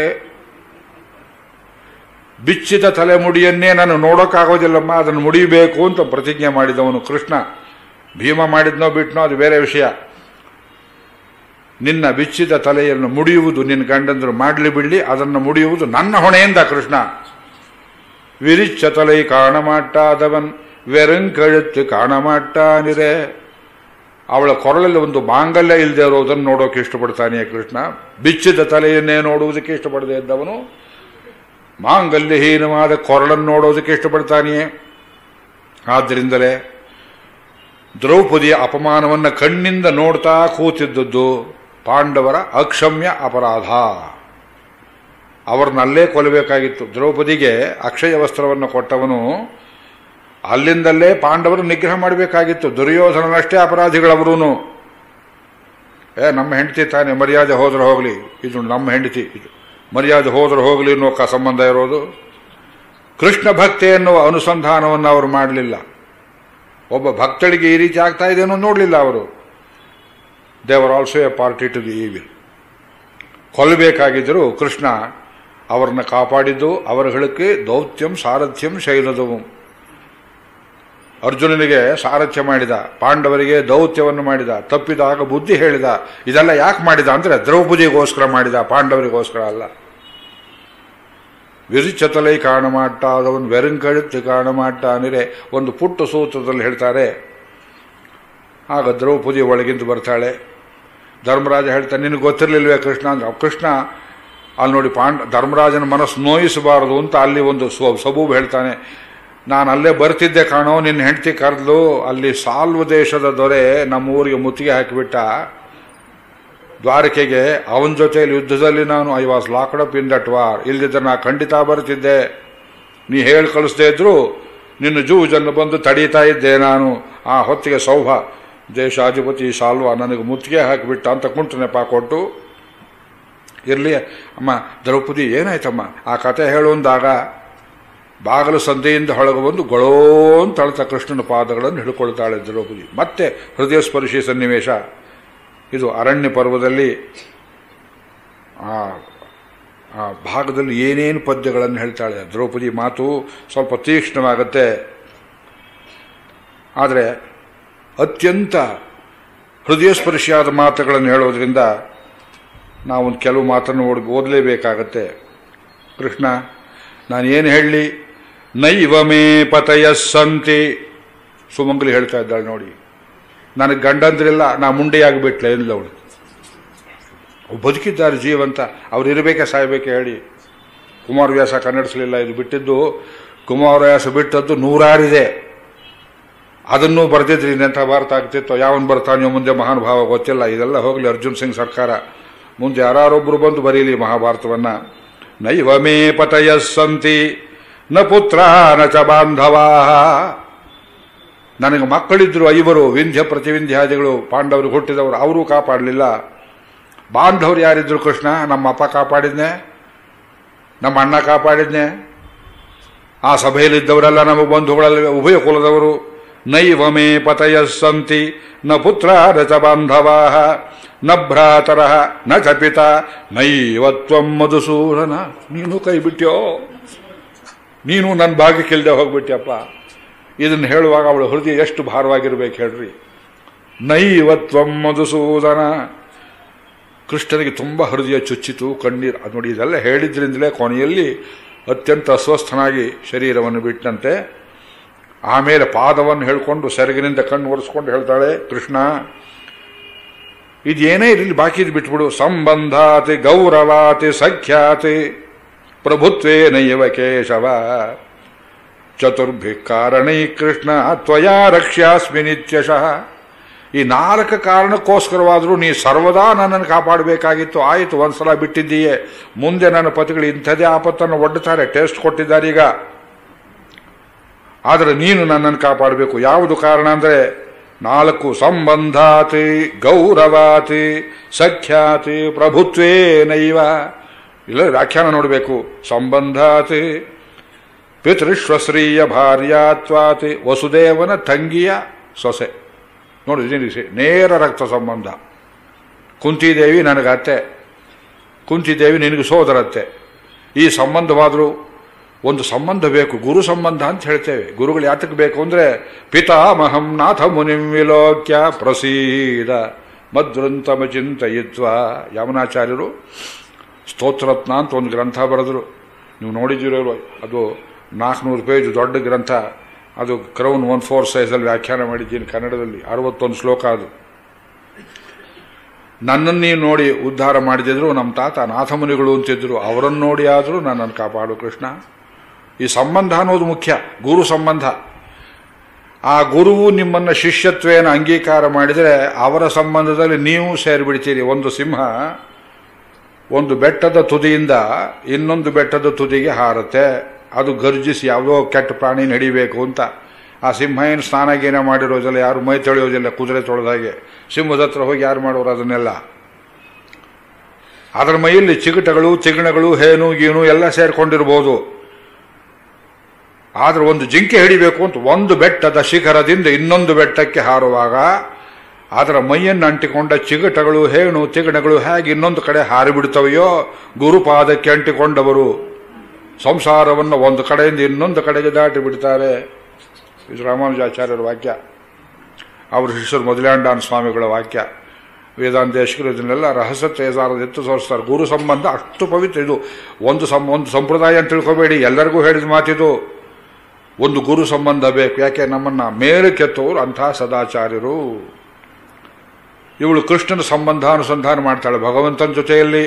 Speaker 1: ಬಿಚ್ಚಿದ ತಲೆಮುಡಿಯನ್ನೇ ನಾನು ನೋಡೋಕ್ಕಾಗೋದಿಲ್ಲಮ್ಮ ಅದನ್ನು ಮುಡಿಬೇಕು ಅಂತ ಪ್ರತಿಜ್ಞೆ ಮಾಡಿದವನು ಕೃಷ್ಣ ಭೀಮ ಮಾಡಿದ್ನೋ ಬಿಟ್ನೋ ಅದು ಬೇರೆ ವಿಷಯ ನಿನ್ನ ಬಿಚ್ಚಿದ ತಲೆಯನ್ನು ಮುಡಿಯುವುದು ನಿನ್ನ ಗಂಡಂದ್ರು ಮಾಡಲಿ ಬಿಡಲಿ ಅದನ್ನು ಮುಡಿಯುವುದು ನನ್ನ ಹೊಣೆಯಿಂದ ಕೃಷ್ಣ ವಿರಿಚ್ಚ ತಲೈ ಕಾಣಮಾಟ್ಟಾದವನ್ ವೆರಂಕழுத்து ಕಾಣಮಾಟ್ಟಾನಿರೆ ಅವಳ ಕೊರಳಲ್ಲಿ ಒಂದು ಮಾಂಗಲ್ಯ ಇಲ್ಲದೆ ಇರೋದನ್ನು ನೋಡೋಕೆ ಇಷ್ಟಪಡ್ತಾನೆಯೇ ಕೃಷ್ಣ ಬಿಚ್ಚಿದ ತಲೆಯನ್ನೇ ನೋಡುವುದಕ್ಕೆ ಇಷ್ಟಪಡದೆ ಇದ್ದವನು ಮಾಂಗಲ್ಯಹೀನವಾದ ಕೊರಳನ್ನು ನೋಡೋದಕ್ಕೆ ಇಷ್ಟಪಡ್ತಾನೆಯೇ ಆದ್ದರಿಂದಲೇ ದ್ರೌಪದಿಯ ಅಪಮಾನವನ್ನು ಕಣ್ಣಿಂದ ನೋಡ್ತಾ ಕೂತಿದ್ದದ್ದು ಪಾಂಡವರ ಅಕ್ಷಮ್ಯ ಅಪರಾಧ ಅವರನ್ನಲ್ಲೇ ಕೊಲ್ಲಬೇಕಾಗಿತ್ತು ದ್ರೌಪದಿಗೆ ಅಕ್ಷಯ ವಸ್ತ್ರವನ್ನು ಕೊಟ್ಟವನು ಅಲ್ಲಿಂದಲ್ಲೇ ಪಾಂಡವರು ನಿಗ್ರಹ ಮಾಡಬೇಕಾಗಿತ್ತು ದುರ್ಯೋಧನನಷ್ಟೇ ಅಪರಾಧಿಗಳವರೂ ಏ ನಮ್ಮ ಹೆಂಡತಿ ತಾನೇ ಮರ್ಯಾದೆ ಹೋದ್ರೆ ಹೋಗಲಿ ಇದು ನಮ್ಮ ಹೆಂಡತಿ ಇದು ಮರ್ಯಾದೆ ಹೋದ್ರೆ ಹೋಗಲಿ ಅನ್ನೋ ಕ ಸಂಬಂಧ ಇರೋದು ಕೃಷ್ಣ ಭಕ್ತಿ ಎನ್ನುವ ಅನುಸಂಧಾನವನ್ನು ಅವರು ಮಾಡಲಿಲ್ಲ ಒಬ್ಬ ಭಕ್ತಳಿಗೆ ಈ ರೀತಿ ಆಗ್ತಾ ಇದೆ ಅನ್ನೋ ನೋಡಲಿಲ್ಲ ಅವರು they were also a party to the evil ಕೊಲ್ಲಬೇಕಾಗಿದ್ದರೂ ಕೃಷ್ಣ ಅವರನ್ನ ಕಾಪಾಡಿದ್ದು ಅವರುಗಳಿಗೆ ದೌತ್ಯಂ ಸಾರಥ್ಯಂ ಶೈಲದವು ಅರ್ಜುನನಿಗೆ ಸಾರಥ್ಯ ಮಾಡಿದ ಪಾಂಡವರಿಗೆ ದೌತ್ಯವನ್ನು ಮಾಡಿದ ತಪ್ಪಿದಾಗ ಬುದ್ಧಿ ಹೇಳಿದ ಇದೆಲ್ಲ ಯಾಕೆ ಮಾಡಿದ ಅಂದ್ರೆ ದ್ರೌಪದಿಗೋಸ್ಕರ ಮಾಡಿದ ಪಾಂಡವರಿಗೋಸ್ಕರ ಅಲ್ಲ ವಿರಿಚತಲೈ ಕಾಣಮಾಟ್ಟಾದವನ್ ವೆರಂಕழுத்து ಕಾಣಮಾಟ್ಟಾನಿರೆ ಒಂದು ಪುಟ್ಟ ಸೂತ್ರದಲ್ಲಿ ಹೇಳ್ತಾರೆ ಆಗ ದ್ರೌಪದಿ ಒಳಗಿಂದ ಬರ್ತಾಳೆ ಧರ್ಮರಾಜ ಹೇಳ್ತಾನೆ ನಿನಗೆ ಗೊತ್ತಿರಲಿಲ್ವೇ ಕೃಷ್ಣ ಅಂದ್ರೆ ಕೃಷ್ಣ ಅಲ್ಲಿ ನೋಡಿ ಪಾಂಡ ಧರ್ಮರಾಜನ ಮನಸ್ಸು ನೋಯಿಸಬಾರದು ಅಂತ ಅಲ್ಲಿ ಒಂದು ಸ್ವ ಸಬೂಬು ಹೇಳ್ತಾನೆ ನಾನು ಅಲ್ಲೇ ಬರ್ತಿದ್ದೆ ಕಾಣೋ ನಿನ್ನ ಹೆಂಡತಿ ಕರೆದ್ಲು ಅಲ್ಲಿ ಸಾಲ್ವ ದೇಶದ ದೊರೆ ನಮ್ಮ ಊರಿಗೆ ಮುತ್ತಿಗೆ ಹಾಕಿಬಿಟ್ಟ ದ್ವಾರಕೆಗೆ ಅವನ ಜೊತೆಯಲ್ಲಿ ಯುದ್ಧದಲ್ಲಿ ನಾನು I was locked up in that war ಇಲ್ದಿದ್ರೆ ನಾ ಖಂಡಿತ ಬರ್ತಿದ್ದೆ ನೀ ಹೇಳಿ ಕಳಿಸ್ದೇ ಇದ್ರು ನಿನ್ನ ಜೂಜನ್ನು ಬಂದು ತಡೀತಾ ಇದ್ದೆ ನಾನು ಆ ಹೊತ್ತಿಗೆ ಸೌಭ ದೇಶಾಧಿಪತಿ ಸಾಲ್ವ ನನಗೆ ಮುತ್ತಿಗೆ ಹಾಕಿಬಿಟ್ಟ ಅಂತ ಕುಂಟು ನೆಪ ಕೊಟ್ಟು ಇರಲಿ ಅಮ್ಮ ದ್ರೌಪದಿ ಏನಾಯ್ತಮ್ಮ ಆ ಕತೆ ಹೇಳುವಂದಾಗ ಬಾಗಲು ಸಂಧಿಯಿಂದ ಹೊಳಗೆ ಬಂದು ಗೊಳೋ ಅಂತ ಅಳ್ತಾ ಕೃಷ್ಣನ ಪಾದಗಳನ್ನು ಹಿಡ್ಕೊಳ್ತಾಳೆ ದ್ರೌಪದಿ ಮತ್ತೆ ಹೃದಯ ಸ್ಪರ್ಶಿ ಸನ್ನಿವೇಶ ಇದು ಅರಣ್ಯ ಪರ್ವದಲ್ಲಿ ಆ ಆ ಭಾಗದಲ್ಲಿ ಏನೇನು ಪದ್ಯಗಳನ್ನು ಹೇಳ್ತಾಳೆ ದ್ರೌಪದಿ ಮಾತು ಸ್ವಲ್ಪ ತೀಕ್ಷ್ಣವಾಗುತ್ತೆ ಆದರೆ ಅತ್ಯಂತ ಹೃದಯ ಸ್ಪರ್ಶಿಯಾದ ಮಾತುಗಳನ್ನು ಹೇಳೋದ್ರಿಂದ ನಾವೊಂದು ಕೆಲವು ಮಾತನ್ನು ಓಡ್ ಓದಲೇಬೇಕಾಗತ್ತೆ ಕೃಷ್ಣ ನಾನು ಏನು ಹೇಳಲಿ ನೈವ ಮೇ ಪತಯ ಸಂತಿ ಸುಮಂಗಲಿ ಹೇಳ್ತಾ ಇದ್ದಾಳೆ ನೋಡಿ ನನಗೆ ಗಂಡಂದ್ರಿಲ್ಲ ನಾ ಮುಂಡೆಯಾಗಿಬಿಟ್ಲೆ ಇಲ್ಲ ಅವಳು ಅವ್ರು ಬದುಕಿದ್ದಾರೆ ಜೀವಂತ ಅವ್ರು ಇರಬೇಕೆ ಸಾಯ್ಬೇಕೆ ಹೇಳಿ ಕುಮಾರವ್ಯಾಸ ಕನ್ನಡಿಸಲಿಲ್ಲ ಇದು ಬಿಟ್ಟಿದ್ದು ಕುಮಾರವ್ಯಾಸ ಬಿಟ್ಟದ್ದು ನೂರಾರಿದೆ ಅದನ್ನೂ ಬರೆದಿದ್ರಿ ಇನ್ನೆಂಥ ಭಾರತ ಆಗ್ತಿತ್ತು ಯಾವನ್ ಬರ್ತಾನೆಯೋ ಮುಂದೆ ಮಹಾನುಭಾವ ಗೊತ್ತಿಲ್ಲ ಇದೆಲ್ಲ ಹೋಗಲಿ ಅರ್ಜುನ್ ಸಿಂಗ್ ಸರ್ಕಾರ ಮುಂದೆ ಯಾರೊಬ್ಬರು ಬಂದು ಬರೀಲಿ ಮಹಾಭಾರತವನ್ನ ನೈವ ಮೇ ಪತಯ ಸಂತಿ ನ ಪುತ್ರ ನ ಚ ಬಾಂಧವಾ ನನಗೆ ಮಕ್ಕಳಿದ್ರು ಐವರು ವಿಂಧ್ಯ ಪ್ರತಿವಿಂಧ್ಯಾದಿಗಳು ಪಾಂಡವರು ಹುಟ್ಟಿದವರು ಅವರೂ ಕಾಪಾಡಲಿಲ್ಲ ಬಾಂಧವರು ಯಾರಿದ್ರು ಕೃಷ್ಣ ನಮ್ಮ ಅಪ್ಪ ಕಾಪಾಡಿದ್ನೆ ನಮ್ಮ ಅಣ್ಣ ಕಾಪಾಡಿದ್ನೆ ಆ ಸಭೆಯಲ್ಲಿದ್ದವರೆಲ್ಲ ನಮ್ಮ ಬಂಧುಗಳಲ್ಲಿ ಉಭಯ ಕುಲದವರು ನೈವ ಮೇ ಪತಯ ಸಂತಿ ನ ಪುತ್ರ ನ ಚ ಬಾಂಧವಾ ನ ಭ್ರಾತರ ನ ಚ ಪಿತ ನೈವತ್ವಂ ಮಧುಸೂದನ ನೀನು ಕೈ ಬಿಟ್ಯೋ ನೀನು ನನ್ನ ಭಾಗ್ಯಕ್ಕಿಲ್ದೆ ಹೋಗ್ಬಿಟ್ಯಪ್ಪ ಇದನ್ನು ಹೇಳುವಾಗ ಅವಳ ಹೃದಯ ಎಷ್ಟು ಭಾರವಾಗಿರ್ಬೇಕು ಹೇಳ್ರಿ ನೈವತ್ವಂ ಮಧುಸೂದನ ಕೃಷ್ಣನಿಗೆ ತುಂಬ ಹೃದಯ ಚುಚ್ಚಿತು ಕಣ್ಣೀರು ಅದು ನೋಡಿ ಇದೆಲ್ಲ ಹೇಳಿದ್ರಿಂದಲೇ ಕೊನೆಯಲ್ಲಿ ಅತ್ಯಂತ ಅಸ್ವಸ್ಥನಾಗಿ ಶರೀರವನ್ನು ಬಿಟ್ಟಂತೆ ಆಮೇಲೆ ಪಾದವನ್ನು ಹೇಳ್ಕೊಂಡು ಸೆರಗಿನಿಂದ ಕಣ್ಣು ಒರೆಸ್ಕೊಂಡು ಹೇಳ್ತಾಳೆ ಕೃಷ್ಣ ಇದೇನೇ ಇರಲಿ ಬಾಕಿದ್ ಬಿಟ್ಬಿಡು ಸಂಬಂಧಾತಿ ಗೌರವಾತಿ ಸಖ್ಯಾತಿ ಪ್ರಭುತ್ವೇ ನೈವ ಕೇಶವ ಚತುರ್ಭಿ ಕಾರಣೈ ಕೃಷ್ಣ ತ್ವಯಾ ರಕ್ಷ್ಯಾಸ್ಮಿ ನಿತ್ಯಶಃ ಈ ನಾಲ್ಕು ಕಾರಣಕ್ಕೋಸ್ಕರವಾದರೂ ನೀ ಸರ್ವದಾ ನನ್ನನ್ನು ಕಾಪಾಡಬೇಕಾಗಿತ್ತು ಆಯಿತು ಒಂದ್ಸಲ ಬಿಟ್ಟಿದ್ದೀಯೇ ಮುಂದೆ ನನ್ನ ಪತಿಗಳು ಇಂಥದೇ ಆಪತ್ತನ್ನು ಒಡ್ಡುತ್ತಾರೆ ಟೆಸ್ಟ್ ಕೊಟ್ಟಿದ್ದಾರೆ ಈಗ ಆದರೆ ನೀನು ನನ್ನನ್ನು ಕಾಪಾಡಬೇಕು ಯಾವುದು ಕಾರಣ ಅಂದರೆ ನಾಲ್ಕು ಸಂಬಂಧಾತಿ ಗೌರವಾತಿ ಸಖ್ಯಾತಿ ಪ್ರಭುತ್ವೇ ನೈವ ಇಲ್ಲ ವ್ಯಾಖ್ಯಾನ ನೋಡಬೇಕು ಸಂಬಂಧಾತಿ ಪಿತೃಶ್ವಶ್ರೀಯ ಭಾರ್ಯಾತ್ವಾತಿ ವಸುದೇವನ ತಂಗಿಯ ಸೊಸೆ ನೋಡಿ ನಿಲ್ಲಿಸಿ ನೇರ ರಕ್ತ ಸಂಬಂಧ ಕುಂತಿದೇವಿ ನನಗೆ ಅತ್ತೆ ಕುಂತಿದೇವಿ ನಿನಗೆ ಸೋದರತ್ತೆ ಈ ಸಂಬಂಧವಾದರೂ ಒಂದು ಸಂಬಂಧ ಬೇಕು ಗುರು ಸಂಬಂಧ ಅಂತ ಹೇಳ್ತೇವೆ ಗುರುಗಳು ಯಾತಕ್ಕೆ ಬೇಕು ಅಂದರೆ ಪಿತಾಮಹಂ ನಾಥ ಮುನಿಂ ವಿಲೋಕ್ಯ ಪ್ರಸೀದ ಮದ್ರಂತಮ ಚಿಂತಯಿತ್ವ ಯಮನಾಚಾರ್ಯರು ಸ್ತೋತ್ರತ್ನ ಅಂತ ಒಂದು ಗ್ರಂಥ ಬರೆದರು ನೀವು ನೋಡಿದ್ದೀರೋ ಅದು ನಾಲ್ಕುನೂರು ಪೇಜ್ ದೊಡ್ಡ ಗ್ರಂಥ ಅದು ಕ್ರೌನ್ ಒನ್ ಫೋರ್ ಸೈಜಲ್ಲಿ ವ್ಯಾಖ್ಯಾನ ಮಾಡಿದ್ದೀನಿ ಕನ್ನಡದಲ್ಲಿ ಅರವತ್ತೊಂದು ಶ್ಲೋಕ ಅದು ನನ್ನನ್ನು ನೀವು ನೋಡಿ ಉದ್ಧಾರ ಮಾಡಿದಿದ್ರು ನಮ್ಮ ತಾತ ನಾಥಮುನಿಗಳು ಅಂತಿದ್ರು ಅವರನ್ನು ನೋಡಿ ಆದರೂ ನನ್ನನ್ನು ಕಾಪಾಡು ಕೃಷ್ಣ ಈ ಸಂಬಂಧ ಅನ್ನೋದು ಮುಖ್ಯ ಗುರು ಸಂಬಂಧ ಆ ಗುರುವು ನಿಮ್ಮನ್ನು ಶಿಷ್ಯತ್ವೇನ ಅಂಗೀಕಾರ ಮಾಡಿದರೆ ಅವರ ಸಂಬಂಧದಲ್ಲಿ ನೀವು ಸೇರಿಬಿಡ್ತೀರಿ ಒಂದು ಸಿಂಹ ಒಂದು ಬೆಟ್ಟದ ತುದಿಯಿಂದ ಇನ್ನೊಂದು ಬೆಟ್ಟದ ತುದಿಗೆ ಹಾರುತ್ತೆ ಅದು ಗರ್ಜಿಸಿ ಯಾವುದೋ ಕೆಟ್ಟ ಪ್ರಾಣಿ ನಡಿಬೇಕು ಅಂತ ಆ ಸಿಂಹ ಏನು ಸ್ನಾನ ಗೀನ ಮಾಡಿರೋದಿಲ್ಲ ಯಾರು ಮೈ ತೊಳೆಯೋದಿಲ್ಲ ಕುದುರೆ ತೊಳೆದಾಗೆ ಸಿಂಹದ ಹತ್ರ ಹೋಗಿ ಯಾರು ಮಾಡೋರು ಅದನ್ನೆಲ್ಲ ಅದರ ಮೈಯಲ್ಲಿ ಚಿಗಟಗಳು ಚಿಗಣಗಳು ಹೇನು ಗೀನು ಎಲ್ಲ ಸೇರ್ಕೊಂಡಿರ್ಬೋದು ಆದ್ರೆ ಒಂದು ಜಿಂಕೆ ಹಿಡಿಬೇಕು ಅಂತ ಒಂದು ಬೆಟ್ಟದ ಶಿಖರದಿಂದ ಇನ್ನೊಂದು ಬೆಟ್ಟಕ್ಕೆ ಹಾರುವಾಗ ಅದರ ಮೈಯನ್ನು ಅಂಟಿಕೊಂಡ ಚಿಗಟಗಳು ಹೇಣು ತಿಗಣಗಳು ಹೇಗೆ ಇನ್ನೊಂದು ಕಡೆ ಹಾರಿಬಿಡ್ತವೆಯೋ ಗುರುಪಾದಕ್ಕೆ ಅಂಟಿಕೊಂಡವರು ಸಂಸಾರವನ್ನು ಒಂದು ಕಡೆಯಿಂದ ಇನ್ನೊಂದು ಕಡೆಗೆ ದಾಟಿ ಬಿಡ್ತಾರೆ ಇದು ರಾಮಾನುಜಾಚಾರ್ಯರ ವಾಕ್ಯ ಅವರ ಶಿಷ್ಯರು ಮೊದಲಾಂಡಾನ್ ಸ್ವಾಮಿಗಳ ವಾಕ್ಯ ವೇದಾಂತೇಶಕರು ಇದನ್ನೆಲ್ಲ ರಹಸ್ಯ ತೇಜಾರದ ಎತ್ತು ತೋರಿಸ್ತಾರೆ ಗುರು ಸಂಬಂಧ ಅಷ್ಟು ಪವಿತ್ರ ಇದು ಒಂದು ಸಂ ಒಂದು ಸಂಪ್ರದಾಯ ಅಂತ ತಿಳ್ಕೊಬೇಡಿ ಎಲ್ಲರಿಗೂ ಹೇಳಿದ ಮಾತಿದು ಒಂದು ಗುರು ಸಂಬಂಧ ಬೇಕು ಯಾಕೆ ನಮ್ಮನ್ನ ಮೇಲಕ್ಕೆತ್ತವರು ಅಂಥ ಸದಾಚಾರ್ಯರು ಇವಳು ಕೃಷ್ಣನ ಸಂಬಂಧ ಅನುಸಂಧಾನ ಮಾಡ್ತಾಳೆ ಭಗವಂತನ ಜೊತೆಯಲ್ಲಿ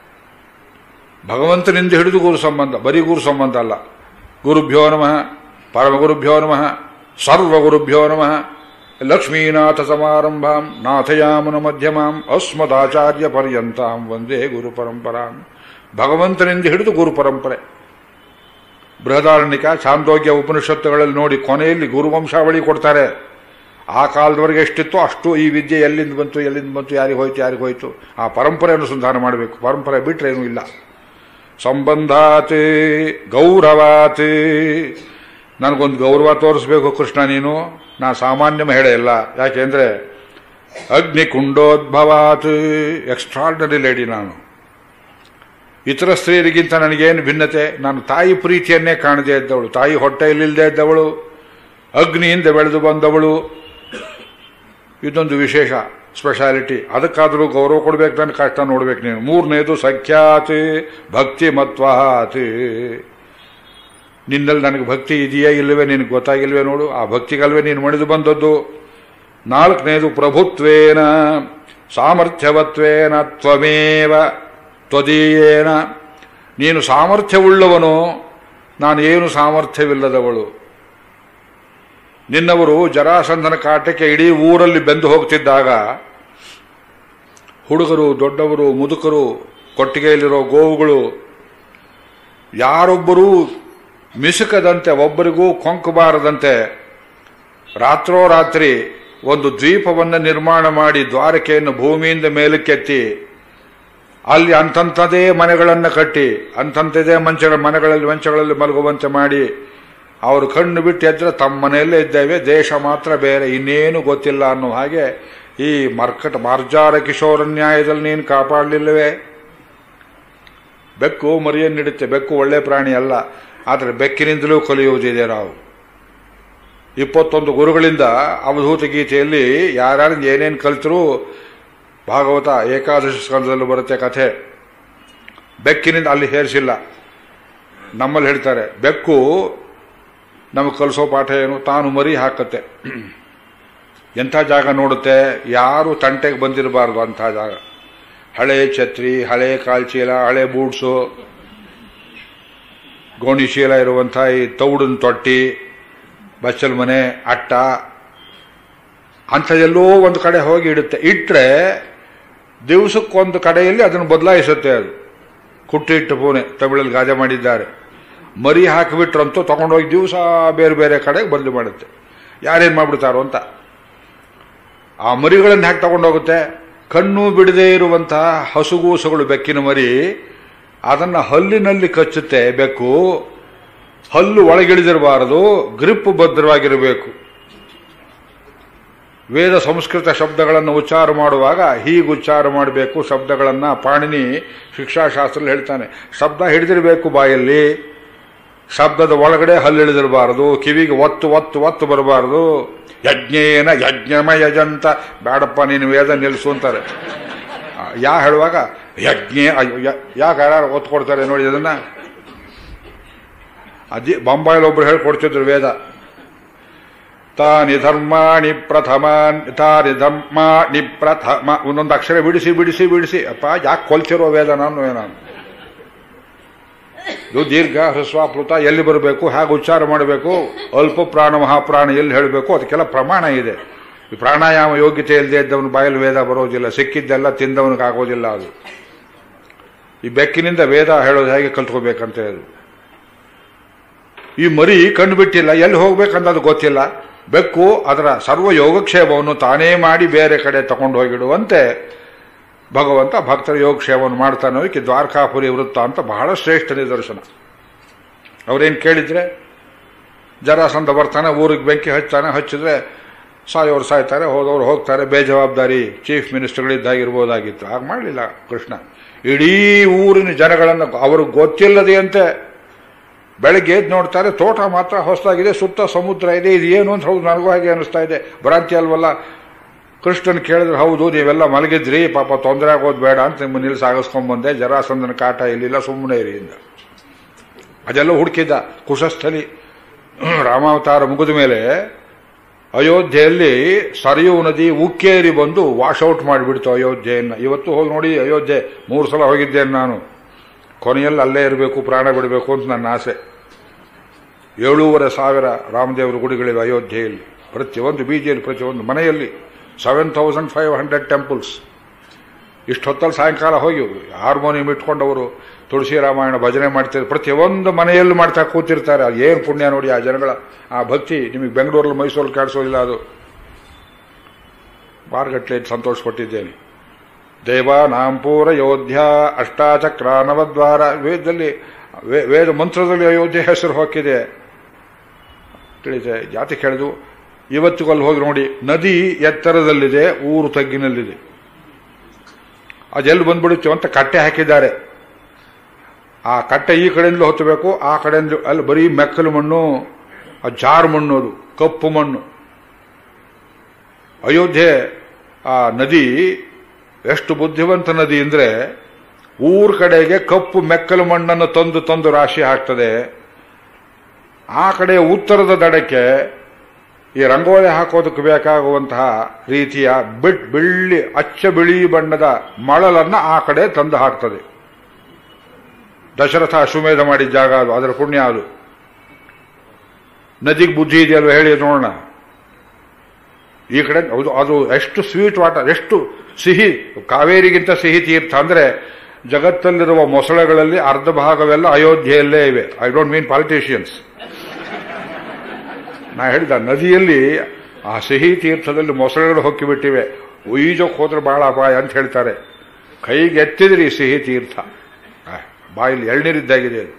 Speaker 1: ಭಗವಂತನಿಂದ ಹಿಡಿದು ಗುರು ಸಂಬಂಧ ಬರೀ ಗುರು ಸಂಬಂಧ ಅಲ್ಲ ಗುರುಭ್ಯೋ ನಮಃ ಪರಮಗುರುಭ್ಯೋ ನಮಃ ಸರ್ವಗುರುಭ್ಯೋ ನಮಃ ಲಕ್ಷ್ಮೀನಾಥ ಸಮಾರಂಭಾಂ ನಾಥಯಾಮನ ಮಧ್ಯಮಾಂ ಅಸ್ಮದಾಚಾರ್ಯ ಪರ್ಯಂತಾಂ ಒಂದೇ ಗುರು ಪರಂಪರಾಂ ಭಗವಂತನಿಂದ ಹಿಡಿದು ಗುರು ಪರಂಪರೆ ಬೃಹದಾರಣ್ಯಕ ಚಾಂದೋಗ್ಯ ಉಪನಿಷತ್ತುಗಳಲ್ಲಿ ನೋಡಿ ಕೊನೆಯಲ್ಲಿ ಗುರುವಂಶಾವಳಿ ಕೊಡ್ತಾರೆ ಆ ಕಾಲದವರೆಗೆ ಎಷ್ಟಿತ್ತು ಅಷ್ಟು ಈ ವಿದ್ಯೆ ಎಲ್ಲಿಂದ ಬಂತು ಎಲ್ಲಿಂದ ಬಂತು ಯಾರಿಗೆ ಹೋಯ್ತು ಯಾರಿಗೆ ಹೋಯ್ತು ಆ ಪರಂಪರೆ ಅನುಸಂಧಾನ ಮಾಡಬೇಕು ಪರಂಪರೆ ಬಿಟ್ರೆ ಏನೂ ಇಲ್ಲ ಸಂಬಂಧಾತ್ ಗೌರವಾತ್ ನನಗೊಂದು ಗೌರವ ತೋರಿಸ್ಬೇಕು ಕೃಷ್ಣ ನೀನು ನಾ ಸಾಮಾನ್ಯ ಮಹಿಳೆ ಇಲ್ಲ ಯಾಕೆಂದ್ರೆ ಅಗ್ನಿಕುಂಡೋದ್ಭವಾತ್ ಎಕ್ಸ್ಟ್ರಾರ್ಡನರಿ ಲೇಡಿ ನಾನು ಇತರ ಸ್ತ್ರೀಯರಿಗಿಂತ ನನಗೇನು ಭಿನ್ನತೆ ನಾನು ತಾಯಿ ಪ್ರೀತಿಯನ್ನೇ ಕಾಣದೇ ಇದ್ದವಳು ತಾಯಿ ಹೊಟ್ಟೆಯಲ್ಲಿಲ್ಲದೆ ಇದ್ದವಳು ಅಗ್ನಿಯಿಂದ ಬೆಳೆದು ಬಂದವಳು ಇದೊಂದು ವಿಶೇಷ ಸ್ಪೆಷಾಲಿಟಿ ಅದಕ್ಕಾದರೂ ಗೌರವ ಕೊಡ್ಬೇಕು ನನ್ನ ಕಷ್ಟ ನೋಡ್ಬೇಕು ನೀನು ಮೂರನೇದು ಸಖ್ಯಾತ್ ಭಕ್ತಿ ಮತ್ವಾತ್ ನಿನ್ನಲ್ಲಿ ನನಗೆ ಭಕ್ತಿ ಇದೆಯೇ ಇಲ್ಲವೇ ನಿನಗೆ ಗೊತ್ತಾಗಿಲ್ವೇ ನೋಡು ಆ ಭಕ್ತಿಗಲ್ವೇ ನೀನು ಮಣಿದು ಬಂದದ್ದು ನಾಲ್ಕನೇದು ಪ್ರಭುತ್ವೇನ ಸಾಮರ್ಥ್ಯವತ್ವೇನ ತ್ವಮೇವ ತ್ವದೀಯೇನ ನೀನು ಸಾಮರ್ಥ್ಯವುಳ್ಳವನು ನಾನು ಏನು ಸಾಮರ್ಥ್ಯವಿಲ್ಲದವಳು ನಿನ್ನವರು ಜರಾಸಂಧನ ಕಾಟಕ್ಕೆ ಇಡೀ ಊರಲ್ಲಿ ಬೆಂದು ಹೋಗ್ತಿದ್ದಾಗ ಹುಡುಗರು ದೊಡ್ಡವರು ಮುದುಕರು ಕೊಟ್ಟಿಗೆಯಲ್ಲಿರೋ ಗೋವುಗಳು ಯಾರೊಬ್ಬರೂ ಮಿಸುಕದಂತೆ ಒಬ್ಬರಿಗೂ ಕೊಂಕಬಾರದಂತೆ ರಾತ್ರೋರಾತ್ರಿ ಒಂದು ದ್ವೀಪವನ್ನು ನಿರ್ಮಾಣ ಮಾಡಿ ದ್ವಾರಕೆಯನ್ನು ಭೂಮಿಯಿಂದ ಮೇಲಕ್ಕೆತ್ತಿ ಅಲ್ಲಿ ಅಂತಂಥದೇ ಮನೆಗಳನ್ನು ಕಟ್ಟಿ ಅಂತಂಥದೇ ಮಂಚಗಳ ಮನೆಗಳಲ್ಲಿ ಮಂಚಗಳಲ್ಲಿ ಮಲಗುವಂತೆ ಮಾಡಿ ಅವರು ಕಣ್ಣು ಬಿಟ್ಟು ಎದ್ರೆ ತಮ್ಮ ಮನೆಯಲ್ಲೇ ಇದ್ದೇವೆ ದೇಶ ಮಾತ್ರ ಬೇರೆ ಇನ್ನೇನು ಗೊತ್ತಿಲ್ಲ ಅನ್ನೋ ಹಾಗೆ ಈ ಮರ್ಕಟ ಮಾರ್ಜಾರ ಕಿಶೋರ ನ್ಯಾಯದಲ್ಲಿ ನೀನು ಕಾಪಾಡಲಿಲ್ಲವೇ ಬೆಕ್ಕು ಮರಿಯನ್ನಿಡುತ್ತೆ ಬೆಕ್ಕು ಒಳ್ಳೆ ಪ್ರಾಣಿ ಅಲ್ಲ ಆದರೆ ಬೆಕ್ಕಿನಿಂದಲೂ ಕಲಿಯುವುದಿದೆ ನಾವು ಇಪ್ಪತ್ತೊಂದು ಗುರುಗಳಿಂದ ಅವಧೂತ ಗೀತೆಯಲ್ಲಿ ಯಾರ್ಯಾರು ಏನೇನು ಕಲಿತರೂ ಭಾಗವತ ಏಕಾದಶಿ ಸ್ಕಂದದಲ್ಲಿ ಬರುತ್ತೆ ಕಥೆ ಬೆಕ್ಕಿನಿಂದ ಅಲ್ಲಿ ಹೇರಿಸಿಲ್ಲ ನಮ್ಮಲ್ಲಿ ಹೇಳ್ತಾರೆ ಬೆಕ್ಕು ನಮಗೆ ಕಲಿಸೋ ಪಾಠ ಏನು ತಾನು ಮರಿ ಹಾಕತ್ತೆ ಎಂಥ ಜಾಗ ನೋಡುತ್ತೆ ಯಾರು ತಂಟೆಗೆ ಬಂದಿರಬಾರ್ದು ಅಂಥ ಜಾಗ ಹಳೆ ಛತ್ರಿ ಹಳೆ ಕಾಲ್ಚೀಲ ಹಳೆ ಬೂಟ್ಸು ಗೋಣಿಶೀಲ ಇರುವಂಥ ಈ ತೌಡಿನ ತೊಟ್ಟಿ ಬಚ್ಚಲ್ ಮನೆ ಅಟ್ಟ ಅಂಥದ್ದೆಲ್ಲೋ ಒಂದು ಕಡೆ ಹೋಗಿ ಇಡುತ್ತೆ ಇಟ್ಟರೆ ದಿವಸಕ್ಕೊಂದು ಕಡೆಯಲ್ಲಿ ಅದನ್ನು ಬದಲಾಯಿಸುತ್ತೆ ಅದು ಕುಟ್ಟಿಟ್ಟು ಪೂನೆ ತಮಿಳಲ್ಲಿ ಗಾದೆ ಮಾಡಿದ್ದಾರೆ ಮರಿ ಹಾಕಿಬಿಟ್ರಂತೂ ತಗೊಂಡೋಗಿ ದಿವಸ ಬೇರೆ ಬೇರೆ ಕಡೆಗೆ ಬದಲು ಮಾಡುತ್ತೆ ಯಾರೇನು ಮಾಡ್ಬಿಡ್ತಾರೋ ಅಂತ ಆ ಮರಿಗಳನ್ನು ಹ್ಯಾಕೆ ತಗೊಂಡೋಗುತ್ತೆ ಕಣ್ಣು ಬಿಡದೇ ಇರುವಂತಹ ಹಸುಗೂಸುಗಳು ಬೆಕ್ಕಿನ ಮರಿ ಅದನ್ನು ಹಲ್ಲಿನಲ್ಲಿ ಕಚ್ಚುತ್ತೆ ಬೆಕ್ಕು ಹಲ್ಲು ಒಳಗಿಳಿದಿರಬಾರದು ಗ್ರಿಪ್ ಭದ್ರವಾಗಿರಬೇಕು ವೇದ ಸಂಸ್ಕೃತ ಶಬ್ದಗಳನ್ನು ಉಚ್ಚಾರ ಮಾಡುವಾಗ ಹೀಗೆ ಉಚ್ಚಾರ ಮಾಡಬೇಕು ಶಬ್ದಗಳನ್ನು ಪಾಣಿನಿ ಶಿಕ್ಷಾಶಾಸ್ತ್ರ ಹೇಳ್ತಾನೆ ಶಬ್ದ ಹಿಡಿದಿರಬೇಕು ಬಾಯಲ್ಲಿ ಶಬ್ದದ ಒಳಗಡೆ ಹಲ್ಲಿಳಿದಿರಬಾರದು ಕಿವಿಗೆ ಒತ್ತು ಒತ್ತು ಒತ್ತು ಬರಬಾರದು ಯಜ್ಞೇನ ಯಜ್ಞಮಯ ಯಜಂತ ಬೇಡಪ್ಪ ನೀನು ವೇದ ನಿಲ್ಲಿಸು ಅಂತಾರೆ ಯಾ ಹೇಳುವಾಗ ಯಜ್ಞ ಯಾಕೆ ಯಾರು ಒತ್ತು ಕೊಡ್ತಾರೆ ನೋಡಿ ಅದನ್ನ ಅದೇ ಬೊಂಬಾಯಲ್ಲಿ ಒಬ್ರು ಹೇಳ್ಕೊಡ್ತಿದ್ರು ವೇದ ತಾನಿ ಧರ್ಮಾಣಿ ಪ್ರಥಮಾನ್ ತಾನಿ ಧರ್ಮಾಣಿ ಪ್ರಥಮ ಒಂದೊಂದು ಅಕ್ಷರ ಬಿಡಿಸಿ ಬಿಡಿಸಿ ಬಿಡಿಸಿ ಅಪ್ಪ ಯಾಕೆ ಕೊಲ್ತಿರೋ ವೇದ ನಾನು ನಾನು ಇದು ದೀರ್ಘ ಹ್ರಸ್ವ ಪ್ಲುತ ಎಲ್ಲಿ ಬರಬೇಕು ಹೇಗೆ ಉಚ್ಚಾರ ಮಾಡಬೇಕು ಅಲ್ಪ ಪ್ರಾಣ ಮಹಾಪ್ರಾಣ ಎಲ್ಲಿ ಹೇಳಬೇಕು ಅದಕ್ಕೆಲ್ಲ ಪ್ರಮಾಣ ಇದೆ ಈ ಪ್ರಾಣಾಯಾಮ ಯೋಗ್ಯತೆ ಇಲ್ಲದೆ ಇದ್ದವನು ಬಾಯಲ್ಲಿ ವೇದ ಬರೋದಿಲ್ಲ ಸಿಕ್ಕಿದ್ದೆಲ್ಲ ತಿಂದವನಿಗೆ ಆಗೋದಿಲ್ಲ ಅದು ಈ ಬೆಕ್ಕಿನಿಂದ ವೇದ ಹೇಳೋದು ಹೇಗೆ ಕಲ್ತ್ಕೋಬೇಕಂತ ಹೇಳಿ ಈ ಮರಿ ಕಣ್ಣು ಬಿಟ್ಟಿಲ್ಲ ಎಲ್ಲಿ ಹೋಗ್ಬೇಕಂತ ಅದು ಗೊತ್ತಿಲ್ಲ ಬೆಕ್ಕು ಅದರ ಸರ್ವ ಯೋಗಕ್ಷೇಮವನ್ನು ತಾನೇ ಮಾಡಿ ಬೇರೆ ಕಡೆ ತಗೊಂಡು ಹೋಗಿಡುವಂತೆ ಭಗವಂತ ಭಕ್ತರ ಯೋಗಕ್ಷೇಮವನ್ನು ಮಾಡ್ತಾನೆ ಇದಕ್ಕೆ ದ್ವಾರಕಾಪುರಿ ವೃತ್ತ ಅಂತ ಬಹಳ ಶ್ರೇಷ್ಠ ನಿದರ್ಶನ ಅವರೇನು ಕೇಳಿದ್ರೆ ಜರಾಸಂಧ ಬರ್ತಾನೆ ಊರಿಗೆ ಬೆಂಕಿ ಹಚ್ತಾನೆ ಹಚ್ಚಿದ್ರೆ ಸಾಯೋರು ಸಾಯ್ತಾರೆ ಹೋದವ್ರು ಹೋಗ್ತಾರೆ ಬೇಜವಾಬ್ದಾರಿ ಚೀಫ್ ಮಿನಿಸ್ಟರ್ಗಳಿದ್ದಾಗಿರ್ಬೋದಾಗಿತ್ತು ಹಾಗೆ ಮಾಡಲಿಲ್ಲ ಕೃಷ್ಣ ಇಡೀ ಊರಿನ ಜನಗಳನ್ನು ಅವ್ರಿಗೆ ಗೊತ್ತಿಲ್ಲದೆಯಂತೆ ಬೆಳಗ್ಗೆ ಎದ್ದು ನೋಡ್ತಾರೆ ತೋಟ ಮಾತ್ರ ಹೊಸದಾಗಿದೆ ಸುತ್ತ ಸಮುದ್ರ ಇದೆ ಇದು ಏನು ಅಂತ ಹೌದು ನನಗೂ ಹಾಗೆ ಅನಿಸ್ತಾ ಇದೆ ಭ್ರಾಂತಿ ಅಲ್ವಲ್ಲ ಕೃಷ್ಣನ್ ಕೇಳಿದ್ರೆ ಹೌದು ನೀವೆಲ್ಲ ಮಲಗಿದ್ರಿ ಪಾಪ ತೊಂದರೆ ಆಗೋದು ಬೇಡ ಅಂತ ನಿಮ್ಮ ನಿಲ್ಸಿ ಸಾಗಿಸ್ಕೊಂಡ್ಬಂದೆ ಜರಾಸಂದನ ಕಾಟ ಇಲ್ಲಿಲ್ಲ ಸುಮ್ಮನೆ ಇರಿ ಇಂದ ಅದೆಲ್ಲ ಹುಡುಕಿದ್ದ ಕುಶಸ್ಥಲಿ ರಾಮಾವತಾರ ಮುಗಿದ ಮೇಲೆ ಅಯೋಧ್ಯೆಯಲ್ಲಿ ಸರಿಯು ನದಿ ಉಕ್ಕೇರಿ ಬಂದು ವಾಶೌಟ್ ಮಾಡಿಬಿಡ್ತು ಅಯೋಧ್ಯೆಯನ್ನು ಇವತ್ತು ಹೋಗಿ ನೋಡಿ ಅಯೋಧ್ಯೆ ಮೂರು ಸಲ ಹೋಗಿದ್ದೇನೆ ನಾನು ಕೊನೆಯಲ್ಲಿ ಅಲ್ಲೇ ಇರಬೇಕು ಪ್ರಾಣ ಬಿಡಬೇಕು ಅಂತ ನನ್ನ ಆಸೆ ಏಳೂವರೆ ಸಾವಿರ ರಾಮದೇವರ ಗುಡಿಗಳಿವೆ ಅಯೋಧ್ಯೆಯಲ್ಲಿ ಪ್ರತಿಯೊಂದು ಬೀದಿಯಲ್ಲಿ ಪ್ರತಿಯೊಂದು ಮನೆಯಲ್ಲಿ seven thousand five hundred temples ಇಷ್ಟು ಹೊತ್ತಲ್ಲಿ ಸಾಯಂಕಾಲ ಹೋಗಿ ಹಾರ್ಮೋನಿಯಂ ಇಟ್ಕೊಂಡವರು ತುಳಸಿ ರಾಮಾಯಣ ಭಜನೆ ಮಾಡ್ತಿರ್ತಾರೆ ಪ್ರತಿಯೊಂದು ಮನೆಯಲ್ಲೂ ಮಾಡ್ತಾ ಕೂತಿರ್ತಾರೆ ಅದು ಏನು ಪುಣ್ಯ ನೋಡಿ ಆ ಜನಗಳ ಆ ಭಕ್ತಿ ನಿಮಗೆ ಬೆಂಗಳೂರಲ್ಲಿ ಮೈಸೂರಲ್ಲಿ ಕಾಣಿಸೋದಿಲ್ಲ ಅದು ಬಾರ್ಗಟ್ಲೆ ಸಂತೋಷ ಪಟ್ಟಿದ್ದೇನೆ ದೇವ ನಾಂಪೂರ ಯೋಧ್ಯ ಅಷ್ಟಾಚಕ್ರ ನವದ್ವಾರ ವೇದದಲ್ಲಿ ವೇ- ವೇದ ಮಂತ್ರದಲ್ಲಿ ಅಯೋಧ್ಯೆ ಹೆಸರು ಹಾಕಿದೆ ತಿಳಿದೆ ಜಾತಿ ಕೇಳಿದು ಇವತ್ತಿಗೂ ಅಲ್ಲಿ ಹೋಗಿ ನೋಡಿ ನದಿ ಎತ್ತರದಲ್ಲಿದೆ ಊರು ತಗ್ಗಿನಲ್ಲಿದೆ ಅದೆಲ್ಲಿ ಬಂದ್ಬಿಡುತ್ತೆ ಅಂತ ಕಟ್ಟೆ ಹಾಕಿದ್ದಾರೆ ಆ ಕಟ್ಟೆ ಈ ಕಡೆಯಿಂದಲೂ ಹೊತ್ತಬೇಕು ಆ ಕಡೆಯಿಂದ ಅಲ್ಲಿ ಬರೀ ಮೆಕ್ಕಲು ಮಣ್ಣು ಆ ಜಾರು ಮಣ್ಣು ಅದು ಕಪ್ಪು ಮಣ್ಣು ಅಯೋಧ್ಯೆ ಆ ನದಿ ಎಷ್ಟು ಬುದ್ಧಿವಂತ ನದಿ ಅಂದ್ರೆ ಊರ್ ಕಡೆಗೆ ಕಪ್ಪು ಮೆಕ್ಕಲು ಮಣ್ಣನ್ನು ತಂದು ತಂದು ರಾಶಿ ಹಾಕ್ತದೆ ಆ ಕಡೆ ಉತ್ತರದ ದಡಕ್ಕೆ ಈ ರಂಗೋಲಿ ಹಾಕೋದಕ್ಕೆ ಬೇಕಾಗುವಂತಹ ರೀತಿಯ ಬಿಟ್ ಬಿಳ್ಳಿ ಅಚ್ಚ ಬಿಳಿ ಬಣ್ಣದ ಮಳಲನ್ನ ಆ ಕಡೆ ತಂದು ಹಾಕ್ತದೆ ದಶರಥ ಅಶ್ವಮೇಧ ಮಾಡಿದ ಜಾಗ ಅದು ಅದರ ಪುಣ್ಯ ಅದು ನದಿಗೆ ಬುದ್ಧಿ ಇದೆಯಲ್ವ ಹೇಳಿ ನೋಡೋಣ ಈ ಕಡೆ ಹೌದು ಅದು ಎಷ್ಟು ಸ್ವೀಟ್ ವಾಟರ್ ಎಷ್ಟು ಸಿಹಿ ಕಾವೇರಿಗಿಂತ ಸಿಹಿ ತೀರ್ಥ ಅಂದ್ರೆ ಜಗತ್ತಲ್ಲಿರುವ ಮೊಸಳೆಗಳಲ್ಲಿ ಅರ್ಧ ಭಾಗವೆಲ್ಲ ಅಯೋಧ್ಯೆಯಲ್ಲೇ ಇವೆ ಐ ಡೋಂಟ್ ಮೀನ್ ಪಾಲಿಟಿಷಿಯನ್ಸ್ ನಾ ಹೇಳಿದ ನದಿಯಲ್ಲಿ ಆ ಸಿಹಿ ತೀರ್ಥದಲ್ಲಿ ಮೊಸಳೆಗಳು ಹೊಕ್ಕಿಬಿಟ್ಟಿವೆ ಈಜೋಕ್ ಹೋದ್ರೆ ಬಹಳ ಅಪಾಯ ಅಂತ ಹೇಳ್ತಾರೆ ಕೈಗೆ ಎತ್ತಿದ್ರಿ ಸಿಹಿ ತೀರ್ಥ ಆ, ಬಾಯಲ್ಲಿ ಎಳ್ನೀರಿದ್ದಾಗಿದೆ ಅದು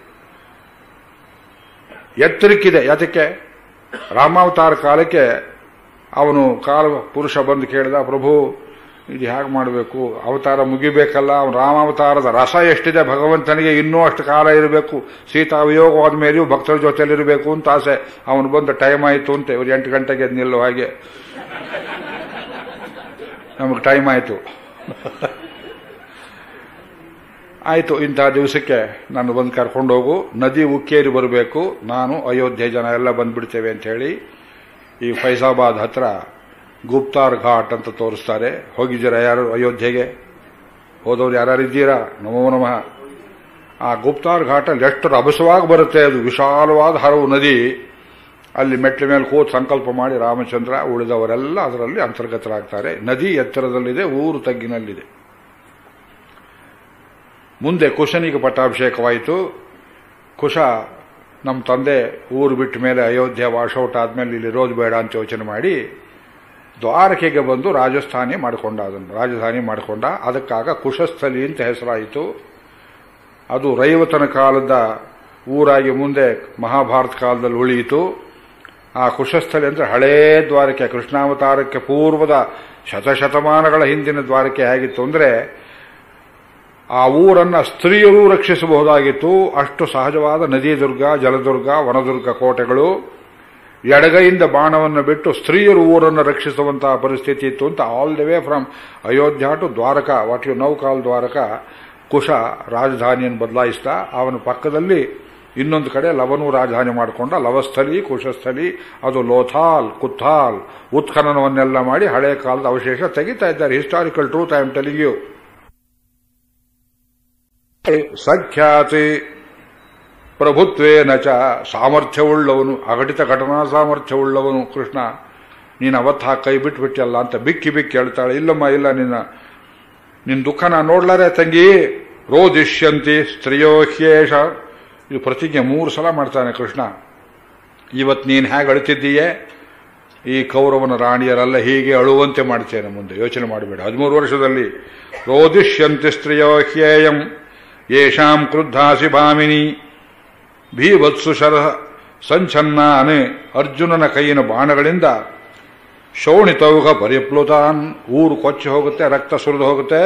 Speaker 1: ಎತ್ತರಕ್ಕಿದೆ ಯಾತಕ್ಕೆ ರಾಮಾವತಾರ ಕಾಲಕ್ಕೆ ಅವನು ಕಾಲ ಪುರುಷ ಬಂದು ಕೇಳಿದ ಪ್ರಭು ಇದು ಹೇಗೆ ಮಾಡಬೇಕು ಅವತಾರ ಮುಗಿಬೇಕಲ್ಲ ಅವನು ರಾಮಾವತಾರದ ರಸ ಎಷ್ಟಿದೆ ಭಗವಂತನಿಗೆ ಇನ್ನೂ ಅಷ್ಟು ಕಾಲ ಇರಬೇಕು ಸೀತಾ ವಿಯೋಗವಾದ ಮೇಲೆಯೂ ಭಕ್ತರ ಜೊತೆಲಿರಬೇಕು ಅಂತ ಆಸೆ ಅವನು ಬಂದ ಟೈಮ್ ಆಯಿತು ಅಂತ ಇವ್ರು ಎಂಟು ಗಂಟೆಗೆ ಎದ್ದು ನಿಲ್ಲೋ ಹಾಗೆ ನಮಗೆ ಟೈಮ್ ಆಯಿತು ಆಯಿತು ಇಂಥ ದಿವಸಕ್ಕೆ ನಾನು ಬಂದು ಕರ್ಕೊಂಡು ಹೋಗು ನದಿ ಉಕ್ಕೇರಿ ಬರಬೇಕು ನಾನು ಅಯೋಧ್ಯೆ ಜನ ಎಲ್ಲ ಬಂದ್ಬಿಡ್ತೇವೆ ಅಂತ ಹೇಳಿ ಈ ಫೈಸಾಬಾದ್ ಹತ್ರ ಗುಪ್ತಾರ್ ಘಾಟ್ ಅಂತ ತೋರಿಸ್ತಾರೆ ಹೋಗಿದ್ದೀರಾ ಯಾರು ಅಯೋಧ್ಯೆಗೆ ಹೋದವ್ರು ಯಾರು ಇದ್ದೀರಾ ನಮೋ ನಮಃ ಆ ಗುಪ್ತಾರ್ ಘಾಟಲ್ಲಿ ಎಷ್ಟು ರಭಸವಾಗಿ ಬರುತ್ತೆ ಅದು ವಿಶಾಲವಾದ ಹರವು ನದಿ ಅಲ್ಲಿ ಮೆಟ್ಲ ಮೇಲೆ ಕೂತ್ ಸಂಕಲ್ಪ ಮಾಡಿ ರಾಮಚಂದ್ರ ಉಳಿದವರೆಲ್ಲ ಅದರಲ್ಲಿ ಅಂತರ್ಗತರಾಗ್ತಾರೆ ನದಿ ಎತ್ತರದಲ್ಲಿದೆ ಊರು ತಗ್ಗಿನಲ್ಲಿದೆ ಮುಂದೆ ಕುಶನಿಗೆ ಪಟ್ಟಾಭಿಷೇಕವಾಯಿತು ಕುಶ ನಮ್ಮ ತಂದೆ ಊರು ಬಿಟ್ಟ ಮೇಲೆ ಅಯೋಧ್ಯೆ ವಾಶೌಟ್ ಆದ್ಮೇಲೆ ಇಲ್ಲಿ ಇರೋದು ಬೇಡ ಅಂತ ಯೋಚನೆ ಮಾಡಿ ದ್ವಾರಕೆಗೆ ಬಂದು ರಾಜಸ್ಥಾನಿ ಮಾಡಿಕೊಂಡ ಅದನ್ನು ರಾಜಧಾನಿ ಮಾಡಿಕೊಂಡ ಅದಕ್ಕಾಗ ಕುಶಸ್ಥಲಿ ಅಂತ ಹೆಸರಾಯಿತು ಅದು ರೈವತನ ಕಾಲದ ಊರಾಗಿ ಮುಂದೆ ಮಹಾಭಾರತ ಕಾಲದಲ್ಲಿ ಉಳಿಯಿತು ಆ ಕುಶಸ್ಥಲಿ ಅಂದ್ರೆ ಹಳೇ ದ್ವಾರಕೆ ಕೃಷ್ಣಾವತಾರಕ್ಕೆ ಪೂರ್ವದ ಶತಶತಮಾನಗಳ ಹಿಂದಿನ ದ್ವಾರಕೆ ಹೇಗಿತ್ತು ಅಂದ್ರೆ ಆ ಊರನ್ನ ಸ್ತ್ರೀಯರು ರಕ್ಷಿಸಬಹುದಾಗಿತ್ತು ಅಷ್ಟು ಸಹಜವಾದ ನದಿ ದುರ್ಗ ಜಲದುರ್ಗ ವನದುರ್ಗ ಕೋಟೆಗಳು ಎಡಗೈಯಿಂದ ಬಾಣವನ್ನು ಬಿಟ್ಟು ಸ್ತ್ರೀಯರು ಊರನ್ನು ರಕ್ಷಿಸುವಂತಹ ಪರಿಸ್ಥಿತಿ ಇತ್ತು ಅಂತ all the way from Ayodhya to Dwarka what you now call Dwarka Kusha ರಾಜಧಾನಿಯನ್ನು ಬದಲಾಯಿಸಿದ ಅವನ ಪಕ್ಕದಲ್ಲಿ ಇನ್ನೊಂದು ಕಡೆ ಲವನು ರಾಜಧಾನಿ ಮಾಡಿಕೊಂಡ ಲವಸ್ಥಲಿ ಕುಶಸ್ಥಲಿ ಅದು ಲೋಥಾಲ್ ಕುಥಾಲ್ ಉತ್ಖನನವನ್ನೆಲ್ಲ ಮಾಡಿ ಹಳೆ ಕಾಲದ ಅವಶೇಷ ತೆಗಿತಾ ಇದ್ದಾರೆ historical truth I am telling you ಸಖ್ಯಾತಿ ಪ್ರಭುತ್ವೇನ ಚ ಸಾಮರ್ಥ್ಯವುಳ್ಳವನು ಅಘಟಿತ ಘಟನಾ ಸಾಮರ್ಥ್ಯವುಳ್ಳವನು ಕೃಷ್ಣ ನೀನು ಅವತ್ತು ಹಾಕಿ ಕೈ ಬಿಟ್ಬಿಟ್ಟಲ್ಲ ಅಂತ ಬಿಕ್ಕಿ ಬಿಕ್ಕಿ ಹೇಳ್ತಾಳೆ ಇಲ್ಲಮ್ಮ ಇಲ್ಲ ನಿನ್ನ ನಿನ್ನ ದುಃಖ ನಾನು ನೋಡ್ಲಾರೆ ತಂಗಿ ರೋದಿಷ್ಯಂತಿ ಸ್ತ್ರೀಯೋ ಹ್ಯೇಷ ಇದು ಪ್ರತಿಜ್ಞೆ ಮೂರು ಸಲ ಮಾಡ್ತಾನೆ ಕೃಷ್ಣ ಇವತ್ತು ನೀನು ಹೇಗೆ ಅಳ್ತಿದ್ದೀಯೇ ಈ ಕೌರವನ ರಾಣಿಯರೆಲ್ಲ ಹೀಗೆ ಅಳುವಂತೆ ಮಾಡ್ತೇನೆ ಮುಂದೆ ಯೋಚನೆ ಮಾಡಬೇಡ ಹದಿಮೂರು ವರ್ಷದಲ್ಲಿ ರೋದಿಷ್ಯಂತಿ ಸ್ತ್ರೀಯೋ ಹ್ಯೇಯಂ ಯೇಷಾಂ ಕ್ರುದ್ಧಾಸಿ ಭಾಮಿನಿ ಭೀವತ್ಸು ಶರ ಸಂಚನ್ನಾನೆ ಅರ್ಜುನನ ಕೈಯಿನ ಬಾಣಗಳಿಂದ ಶೋಣಿತೌಗ ಪರಿಪ್ಲುತಾನ್ ಊರು ಕೊಚ್ಚಿ ಹೋಗುತ್ತೆ ರಕ್ತ ಸುರಿದು ಹೋಗುತ್ತೆ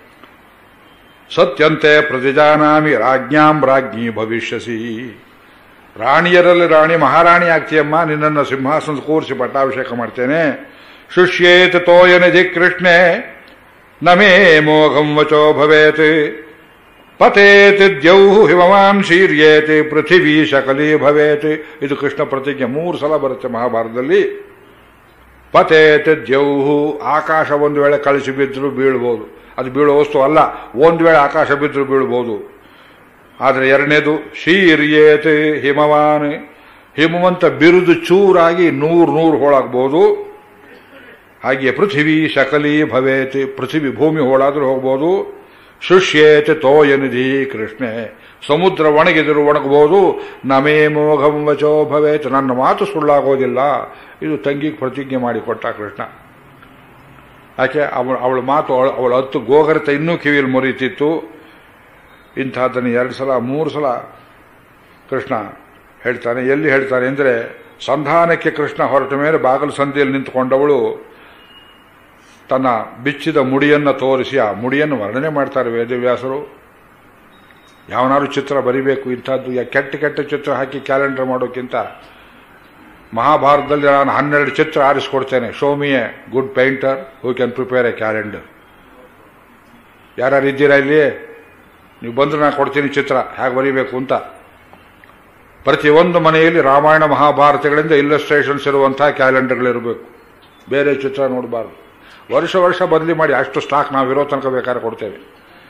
Speaker 1: ಸತ್ಯಂತೆ ಪ್ರತಿಜಾನಾಮಿ ರಾಜ್ಞಾಂ ರಾಜ್ಞಿ ಭವಿಷ್ಯಸಿ ರಾಣಿಯರಲ್ಲಿ ರಾಣಿ ಮಹಾರಾಣಿ ಆಗ್ತೀಯಮ್ಮ ನಿನ್ನನ್ನು ಸಿಂಹಾಸನ ಕೂರಿಸಿ ಪಟ್ಟಾಭಿಷೇಕ ಮಾಡ್ತೇನೆ ಶುಷ್ಯೇತ ತೋಯನಿಧಿ ಕೃಷ್ಣೆ ನಮೇ ಮೋಘಂ ವಚೋ ಭವೇತ್ ಪತೇತಿ ದ್ಯೌಹು ಹಿಮವಾನ್ ಶೀರ್ಯೇತಿ ಪೃಥಿವೀ ಶಕಲಿ ಭವೇತ್ ಇದು ಕೃಷ್ಣ ಪ್ರತಿಜ್ಞೆ ಮೂರು ಸಲ ಬರುತ್ತೆ ಮಹಾಭಾರತದಲ್ಲಿ ಪತೇತಿ ದ್ಯೌಹು ಆಕಾಶ ಒಂದು ವೇಳೆ ಕಳಿಸಿ ಬಿದ್ದರೂ ಬೀಳ್ಬೋದು ಅದು ಬೀಳೋ ವಸ್ತು ಅಲ್ಲ ಒಂದು ವೇಳೆ ಆಕಾಶ ಬಿದ್ದರೂ ಬೀಳ್ಬೋದು ಆದರೆ ಎರಡನೇದು ಶೀರ್ಯೇತಿ ಹಿಮವಾನ್ ಹಿಮವಂತ ಬಿರುದು ಚೂರಾಗಿ ನೂರು ನೂರು ಹೋಳಾಗ್ಬೋದು ಹಾಗೆ ಪೃಥಿವಿ ಶಕಲಿ ಭವೇತಿ ಪೃಥಿವಿ ಭೂಮಿ ಹೋಳಾದ್ರೂ ಹೋಗ್ಬೋದು ಶುಷ್ಯೇತಿ ತೋಯ ನಿಧಿ ಕೃಷ್ಣೆ ಸಮುದ್ರ ಒಣಗಿದರೂ ಒಣಗಬಹುದು ನಮೇ ಮೋಘಂ ವಚೋ ಭವೇತ್ ನನ್ನ ಮಾತು ಸುಳ್ಳಾಗೋದಿಲ್ಲ ಇದು ತಂಗಿಗೆ ಪ್ರತಿಜ್ಞೆ ಮಾಡಿಕೊಟ್ಟ ಕೃಷ್ಣ ಯಾಕೆ ಅವಳ ಅವಳ ಮಾತು ಅವಳ ಅವಳ ಹತ್ತು ಗೋಗರತ ಇನ್ನೂ ಕಿವಿಯಲ್ಲಿ ಮುರಿತಿತ್ತು ಇಂಥದ್ದನ್ನು ಎರಡು ಸಲ ಮೂರು ಸಲ ಕೃಷ್ಣ ಹೇಳ್ತಾನೆ ಎಲ್ಲಿ ಹೇಳ್ತಾನೆ ಅಂದರೆ ಸಂಧಾನಕ್ಕೆ ಕೃಷ್ಣ ಹೊರಟ ಮೇಲೆ ಬಾಗಲು ಸಂಧಿಯಲ್ಲಿ ನಿಂತುಕೊಂಡವಳು ತನ್ನ ಬಿಚ್ಚಿದ ಮುಡಿಯನ್ನು ತೋರಿಸಿ ಆ ಮುಡಿಯನ್ನು ವರ್ಣನೆ ಮಾಡ್ತಾರೆ ವೇದವ್ಯಾಸರು ಯಾವನಾದ್ರು ಚಿತ್ರ ಬರಿಬೇಕು ಇಂಥದ್ದು ಯಾ- ಕೆಟ್ಟ ಕೆಟ್ಟ ಚಿತ್ರ ಹಾಕಿ ಕ್ಯಾಲೆಂಡರ್ ಮಾಡೋಕ್ಕಿಂತ ಮಹಾಭಾರತದಲ್ಲಿ ನಾನು ಹನ್ನೆರಡು ಚಿತ್ರ ಆರಿಸ್ಕೊಡ್ತೇನೆ show me a good painter who can prepare a calendar ಯಾರ್ಯಾರು ಇದ್ದೀರಾ ಇಲ್ಲಿ ನೀವು ಬಂದ್ರೆ ನಾನು ಕೊಡ್ತೀನಿ ಚಿತ್ರ ಹೇಗೆ ಬರೀಬೇಕು ಅಂತ ಪ್ರತಿಯೊಂದು ಮನೆಯಲ್ಲಿ ರಾಮಾಯಣ ಮಹಾಭಾರತಗಳಿಂದ ಇಲ್ಲಸ್ಟ್ರೇಷನ್ಸ್ ಇರುವಂತಹ ಕ್ಯಾಲೆಂಡರ್ಗಳಿರಬೇಕು ಬೇರೆ ಚಿತ್ರ ನೋಡಬಾರ್ದು ವರ್ಷ ವರ್ಷ ಬದಲಿ ಮಾಡಿ ಅಷ್ಟು ಸ್ಟಾಕ್ ನಾವು ಇರೋ ತನಕ ಬೇಕಾದ್ರೆ ಕೊಡ್ತೇವೆ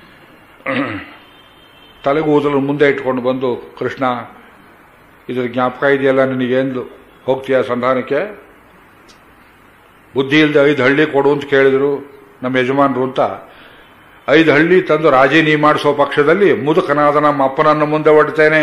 Speaker 1: ತಲೆಗೂದಲು ಮುಂದೆ ಇಟ್ಕೊಂಡು ಬಂದು ಕೃಷ್ಣ ಇದ್ರ ಜ್ಞಾಪಕ ಇದೆಯಲ್ಲ ನಿನಗೇಂದು ಹೋಗ್ತೀಯ ಸಂಧಾನಕ್ಕೆ ಬುದ್ಧಿ ಇಲ್ಲದೆ ಐದು ಹಳ್ಳಿ ಕೊಡು ಅಂತ ಕೇಳಿದ್ರು ನಮ್ಮ ಯಜಮಾನರು ಅಂತ ಐದು ಹಳ್ಳಿ ತಂದು ರಾಜಿ ನೀ ಮಾಡಿಸೋ ಪಕ್ಷದಲ್ಲಿ ಮುದುಕನಾದ ನಮ್ಮ ಅಪ್ಪನನ್ನು ಮುಂದೆ ಒಡ್ತೇನೆ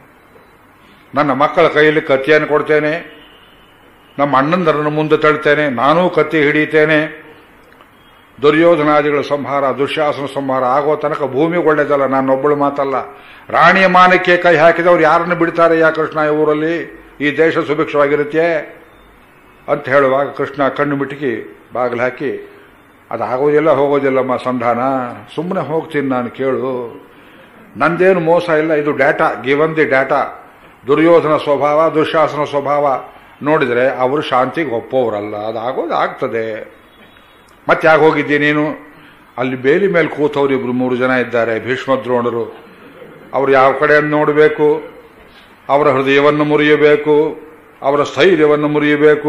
Speaker 1: ನನ್ನ ಮಕ್ಕಳ ಕೈಯಲ್ಲಿ ಕತ್ತಿಯನ್ನು ಕೊಡ್ತೇನೆ ನಮ್ಮ ಅಣ್ಣಂದರನ್ನು ಮುಂದೆ ತಳ್ತೇನೆ ನಾನೂ ಕತ್ತಿ ಹಿಡಿತೇನೆ ದುರ್ಯೋಧನಾದಿಗಳ ಸಂಹಾರ ದುಶ್ಯಾಸನ ಸಂಹಾರ ಆಗೋ ತನಕ ಭೂಮಿ ಒಳ್ಳೇದಲ್ಲ ನಾನೊಬ್ಬಳು ಮಾತಲ್ಲ ರಾಣಿಯ ಮಾನಕ್ಕೆ ಕೈ ಹಾಕಿದವರು ಯಾರನ್ನು ಬಿಡ್ತಾರೆ ಯಾ ಕೃಷ್ಣ ಈ ಊರಲ್ಲಿ ಈ ದೇಶ ಸುಭಿಕ್ಷವಾಗಿರುತ್ತೆ ಅಂತ ಹೇಳುವಾಗ ಕೃಷ್ಣ ಕಣ್ಣು ಮಿಟುಕಿ ಬಾಗಿಲು ಹಾಕಿ ಅದಾಗೋದಿಲ್ಲ ಹೋಗೋದಿಲ್ಲಮ್ಮ ಸಂಧಾನ ಸುಮ್ಮನೆ ಹೋಗ್ತೀನಿ ನಾನು ಕೇಳು ನಂದೇನು ಮೋಸ ಇಲ್ಲ ಇದು data given the data Duryodhana ಸ್ವಭಾವ ದುಶ್ಯಾಸನ ಸ್ವಭಾವ ನೋಡಿದರೆ ಅವರು ಶಾಂತಿಗೆ ಒಪ್ಪೋರಲ್ಲ ಅದಾಗೋದು ಆಗ್ತದೆ ಮತ್ತೆ ಯಾಕೆ ಹೋಗಿದ್ದಿ ನೀನು ಅಲ್ಲಿ ಬೇಲಿ ಮೇಲೆ ಕೂತವ್ರು ಇಬ್ರು ಮೂರು ಜನ ಇದ್ದಾರೆ ಭೀಷ್ಮ ದ್ರೋಣರು ಅವರು ಯಾವ ಕಡೆಯನ್ನು ನೋಡಬೇಕು ಅವರ ಹೃದಯವನ್ನು ಮುರಿಯಬೇಕು ಅವರ ಸ್ಥೈರ್ಯವನ್ನು ಮುರಿಯಬೇಕು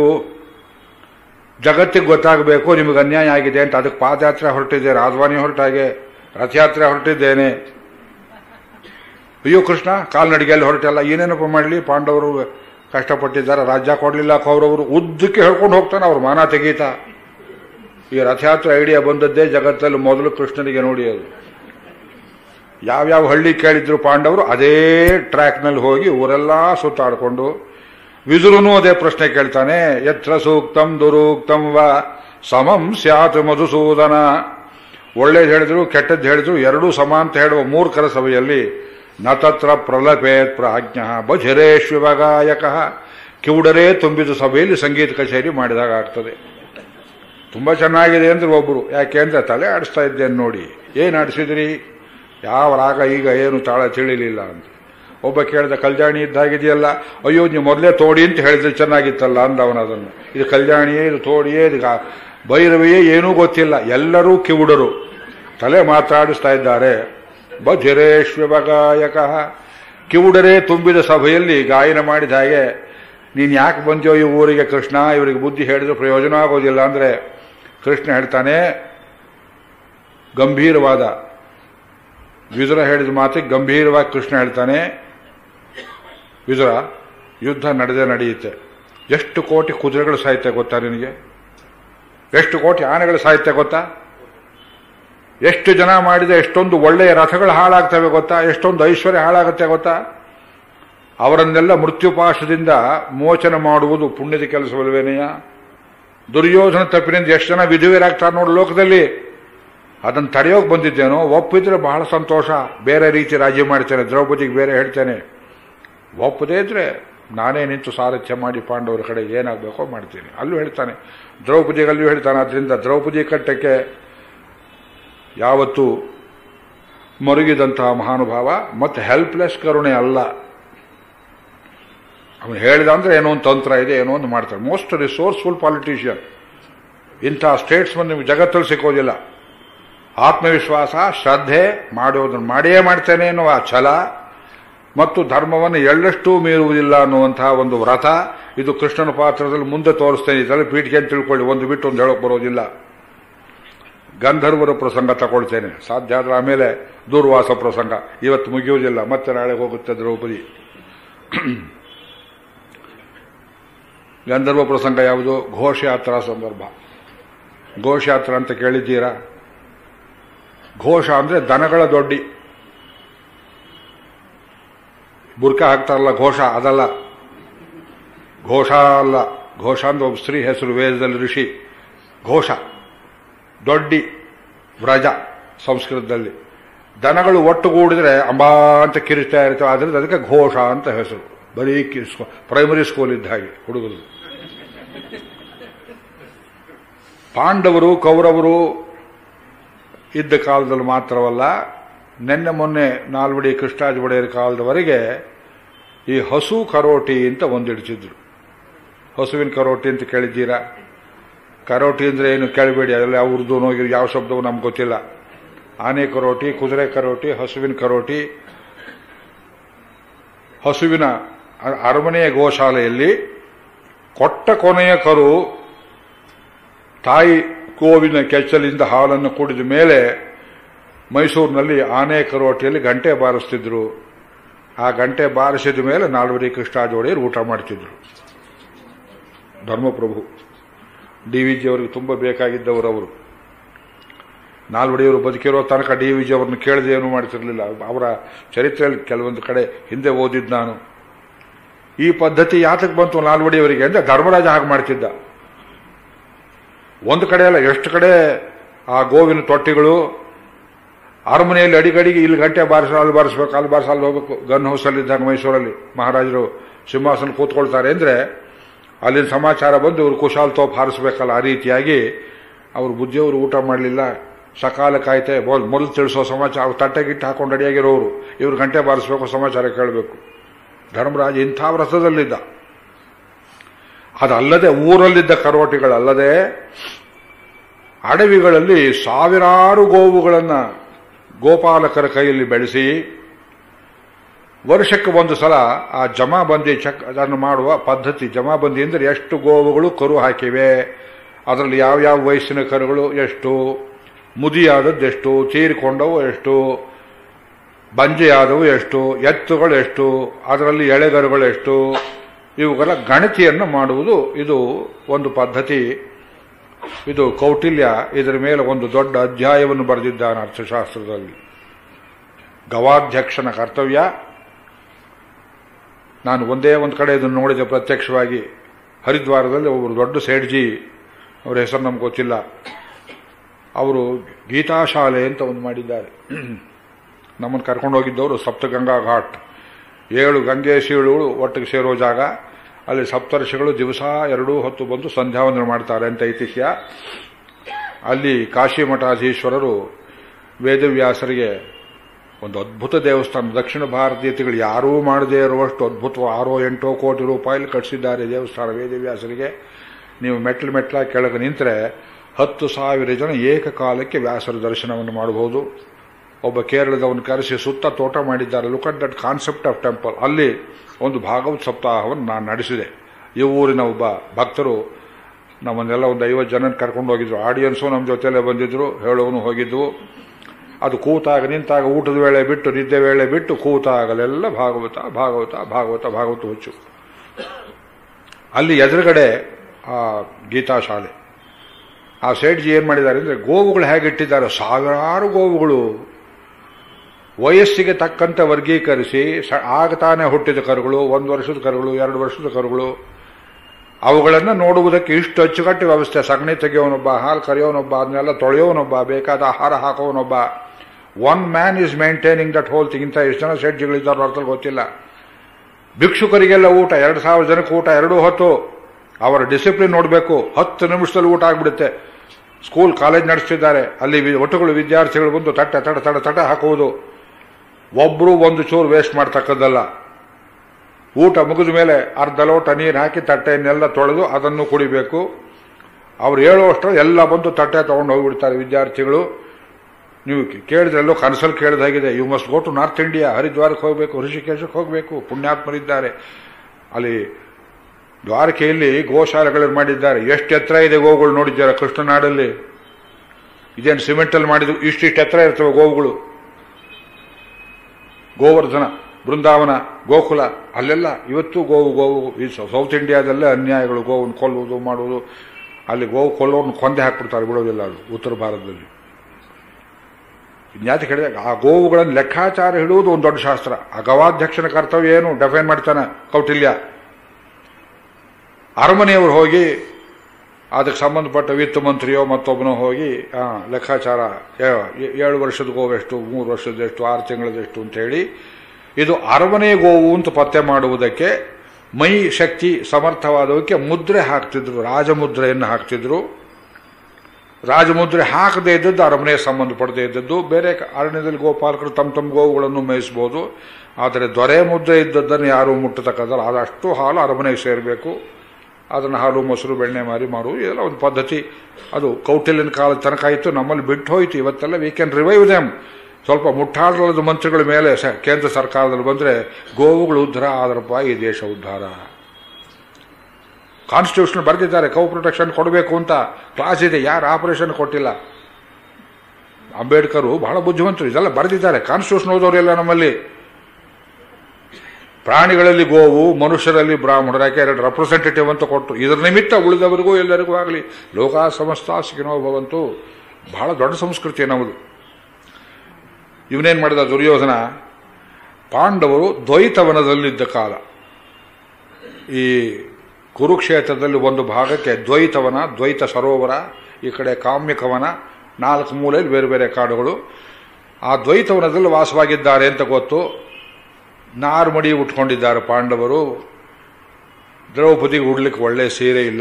Speaker 1: ಜಗತ್ತಿಗೆ ಗೊತ್ತಾಗಬೇಕು ನಿಮಗೆ ಅನ್ಯಾಯ ಆಗಿದೆ ಅಂತ ಅದಕ್ಕೆ ಪಾದಯಾತ್ರೆ ಹೊರಟಿದ್ದೆ ರಾಜವಾನಿ ಹೊರಟಾಗೆ ರಥಯಾತ್ರೆ ಹೊರಟಿದ್ದೇನೆ ಅಯ್ಯೋ ಕೃಷ್ಣ ಕಾಲ್ನಡಿಗೆಯಲ್ಲಿ ಹೊರಟಲ್ಲ ಏನೇನಪ್ಪ ಮಾಡಲಿ ಪಾಂಡವರು ಕಷ್ಟಪಟ್ಟಿದ್ದಾರೆ ರಾಜ್ಯ ಕೊಡಲಿಲ್ಲ ಕೌರವರು ಉದ್ದಕ್ಕೆ ಹೇಳ್ಕೊಂಡು ಹೋಗ್ತಾನೆ ಅವ್ರ ಮಾನ ತೆಗೀತಾ ಈ ರಥಯಾತ್ರೆ ಐಡಿಯಾ ಬಂದದ್ದೇ ಜಗತ್ತಲ್ಲಿ ಮೊದಲು ಕೃಷ್ಣನಿಗೆ ನೋಡಿ ಅದು ಯಾವ್ಯಾವ ಹಳ್ಳಿ ಕೇಳಿದ್ರು ಪಾಂಡವರು ಅದೇ ಟ್ರ್ಯಾಕ್ನಲ್ಲಿ ಹೋಗಿ ಊರೆಲ್ಲ ಸುತ್ತಾಡಿಕೊಂಡು ವಿದುರುನು ಅದೇ ಪ್ರಶ್ನೆ ಕೇಳ್ತಾನೆ ಯತ್ರ ಸೂಕ್ತಂ ದುರೂಕ್ತಂ ವ ಸಮಂ ಸ್ಯಾತ್ ಮಧುಸೂದನ ಒಳ್ಳೇದು ಹೇಳಿದ್ರು ಕೆಟ್ಟದ್ದು ಹೇಳಿದ್ರು ಎರಡೂ ಸಮ ಅಂತ ಹೇಳುವ ಮೂರ್ಖರ ಸಭೆಯಲ್ಲಿ ನ ತತ್ರ ಪ್ರಲಪೇತ್ ಪ್ರಾಜ್ಞ ಬಧಿರೇಶ್ವಗಾಯಕ ಕಿವುಡರೇ ತುಂಬಿದ ಸಭೆಯಲ್ಲಿ ಸಂಗೀತ ಕಚೇರಿ ಮಾಡಿದಾಗ ಆಗ್ತದೆ ತುಂಬಾ ಚೆನ್ನಾಗಿದೆ ಅಂದ್ರೆ ಒಬ್ರು ಯಾಕೆಂದ್ರೆ ತಲೆ ಆಡಿಸ್ತಾ ಇದ್ದೇನೆ ನೋಡಿ ಏನು ಆಡಿಸಿದ್ರಿ ಯಾವ ರಾಗ ಈಗ ಏನು ತಾಳ ತಿಳಿಲಿಲ್ಲ ಅಂತ ಒಬ್ಬ ಕೇಳಿದ ಕಲ್ಯಾಣಿ ಇದ್ದಾಗಿದೆಯಲ್ಲ ಅಯ್ಯೋ ನೀವು ಮೊದಲೇ ತೋಡಿ ಅಂತ ಹೇಳಿದ್ರೆ ಚೆನ್ನಾಗಿತ್ತಲ್ಲ ಅಂದ ಅವನ ಅದನ್ನು ಇದು ಕಲ್ಯಾಣಿಯೇ ಇದು ತೋಡಿಯೇ ಇದು ಗಾ- ಭೈರವಿಯೇ ಏನೂ ಗೊತ್ತಿಲ್ಲ ಎಲ್ಲರೂ ಕಿವುಡರು ತಲೆ ಮಾತಾಡಿಸ್ತಾ ಇದ್ದಾರೆ ಬಧಿರೇಶ್ವಗಾಯಕ ಕಿವುಡರೇ ತುಂಬಿದ ಸಭೆಯಲ್ಲಿ ಗಾಯನ ಮಾಡಿದ ಹಾಗೆ ನೀನು ಯಾಕೆ ಬಂದ್ಯೋ ಈ ಊರಿಗೆ ಕೃಷ್ಣ ಇವರಿಗೆ ಬುದ್ಧಿ ಹೇಳಿದ್ರೆ ಪ್ರಯೋಜನ ಆಗೋದಿಲ್ಲ ಅಂದ್ರೆ ಕೃಷ್ಣ ಹೇಳ್ತಾನೆ ಗಂಭೀರವಾದ ವಿದುರ ಹೇಳಿದ ಮಾತಿಗೆ ಗಂಭೀರವಾಗಿ ಕೃಷ್ಣ ಹೇಳ್ತಾನೆ ವಿದುರ ಯುದ್ಧ ನಡೆದೇ ನಡೆಯುತ್ತೆ ಎಷ್ಟು ಕೋಟಿ ಕುದುರೆಗಳು ಸಾಯುತ್ತೆ ಗೊತ್ತಾ ನಿನಗೆ ಎಷ್ಟು ಕೋಟಿ ಆನೆಗಳು ಸಾಯುತ್ತೆ ಗೊತ್ತಾ ಎಷ್ಟು ಜನ ಮಾಡಿದ ಎಷ್ಟೊಂದು ಒಳ್ಳೆಯ ರಥಗಳು ಹಾಳಾಗ್ತವೆ ಗೊತ್ತಾ ಎಷ್ಟೊಂದು ಐಶ್ವರ್ಯ ಹಾಳಾಗುತ್ತೆ ಗೊತ್ತಾ ಅವರನ್ನೆಲ್ಲ ಮೃತ್ಯುಪಾಶದಿಂದ ಮೋಚನ ಮಾಡುವುದು ಪುಣ್ಯದ ಕೆಲಸವಲ್ವೇನೆಯ ದುರ್ಯೋಧನ ತಪ್ಪಿನಿಂದ ಎಷ್ಟು ಜನ ವಿಧುವರಾಗ್ತಾರೆ ನೋಡು ಲೋಕದಲ್ಲಿ ಅದನ್ನು ತಡೆಯೋಕೆ ಬಂದಿದ್ದೇನೋ ಒಪ್ಪಿದ್ರೆ ಬಹಳ ಸಂತೋಷ ಬೇರೆ ರೀತಿ ರಾಜಿ ಮಾಡ್ತೇನೆ ದ್ರೌಪದಿಗೆ ಬೇರೆ ಹೇಳ್ತೇನೆ ಒಪ್ಪದೇ ಇದ್ರೆ ನಾನೇ ನಿಂತು ಸಾರಥ್ಯ ಮಾಡಿ ಪಾಂಡವರ ಕಡೆ ಏನಾಗಬೇಕೋ ಮಾಡ್ತೀನಿ ಅಲ್ಲೂ ಹೇಳ್ತಾನೆ ದ್ರೌಪದಿಗೆ ಅಲ್ಲೂ ಹೇಳ್ತಾನೆ ಅದರಿಂದ ದ್ರೌಪದಿ ಕಟ್ಟಕ್ಕೆ ಯಾವತ್ತೂ ಮರುಗಿದಂತಹ ಮಹಾನುಭಾವ ಮತ್ತು ಹೆಲ್ಪ್ಲೆಸ್ ಕರುಣೆ ಅಲ್ಲ ಅವನು ಹೇಳಿದ ಅಂದ್ರೆ ಏನೋ ಒಂದು ತಂತ್ರ ಇದೆ ಏನೋ ಒಂದು ಮಾಡ್ತಾರೆ ಮೋಸ್ಟ್ ರಿಸೋರ್ಸ್ಫುಲ್ ಪಾಲಿಟಿಷಿಯನ್ ಇಂಥ ಸ್ಟೇಟ್ಸ್ಮನ್ ನಿಮ್ಗೆ ಜಗತ್ತಲ್ಲಿ ಸಿಕ್ಕೋದಿಲ್ಲ ಆತ್ಮವಿಶ್ವಾಸ ಶ್ರದ್ಧೆ ಮಾಡೋದನ್ನು ಮಾಡಿಯೇ ಮಾಡ್ತೇನೆ ಎನ್ನುವ ಛಲ ಮತ್ತು ಧರ್ಮವನ್ನು ಎಳ್ಳಷ್ಟೂ ಮೀರುವುದಿಲ್ಲ ಅನ್ನುವಂತಹ ಒಂದು ವ್ರತ ಇದು ಕೃಷ್ಣನ ಪಾತ್ರದಲ್ಲಿ ಮುಂದೆ ತೋರಿಸ್ತೇನೆ ಇದರಲ್ಲಿ ಪೀಠಿಗೆ ಅಂತ ತಿಳ್ಕೊಳ್ಳಿ ಒಂದು ಬಿಟ್ಟು ಒಂದು ಹೇಳೋಕೆ ಬರೋದಿಲ್ಲ ಗಂಧರ್ವರ ಪ್ರಸಂಗ ತಗೊಳ್ತೇನೆ ಸಾಧ್ಯ ಆದ್ರೆ ಆಮೇಲೆ ದೂರ್ವಾಸ ಪ್ರಸಂಗ ಇವತ್ತು ಮುಗಿಯುವುದಿಲ್ಲ ಮತ್ತೆ ನಾಳೆ ಹೋಗುತ್ತೆ ದ್ರೌಪದಿ ಗಂಧರ್ವ ಪ್ರಸಂಗ ಯಾವುದು ಘೋಷಯಾತ್ರಾ ಸಂದರ್ಭ ಘೋಷಯಾತ್ರಾ ಅಂತ ಕೇಳಿದ್ದೀರಾ ಘೋಷ ಅಂದ್ರೆ ದನಗಳ ದೊಡ್ಡಿ ಬುರ್ಕ ಹಾಕ್ತಾರಲ್ಲ ಘೋಷ ಅದಲ್ಲ ಘೋಷ ಅಲ್ಲ ಘೋಷ ಅಂದ್ರೆ ಒಬ್ಬ ಸ್ತ್ರೀ ಹೆಸರು ವೇದದಲ್ಲಿ ಋಷಿ ಘೋಷ ದೊಡ್ಡಿ ವ್ರಜ ಸಂಸ್ಕೃತದಲ್ಲಿ ದನಗಳು ಒಟ್ಟುಗೂಡಿದ್ರೆ ಅಂಬಾ ಅಂತ ಕಿರಿಸ್ತಾ ಇರ್ತವೆ ಆದ್ರೆ ಅದಕ್ಕೆ ಘೋಷ ಅಂತ ಹೆಸರು ಬರೀ ಕಿರಿಸ್ಕೊ ಪ್ರೈಮರಿ ಸ್ಕೂಲ್ ಇದ್ದ ಹಾಗೆ ಹುಡುಗರು ಪಾಂಡವರು ಕೌರವರು ಇದ್ದ ಕಾಲದಲ್ಲಿ ಮಾತ್ರವಲ್ಲ ನಿನ್ನೆ ಮೊನ್ನೆ ನಾಲ್ವಡಿ ಕೃಷ್ಣಾಜ ಒಡೆಯರ ಕಾಲದವರೆಗೆ ಈ ಹಸು ಕರೋಟಿ ಅಂತ ಒಂದಿಡ್ತಿದ್ರು ಹಸುವಿನ ಕರೋಟಿ ಅಂತ ಕೇಳಿದ್ದೀರಾ ಕರೋಟಿ ಅಂದ್ರೆ ಏನು ಕೇಳಬೇಡಿ ಅದೆಲ್ಲ ಯಾವ ಉರ್ದು ಹೋಗಿ ಯಾವ ಶಬ್ದವೂ ನಮ್ಗೆ ಗೊತ್ತಿಲ್ಲ ಆನೆ ಕರೋಟಿ ಕುದುರೆ ಕರೋಟಿ ಹಸುವಿನ ಕರೋಟಿ ಹಸುವಿನ ಅ- ಅರಮನೆಯ ಗೋಶಾಲೆಯಲ್ಲಿ ಕೊಟ್ಟ ಕೊನೆಯ ಕರು ತಾಯಿ ಗೋವಿನ ಕೆಚ್ಚಲಿಂದ ಹಾಲನ್ನು ಕುಡಿದ ಮೇಲೆ ಮೈಸೂರಿನಲ್ಲಿ ಆನೆ ಕರೋಟಿಯಲ್ಲಿ ಗಂಟೆ ಬಾರಿಸ್ತಿದ್ರು ಆ ಗಂಟೆ ಬಾರಿಸಿದ ಮೇಲೆ ನಾಲ್ವಡಿ ಕೃಷ್ಣಾಜೋಡಿಯರು ಊಟ ಮಾಡ್ತಿದ್ರು ಧರ್ಮಪ್ರಭು ಡಿ ವಿ ಜಿ ಅವರಿಗೆ ತುಂಬ ಬೇಕಾಗಿದ್ದವರು ಅವರು ನಾಲ್ವಡಿಯವರು ಬದುಕಿರೋ ತನಕ ಡಿ ವಿ ಜಿ ಅವ್ರನ್ನ ಕೇಳದೆ ಏನು ಮಾಡ್ತಿರ್ಲಿಲ್ಲ ಅವರ ಚರಿತ್ರೆಯಲ್ಲಿ ಕೆಲವೊಂದು ಕಡೆ ಹಿಂದೆ ಓದಿದ್ದು ನಾನು ಈ ಪದ್ಧತಿ ಯಾತಕ್ಕೆ ಬಂತು ನಾಲ್ವಡಿಯವರಿಗೆ ಅಂದ್ರೆ ಧರ್ಮರಾಜ ಹಾಗೆ ಮಾಡ್ತಿದ್ದ ಒಂದು ಕಡೆ ಅಲ್ಲ ಎಷ್ಟು ಕಡೆ ಆ ಗೋವಿನ ತೊಟ್ಟಿಗಳು ಅರಮನೆಯಲ್ಲಿ ಅಡಿಗಡಿಗೆ ಇಲ್ಲಿ ಗಂಟೆ ಬಾರಿಸ ಅಲ್ಲಿ ಬಾರಿಸ್ಬೇಕು ಅಲ್ಲಿ ಬಾರಿಸ ಅಲ್ಲಿ ಹೋಗ್ಬೇಕು ಗನ್ ಹೌಸಲ್ಲಿ ಇದ್ದಾಗ ಮೈಸೂರಲ್ಲಿ ಮಹಾರಾಜರು ಸಿಂಹಾಸನ ಕೂತ್ಕೊಳ್ತಾರೆ ಅಂದ್ರೆ ಅಲ್ಲಿನ ಸಮಾಚಾರ ಬಂದು ಇವರು ಕುಶಾಲ್ ತೋಪ್ ಹಾರಿಸ್ಬೇಕಲ್ಲ ಆ ರೀತಿಯಾಗಿ ಅವ್ರ ಬುದ್ಧಿಯವರು ಊಟ ಮಾಡಲಿಲ್ಲ ಸಕಾಲ ಕಾಯ್ತೆ ಮೊಲ್- ಮೊದಲು ತಿಳಿಸೋ ಸಮಾಚಾರ ಅವ್ರು ತಟ್ಟೆ ಗಿಟ್ಟು ಹಾಕೊಂಡು ರೆಡಿಯಾಗಿರೋರು ಇವ್ರು ಗಂಟೆ ಬಾರಿಸ್ಬೇಕು ಸಮಾಚಾರ ಕೇಳಬೇಕು ಧರ್ಮರಾಜ ಇಂಥ ವ್ರತದಲ್ಲಿದ್ದ ಅದಲ್ಲದೆ ಊರಲ್ಲಿದ್ದ ಕರೋಟಿಗಳಲ್ಲದೆ ಅಡವಿಗಳಲ್ಲಿ ಸಾವಿರಾರು ಗೋವುಗಳನ್ನು ಗೋಪಾಲಕರ ಕೈಯಲ್ಲಿ ಬೆಳೆಸಿ ವರ್ಷಕ್ಕೆ ಒಂದು ಸಲ ಆ ಜಮಾಬಂದಿ ಚೆಕ್ ಅದನ್ನು ಮಾಡುವ ಪದ್ಧತಿ ಜಮಾಬಂದಿ ಅಂದರೆ ಎಷ್ಟು ಗೋವುಗಳು ಕರು ಹಾಕಿವೆ ಅದರಲ್ಲಿ ಯಾವ್ಯಾವ ವಯಸ್ಸಿನ ಕರುಗಳು ಎಷ್ಟು ಮುದಿಯಾದದ್ದು ಎಷ್ಟು ತೀರಿಕೊಂಡವು ಎಷ್ಟು ಬಂಜೆಯಾದವು ಎಷ್ಟು ಎತ್ತುಗಳು ಎಷ್ಟು ಅದರಲ್ಲಿ ಎಳೆಗರುಗಳು ಎಷ್ಟು ಇವುಗಳ ಗಣತಿಯನ್ನು ಮಾಡುವುದು ಇದು ಒಂದು ಪದ್ಧತಿ ಇದು ಕೌಟಿಲ್ಯ ಇದರ ಮೇಲೆ ಒಂದು ದೊಡ್ಡ ಅಧ್ಯಾಯವನ್ನು ಬರೆದಿದ್ದಾನೆ ಅರ್ಥಶಾಸ್ತ್ರದಲ್ಲಿ ಗವಾಧ್ಯಕ್ಷನ ಕರ್ತವ್ಯ ನಾನು ಒಂದೇ ಒಂದು ಕಡೆ ಇದನ್ನು ನೋಡಿದೆ ಪ್ರತ್ಯಕ್ಷವಾಗಿ ಹರಿದ್ವಾರದಲ್ಲಿ ಒಬ್ಬರು ದೊಡ್ಡ ಸೇಠ್ಜಿ ಅವರ ಹೆಸರು ನಮ್ಗೆ ಗೊತ್ತಿಲ್ಲ ಅವರು ಗೀತಾಶಾಲೆ ಅಂತ ಒಂದು ಮಾಡಿದ್ದಾರೆ ನಮ್ಮನ್ನು ಕರ್ಕೊಂಡು ಹೋಗಿದ್ದವರು ಸಪ್ತಗಂಗಾ ಘಾಟ್ ಏಳು ಗಂಗೆ ಸೀಳುಗಳು ಒಟ್ಟಿಗೆ ಸೇರೋ ಜಾಗ ಅಲ್ಲಿ ಸಪ್ತರ್ಷಿಗಳು ದಿವಸ ಎರಡೂ ಹೊತ್ತು ಬಂದು ಸಂಧ್ಯಾವಂದನೆ ಮಾಡ್ತಾರೆ ಅಂತ ಐತಿಹ್ಯ ಅಲ್ಲಿ ಕಾಶಿ ಮಠಾಧೀಶ್ವರರು ವೇದವ್ಯಾಸರಿಗೆ ಒಂದು ಅದ್ಭುತ ದೇವಸ್ಥಾನ ದಕ್ಷಿಣ ಭಾರತೀಯತೆಗಳು ಯಾರೂ ಮಾಡದೇ ಇರುವಷ್ಟು ಅದ್ಭುತ ಆರೋ ಎಂಟೋ ಕೋಟಿ ರೂಪಾಯಿಲಿ ಕಟ್ಟಿಸಿದ್ದಾರೆ ದೇವಸ್ಥಾನ ವೇದವ್ಯಾಸರಿಗೆ ನೀವು ಮೆಟ್ಲು ಮೆಟ್ಲ ಕೆಳಗೆ ನಿಂತರೆ ಹತ್ತು ಸಾವಿರ ಜನ ಏಕಕಾಲಕ್ಕೆ ವ್ಯಾಸರ ದರ್ಶನವನ್ನು ಮಾಡಬಹುದು ಒಬ್ಬ ಕೇರಳದವನು ಕರೆಸಿ ಸುತ್ತ ತೋಟ ಮಾಡಿದ್ದಾರೆ look at that concept of temple ಅಲ್ಲಿ ಒಂದು ಭಾಗವತ್ ಸಪ್ತಾಹವನ್ನು ನಾನು ನಡೆಸಿದೆ ಈ ಊರಿನ ಒಬ್ಬ ಭಕ್ತರು ನಮ್ಮನ್ನೆಲ್ಲ ಒಂದು ಐವತ್ತು ಜನ ಕರ್ಕೊಂಡು ಹೋಗಿದ್ರು ಆಡಿಯನ್ಸು ನಮ್ಮ ಜೊತೆಲೇ ಬಂದಿದ್ರು ಹೇಳೋನು ಹೋಗಿದ್ವು ಅದು ಕೂತಾಗ ನಿಂತಾಗ ಊಟದ ವೇಳೆ ಬಿಟ್ಟು ನಿದ್ದೆ ವೇಳೆ ಬಿಟ್ಟು ಕೂತಾಗಲೆಲ್ಲ ಭಾಗವತ ಭಾಗವತ ಭಾಗವತ ಭಾಗವತ ಹುಚ್ಚು ಅಲ್ಲಿ ಎದುರುಗಡೆ ಆ ಗೀತಾಶಾಲೆ ಆ ಸೇಠ್ಜಿ ಏನು ಮಾಡಿದ್ದಾರೆ ಅಂದರೆ ಗೋವುಗಳು ಹೇಗಿಟ್ಟಿದ್ದಾರೆ ಸಾವಿರಾರು ಗೋವುಗಳು ವಯಸ್ಸಿಗೆ ತಕ್ಕಂತೆ ವರ್ಗೀಕರಿಸಿ ಸ ಆಗ ತಾನೇ ಹುಟ್ಟಿದ ಕರುಗಳು ಒಂದು ವರ್ಷದ ಕರುಗಳು ಎರಡು ವರ್ಷದ ಕರುಗಳು ಅವುಗಳನ್ನು ನೋಡುವುದಕ್ಕೆ ಇಷ್ಟು ಅಚ್ಚುಕಟ್ಟು ವ್ಯವಸ್ಥೆ ಸಗಣಿ ತೆಗೆಯೋನೊಬ್ಬ ಹಾಲು ಕರೆಯೋನೊಬ್ಬ ಅದನ್ನೆಲ್ಲ ತೊಳೆಯೋನೊಬ್ಬ ಬೇಕಾದ ಆಹಾರ ಹಾಕೋನೊಬ್ಬ one man is maintaining that whole thing ಇಂಥ ಎಷ್ಟು ಜನ ಸೆಡ್ಜಿಗಳಿದ್ದಾರೆ ಅರ್ಥದಲ್ಲಿ ಗೊತ್ತಿಲ್ಲ ಭಿಕ್ಷುಕರಿಗೆಲ್ಲ ಊಟ ಎರಡು ಸಾವಿರ ಜನಕ್ಕೆ ಊಟ ಎರಡೂ ಹೊತ್ತು ಅವರ ಡಿಸಿಪ್ಲಿನ್ ನೋಡಬೇಕು ಹತ್ತು ನಿಮಿಷದಲ್ಲಿ ಊಟ ಆಗಿಬಿಡುತ್ತೆ ಸ್ಕೂಲ್ ಕಾಲೇಜ್ ನಡೆಸ್ತಿದ್ದಾರೆ ಅಲ್ಲಿ ವಿ- ಒಟ್ಟುಗಳು ವಿದ್ಯಾರ್ಥಿಗಳು ಬಂದು ತಟ್ಟೆ ತಡ ತಡ ತಟ ಹಾಕುವುದು ಒಬ್ಬರು ಒಂದು ಚೂರು ವೇಸ್ಟ್ ಮಾಡ್ತಕ್ಕದ್ದಲ್ಲ ಊಟ ಮುಗಿದ ಮೇಲೆ ಅರ್ಧ ಲೋಟ ನೀರು ಹಾಕಿ ತಟ್ಟೆಯನ್ನೆಲ್ಲ ತೊಳೆದು ಅದನ್ನು ಕುಡಿಬೇಕು ಅವ್ರು ಹೇಳುವಷ್ಟು ಎಲ್ಲ ಬಂದು ತಟ್ಟೆ ತಗೊಂಡು ಹೋಗ್ಬಿಡ್ತಾರೆ ವಿದ್ಯಾರ್ಥಿಗಳು ನೀವು ಕೇಳಿದ್ರೆಲ್ಲೋ ಕನಸಲ್ಲಿ ಕೇಳಿದಾಗಿದೆ you must go to north India ಹರಿದ್ವಾರಕ್ಕೆ ಹೋಗಬೇಕು ಋಷಿಕೇಶಕ್ಕೆ ಹೋಗಬೇಕು ಪುಣ್ಯಾತ್ಮರಿದ್ದಾರೆ ಅಲ್ಲಿ ದ್ವಾರಕೆಯಲ್ಲಿ ಗೋಶಾಲೆಗಳನ್ನು ಮಾಡಿದ್ದಾರೆ ಎಷ್ಟು ಎತ್ತರ ಇದೆ ಗೋವುಗಳು ನೋಡಿದ್ದಾರೆ ಕೃಷ್ಣನಾಡಲ್ಲಿ ಇದೇನು ಸಿಮೆಂಟಲ್ಲಿ ಮಾಡಿದ್ರು ಇಷ್ಟಿಷ್ಟು ಎತ್ತರ ಇರ್ತವೆ ಗೋವುಗಳು ಗೋವರ್ಧನ ಬೃಂದಾವನ ಗೋಕುಲ ಅಲ್ಲೆಲ್ಲ ಇವತ್ತು ಗೋವು ಗೋವು ಈ ಸೌ- ಸೌತ್ ಇಂಡಿಯಾದಲ್ಲೇ ಅನ್ಯಾಯಗಳು ಗೋವನ್ನು ಕೊಲ್ಲುವುದು ಮಾಡುವುದು ಅಲ್ಲಿ ಗೋವು ಕೊಲ್ಲೋರ್ನ ಕೊಂದೆ ಹಾಕ್ಬಿಡ್ತಾರೆ ಬಿಡೋದಿಲ್ಲ ಅದು ಉತ್ತರ ಭಾರತದಲ್ಲಿ ಇನ್ಯಾತಿ ಹೇಳಿದಾಗ ಆ ಗೋವುಗಳನ್ನು ಲೆಕ್ಕಾಚಾರ ಹಿಡುವುದು ಒಂದು ದೊಡ್ಡ ಶಾಸ್ತ್ರ ಆ ಗವಾಧ್ಯಕ್ಷನ ಕರ್ತವ್ಯ ಏನು ಡೆಫೈನ್ ಮಾಡ್ತಾನೆ ಕೌಟಿಲ್ಯ ಅರಮನೆಯವರು ಹೋಗಿ ಅದಕ್ಕೆ ಸಂಬಂಧಪಟ್ಟ ವಿತ್ತ ಮಂತ್ರಿಯೋ ಮತ್ತೊಬ್ಬನೋ ಹೋಗಿ ಆ, ಲೆಕ್ಕಾಚಾರ ಏ- ಏ- ಏಳು ವರ್ಷದ ಗೋವೆಷ್ಟು ಮೂರು ವರ್ಷದೆಷ್ಟು ಆರು ತಿಂಗಳದೆಷ್ಟು ಅಂತ ಹೇಳಿ ಇದು ಅರಮನೆ ಗೋವು ಅಂತ ಪತ್ತೆ ಮಾಡುವುದಕ್ಕೆ ಮೈ ಶಕ್ತಿ ಸಮರ್ಥವಾದವಕ್ಕೆ ಮುದ್ರೆ ಹಾಕ್ತಿದ್ರು ರಾಜಮುದ್ರೆಯನ್ನು ಹಾಕ್ತಿದ್ರು ರಾಜಮುದ್ರೆ ಹಾಕದೇ ಇದ್ದದ್ದು ಅರಮನೆಗೆ ಸಂಬಂಧಪಡದೇ ಇದ್ದದ್ದು ಬೇರೆ ಕ- ಅರಣ್ಯದಲ್ಲಿ ಗೋಪಾಲಕರು ತಮ್ಮ ತಮ್ಮ ಗೋವುಗಳನ್ನು ಮೇಯಿಸಬಹುದು ಆದರೆ ದೊರೆ ಮುದ್ರೆ ಇದ್ದದ್ದನ್ನು ಯಾರೂ ಮುಟ್ಟತಕ್ಕದ್ದಲ್ಲ ಅದಷ್ಟು ಹಾಲು ಅರಮನೆಗೆ ಸೇರಬೇಕು ಅದನ್ನು ಹಾಲು ಮೊಸರು ಬೆಣ್ಣೆ ಮಾರಿ ಮಾಡುವುದು ಇದೆಲ್ಲ ಒಂದು ಪದ್ಧತಿ ಅದು ಕೌಟಿಲ್ಯನ ಕಾಲದ ತನಕ ಇತ್ತು ನಮ್ಮಲ್ಲಿ ಬಿಟ್ಟು ಹೋಯಿತು ಇವತ್ತೆಲ್ಲ ವಿ ಕ್ಯಾನ್ ರಿವೈವ್ ದೆಮ್ ಸ್ವಲ್ಪ ಮುಟ್ಟಾಳದ ಮಂತ್ರಿಗಳ ಮೇಲೆ ಸ ಕೇಂದ್ರ ಸರ್ಕಾರದಲ್ಲಿ ಬಂದರೆ ಗೋವುಗಳು ಉದ್ಧಾರ ಆದರಪ್ಪ ಈ ದೇಶ ಉದ್ಧಾರ ಕಾನ್ಸ್ಟಿಟ್ಯೂಷನ್ ಬರೆದಿದ್ದಾರೆ ಕೌ ಪ್ರೊಟೆಕ್ಷನ್ ಕೊಡಬೇಕು ಅಂತ ಕ್ಲಾಸ್ ಇದೆ ಯಾರು ಆಪರೇಷನ್ ಕೊಟ್ಟಿಲ್ಲ ಅಂಬೇಡ್ಕರು ಬಹಳ ಬುದ್ಧಿವಂತರು ಇದೆಲ್ಲ ಬರೆದಿದ್ದಾರೆ ಕಾನ್ಸ್ಟಿಟ್ಯೂಷನ್ ಓದೋರೆಲ್ಲ ನಮ್ಮಲ್ಲಿ ಪ್ರಾಣಿಗಳಲ್ಲಿ ಗೋವು ಮನುಷ್ಯರಲ್ಲಿ ಬ್ರಾಹ್ಮಣರು ಯಾಕೆ ಎರಡು ರೆಪ್ರೆಸೆಂಟೇಟಿವ್ ಅಂತ ಕೊಟ್ಟರು ಇದರ ನಿಮಿತ್ತ ಉಳಿದವರಿಗೂ ಎಲ್ಲರಿಗೂ ಆಗಲಿ ಲೋಕ ಸಮಸ್ತ ಸಿಗಿನೋ ಭವಂತು ಬಹಳ ದೊಡ್ಡ ಸಂಸ್ಕೃತಿ ನಮ್ಮದು ಇವನೇನ್ ಮಾಡಿದ ದುರ್ಯೋಧನ ಪಾಂಡವರು ದ್ವೈತವನದಲ್ಲಿದ್ದ ಕಾಲ ಈ ಕುರುಕ್ಷೇತ್ರದಲ್ಲಿ ಒಂದು ಭಾಗಕ್ಕೆ ದ್ವೈತವನ ದ್ವೈತ ಸರೋವರ ಈ ಕಡೆ ಕಾಮ್ಯಕವನ ನಾಲ್ಕು ಮೂಲೆಯಲ್ಲಿ ಬೇರೆ ಬೇರೆ ಕಾಡುಗಳು ಆ ದ್ವೈತವನದಲ್ಲಿ ವಾಸವಾಗಿದ್ದಾರೆ ಅಂತ ಗೊತ್ತು ನಾರ್ಮಡಿ ಉಟ್ಕೊಂಡಿದ್ದಾರೆ ಪಾಂಡವರು ದ್ರೌಪದಿಗೆ ಉಡ್ಲಿಕ್ಕೆ ಒಳ್ಳೆ ಸೀರೆ ಇಲ್ಲ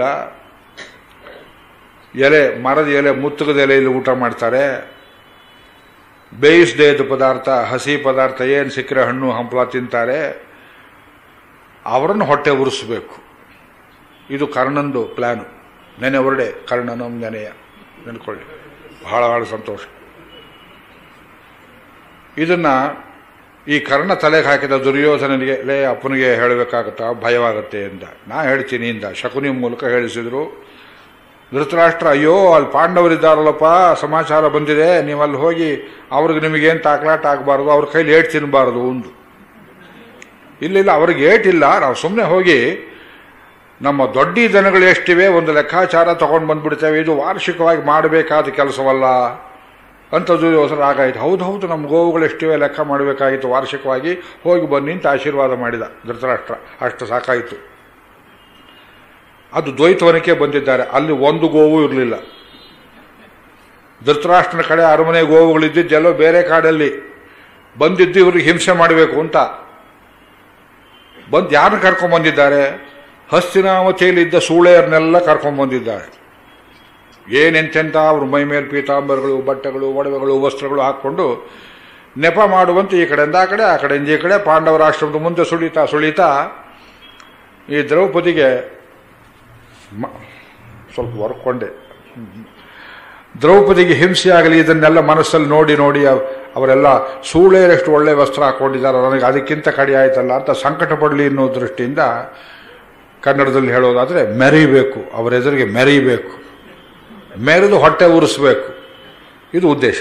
Speaker 1: ಎಲೆ ಮರದ ಎಲೆ ಮುತ್ತುಗದ ಎಲೆಯಲ್ಲಿ ಊಟ ಮಾಡ್ತಾರೆ ಬೇಯಿಸದೇ ಇದ್ದ ಪದಾರ್ಥ ಹಸಿ ಪದಾರ್ಥ ಏನು ಸಿಕ್ಕರೆ ಹಣ್ಣು ಹಂಪಲ ತಿಂತಾರೆ ಅವರನ್ನು ಹೊಟ್ಟೆ ಉರಿಸಬೇಕು ಇದು ಕರ್ಣಂದು ಪ್ಲಾನು ನೆನೆ ಹೊರಡೆ ಕರ್ಣನಂ ನೆನೆಯ ನೆನ್ಕೊಳ್ಳಿ ಬಹಳ ಬಹಳ ಸಂತೋಷ ಇದನ್ನ ಈ ಕರ್ಣ ತಲೆಗೆ ಹಾಕಿದ ದುರ್ಯೋಧನನಿಗೆ ಲೇ ಅಪ್ಪನಿಗೆ ಹೇಳಬೇಕಾಗತ್ತಾ ಭಯವಾಗತ್ತೆ ಅಂತ ನಾ ಹೇಳ್ತೀನಿ ಇಂದ ಶಕುನಿ ಮೂಲಕ ಹೇಳಿಸಿದ್ರು ಧೃತರಾಷ್ಟ್ರ ಅಯ್ಯೋ ಅಲ್ಲಿ ಪಾಂಡವರಿದ್ದಾರಲ್ಲಪ್ಪ ಸಮಾಚಾರ ಬಂದಿದೆ ನೀವು ಅಲ್ಲಿ ಹೋಗಿ ಅವ್ರಿಗೆ ನಿಮಗೇನು ತಾಕಲಾಟ ಆಗಬಾರ್ದು ಅವ್ರ ಕೈಲಿ ಏಟ್ ತಿನ್ನಬಾರ್ದು ಒಂದು ಇಲ್ಲಿಲ್ಲ ಅವ್ರಿಗೆ ಏಟಿಲ್ಲ ನಾವು ಸುಮ್ಮನೆ ಹೋಗಿ ನಮ್ಮ ದೊಡ್ಡ ದನಗಳು ಎಷ್ಟಿವೆ ಒಂದು ಲೆಕ್ಕಾಚಾರ ತಗೊಂಡು ಬಂದ್ಬಿಡ್ತೇವೆ ಇದು ವಾರ್ಷಿಕವಾಗಿ ಮಾಡಬೇಕಾದ ಕೆಲಸವಲ್ಲ ಅಂತ ದುರ್ಯೋಧನ ಆಗಾಯ್ತು ಹೌದು ಹೌದು ನಮ್ಮ ಗೋವುಗಳು ಎಷ್ಟಿವೆ ಲೆಕ್ಕ ಮಾಡಬೇಕಾಗಿತ್ತು ವಾರ್ಷಿಕವಾಗಿ ಹೋಗಿ ಬನ್ನಿ ಅಂತ ಆಶೀರ್ವಾದ ಮಾಡಿದ ಧೃತರಾಷ್ಟ್ರ ಅಷ್ಟು ಸಾಕಾಯಿತು ಅದು ದ್ವೈತವನಕ್ಕೆ ಬಂದಿದ್ದಾರೆ ಅಲ್ಲಿ ಒಂದು ಗೋವು ಇರಲಿಲ್ಲ ಧೃತರಾಷ್ಟ್ರನ ಕಡೆ ಅರಮನೆ ಗೋವುಗಳಿದ್ದೆಲ್ಲೋ ಬೇರೆ ಕಾಡಲ್ಲಿ ಬಂದಿದ್ದು ಇವ್ರಿಗೆ ಹಿಂಸೆ ಮಾಡಬೇಕು ಅಂತ ಬಂದು ಯಾರನ್ನ ಕರ್ಕೊಂಡ್ ಬಂದಿದ್ದಾರೆ ಹಸ್ತಿನಾವತಿಯಲ್ಲಿದ್ದ ಸೂಳೆಯರನ್ನೆಲ್ಲ ಕರ್ಕೊಂಡ್ ಬಂದಿದ್ದಾರೆ ಏನೆಂತೆಂತ ಅವ್ರ ಮೈ ಮೇಲೆ ಪೀತಾಂಬರಗಳು ಬಟ್ಟೆಗಳು ಒಡವೆಗಳು ವಸ್ತ್ರಗಳು ಹಾಕ್ಕೊಂಡು ನೆಪ ಮಾಡುವಂತೆ ಈ ಕಡೆಯಿಂದ ಆ ಕಡೆ ಆ ಕಡೆಯಿಂದ ಈ ಕಡೆ ಪಾಂಡವರ ಆಶ್ರಮದ ಮುಂದೆ ಸುಳಿತಾ ಸುಳಿತಾ ಈ ದ್ರೌಪದಿಗೆ ಮ- ಸ್ವಲ್ಪ ಹೊರ್ಕೊಂಡೆ ದ್ರೌಪದಿಗೆ ಹಿಂಸೆ ಆಗಲಿ ಇದನ್ನೆಲ್ಲ ಮನಸ್ಸಲ್ಲಿ ನೋಡಿ ನೋಡಿ ಅವ್- ಅವರೆಲ್ಲ ಸೂಳೆಯರಷ್ಟು ಒಳ್ಳೆ ವಸ್ತ್ರ ಹಾಕೊಂಡಿದ್ದಾರೆ ನನಗೆ ಅದಕ್ಕಿಂತ ಕಡಿ ಆಯ್ತಲ್ಲ ಅಂತ ಸಂಕಟ ಪಡಲಿ ಅನ್ನೋ ದೃಷ್ಟಿಯಿಂದ ಕನ್ನಡದಲ್ಲಿ ಹೇಳೋದಾದ್ರೆ ಮೆರೀಬೇಕು ಅವರ ಎದುರಿಗೆ ಮೆರೀಬೇಕು ಮೆರೆದು ಹೊಟ್ಟೆ ಉರಿಸ್ಬೇಕು ಇದು ಉದ್ದೇಶ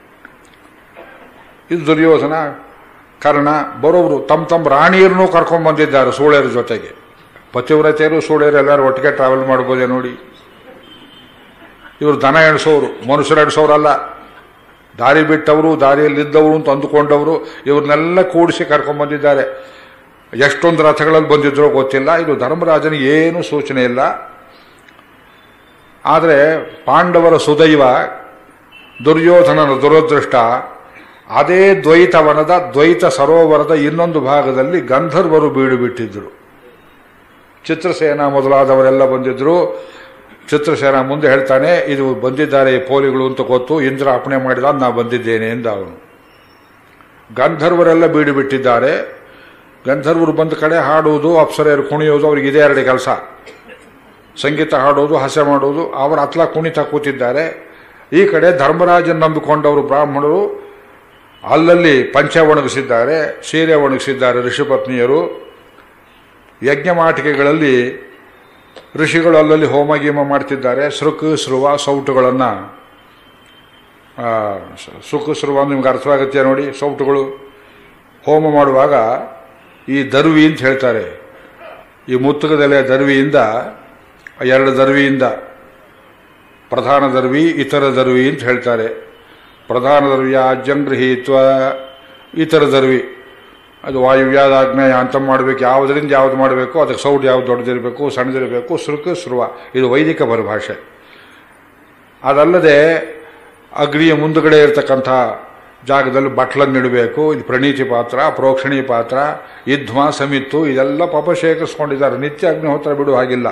Speaker 1: ಇದು ದುರ್ಯೋಧನ ಕರ್ಣ ಬರೋಬ್ರು ತಮ್ಮ ತಮ್ಮ ರಾಣಿಯರನ್ನೂ ಕರ್ಕೊಂಡ್ ಬಂದಿದ್ದಾರೆ ಸೂಳೆಯರ ಜೊತೆಗೆ ಪತಿವ್ರತೆಯರು ಸೂಳೆಯರು ಎಲ್ಲರೂ ಒಟ್ಟಿಗೆ ಟ್ರಾವೆಲ್ ಮಾಡ್ಬೋದೇ ನೋಡಿ ಇವರು ದನ ಎಣಿಸೋರು ಮನುಷ್ಯರು ಎಣಿಸೋರಲ್ಲ ದಾರಿ ಬಿಟ್ಟವರು ದಾರಿಯಲ್ಲಿದ್ದವರು ಅಂತ ಅಂದುಕೊಂಡವರು ಇವ್ರನ್ನೆಲ್ಲ ಕೂಡಿಸಿ ಕರ್ಕೊಂಡ್ ಬಂದಿದ್ದಾರೆ ಎಷ್ಟೊಂದು ರಥಗಳಲ್ಲಿ ಬಂದಿದ್ರೋ ಗೊತ್ತಿಲ್ಲ ಇದು ಧರ್ಮರಾಜನಿಗೆ ಏನು ಸೂಚನೆ ಇಲ್ಲ ಆದರೆ ಪಾಂಡವರ ಸುದೈವ ದುರ್ಯೋಧನನ ದುರದೃಷ್ಟ ಅದೇ ದ್ವೈತವನದ ದ್ವೈತ ಸರೋವರದ ಇನ್ನೊಂದು ಭಾಗದಲ್ಲಿ ಗಂಧರ್ವರು ಬೀಡು ಬಿಟ್ಟಿದ್ದರು ಚಿತ್ರಸೇನ ಮೊದಲಾದವರೆಲ್ಲ ಬಂದಿದ್ರು ಚಿತ್ರಸೇನ ಮುಂದೆ ಹೇಳ್ತಾನೆ ಇದು ಬಂದಿದ್ದಾರೆ ಈ ಪೋಲಿಗಳು ಅಂತ ಗೊತ್ತು ಇಂದ್ರ ಅಪ್ಪಣೆ ಮಾಡಿದ ನಾ ಬಂದಿದ್ದೇನೆ ಎಂದ ಅವನು ಗಂಧರ್ವರೆಲ್ಲ ಬೀಡು ಬಿಟ್ಟಿದ್ದಾರೆ ಗಂಧರ್ವರು ಬಂದ ಕಡೆ ಹಾಡುವುದು ಅಪ್ಸರೆಯರು ಕುಣಿಯೋದು ಅವ್ರಿಗೆ ಇದೇ ಎರಡು ಕೆಲಸ ಸಂಗೀತ ಹಾಡೋದು ಹಾಸ್ಯ ಮಾಡೋದು ಅವರ ಹತ್ಲ ಕುಣಿತ ಕೂತಿದ್ದಾರೆ ಈ ಕಡೆ ಧರ್ಮರಾಜನ್ ನಂಬಿಕೊಂಡವರು ಬ್ರಾಹ್ಮಣರು ಅಲ್ಲಲ್ಲಿ ಪಂಚ ಒಣಗಿಸಿದ್ದಾರೆ ಸೀರೆ ಒಣಗಿಸಿದ್ದಾರೆ ಋಷಿಪತ್ನಿಯರು ಯಜ್ಞಮಾಟಿಕೆಗಳಲ್ಲಿ ಋಷಿಗಳು ಅಲ್ಲಲ್ಲಿ ಹೋಮ ಗೀಮ ಮಾಡ್ತಿದ್ದಾರೆ ಸೃಕ್ ಸೃವ ಸೌಟುಗಳನ್ನು ಸುಖ ಸೃವ ನಿಮ್ಗೆ ಅರ್ಥವಾಗುತ್ತೆ ನೋಡಿ ಸೌಟುಗಳು ಹೋಮ ಮಾಡುವಾಗ ಈ ದರ್ವಿ ಅಂತ ಹೇಳ್ತಾರೆ ಈ ಮುತ್ತುಕದೆಲೆ ದರ್ವಿಯಿಂದ ಎರಡು ದರ್ವಿಯಿಂದ ಪ್ರಧಾನ ದರ್ವಿ ಇತರ ದರ್ವಿ ಅಂತ ಹೇಳ್ತಾರೆ ಪ್ರಧಾನ ದರ್ವಿಯ ಅಜ್ಜಂಗೃಹೀತ್ವ ಇತರ ದರ್ವಿ ಅದು ವಾಯುವ್ಯಾದ ಆಗ್ನೇಯ ಅಂತ ಮಾಡಬೇಕು ಯಾವುದರಿಂದ ಯಾವ್ದು ಮಾಡಬೇಕು ಅದಕ್ಕೆ ಸೌಂಡ್ ಯಾವ್ದು ದೊಡ್ಡದಿರಬೇಕು ಸಣ್ಣದಿರಬೇಕು ಸುರುಕು ಸುರುವ ಇದು ವೈದಿಕ ಪರಿಭಾಷೆ ಅದಲ್ಲದೆ ಅಗ್ನಿಯ ಮುಂದುಗಡೆ ಇರತಕ್ಕಂಥ ಜಾಗದಲ್ಲಿ ಬಟ್ಲನ್ನಿಡಬೇಕು ಇದು ಪ್ರಣೀತಿ ಪಾತ್ರ ಪ್ರೋಕ್ಷಣಿ ಪಾತ್ರ ಯುದ್ಧ ಸಮಿತ್ತು ಇದೆಲ್ಲ ಪಾಪ ಶೇಖರಿಸ್ಕೊಂಡಿದ್ದಾರೆ ನಿತ್ಯ ಅಗ್ನಿಹೋತ್ರ ಬಿಡುವ ಹಾಗಿಲ್ಲ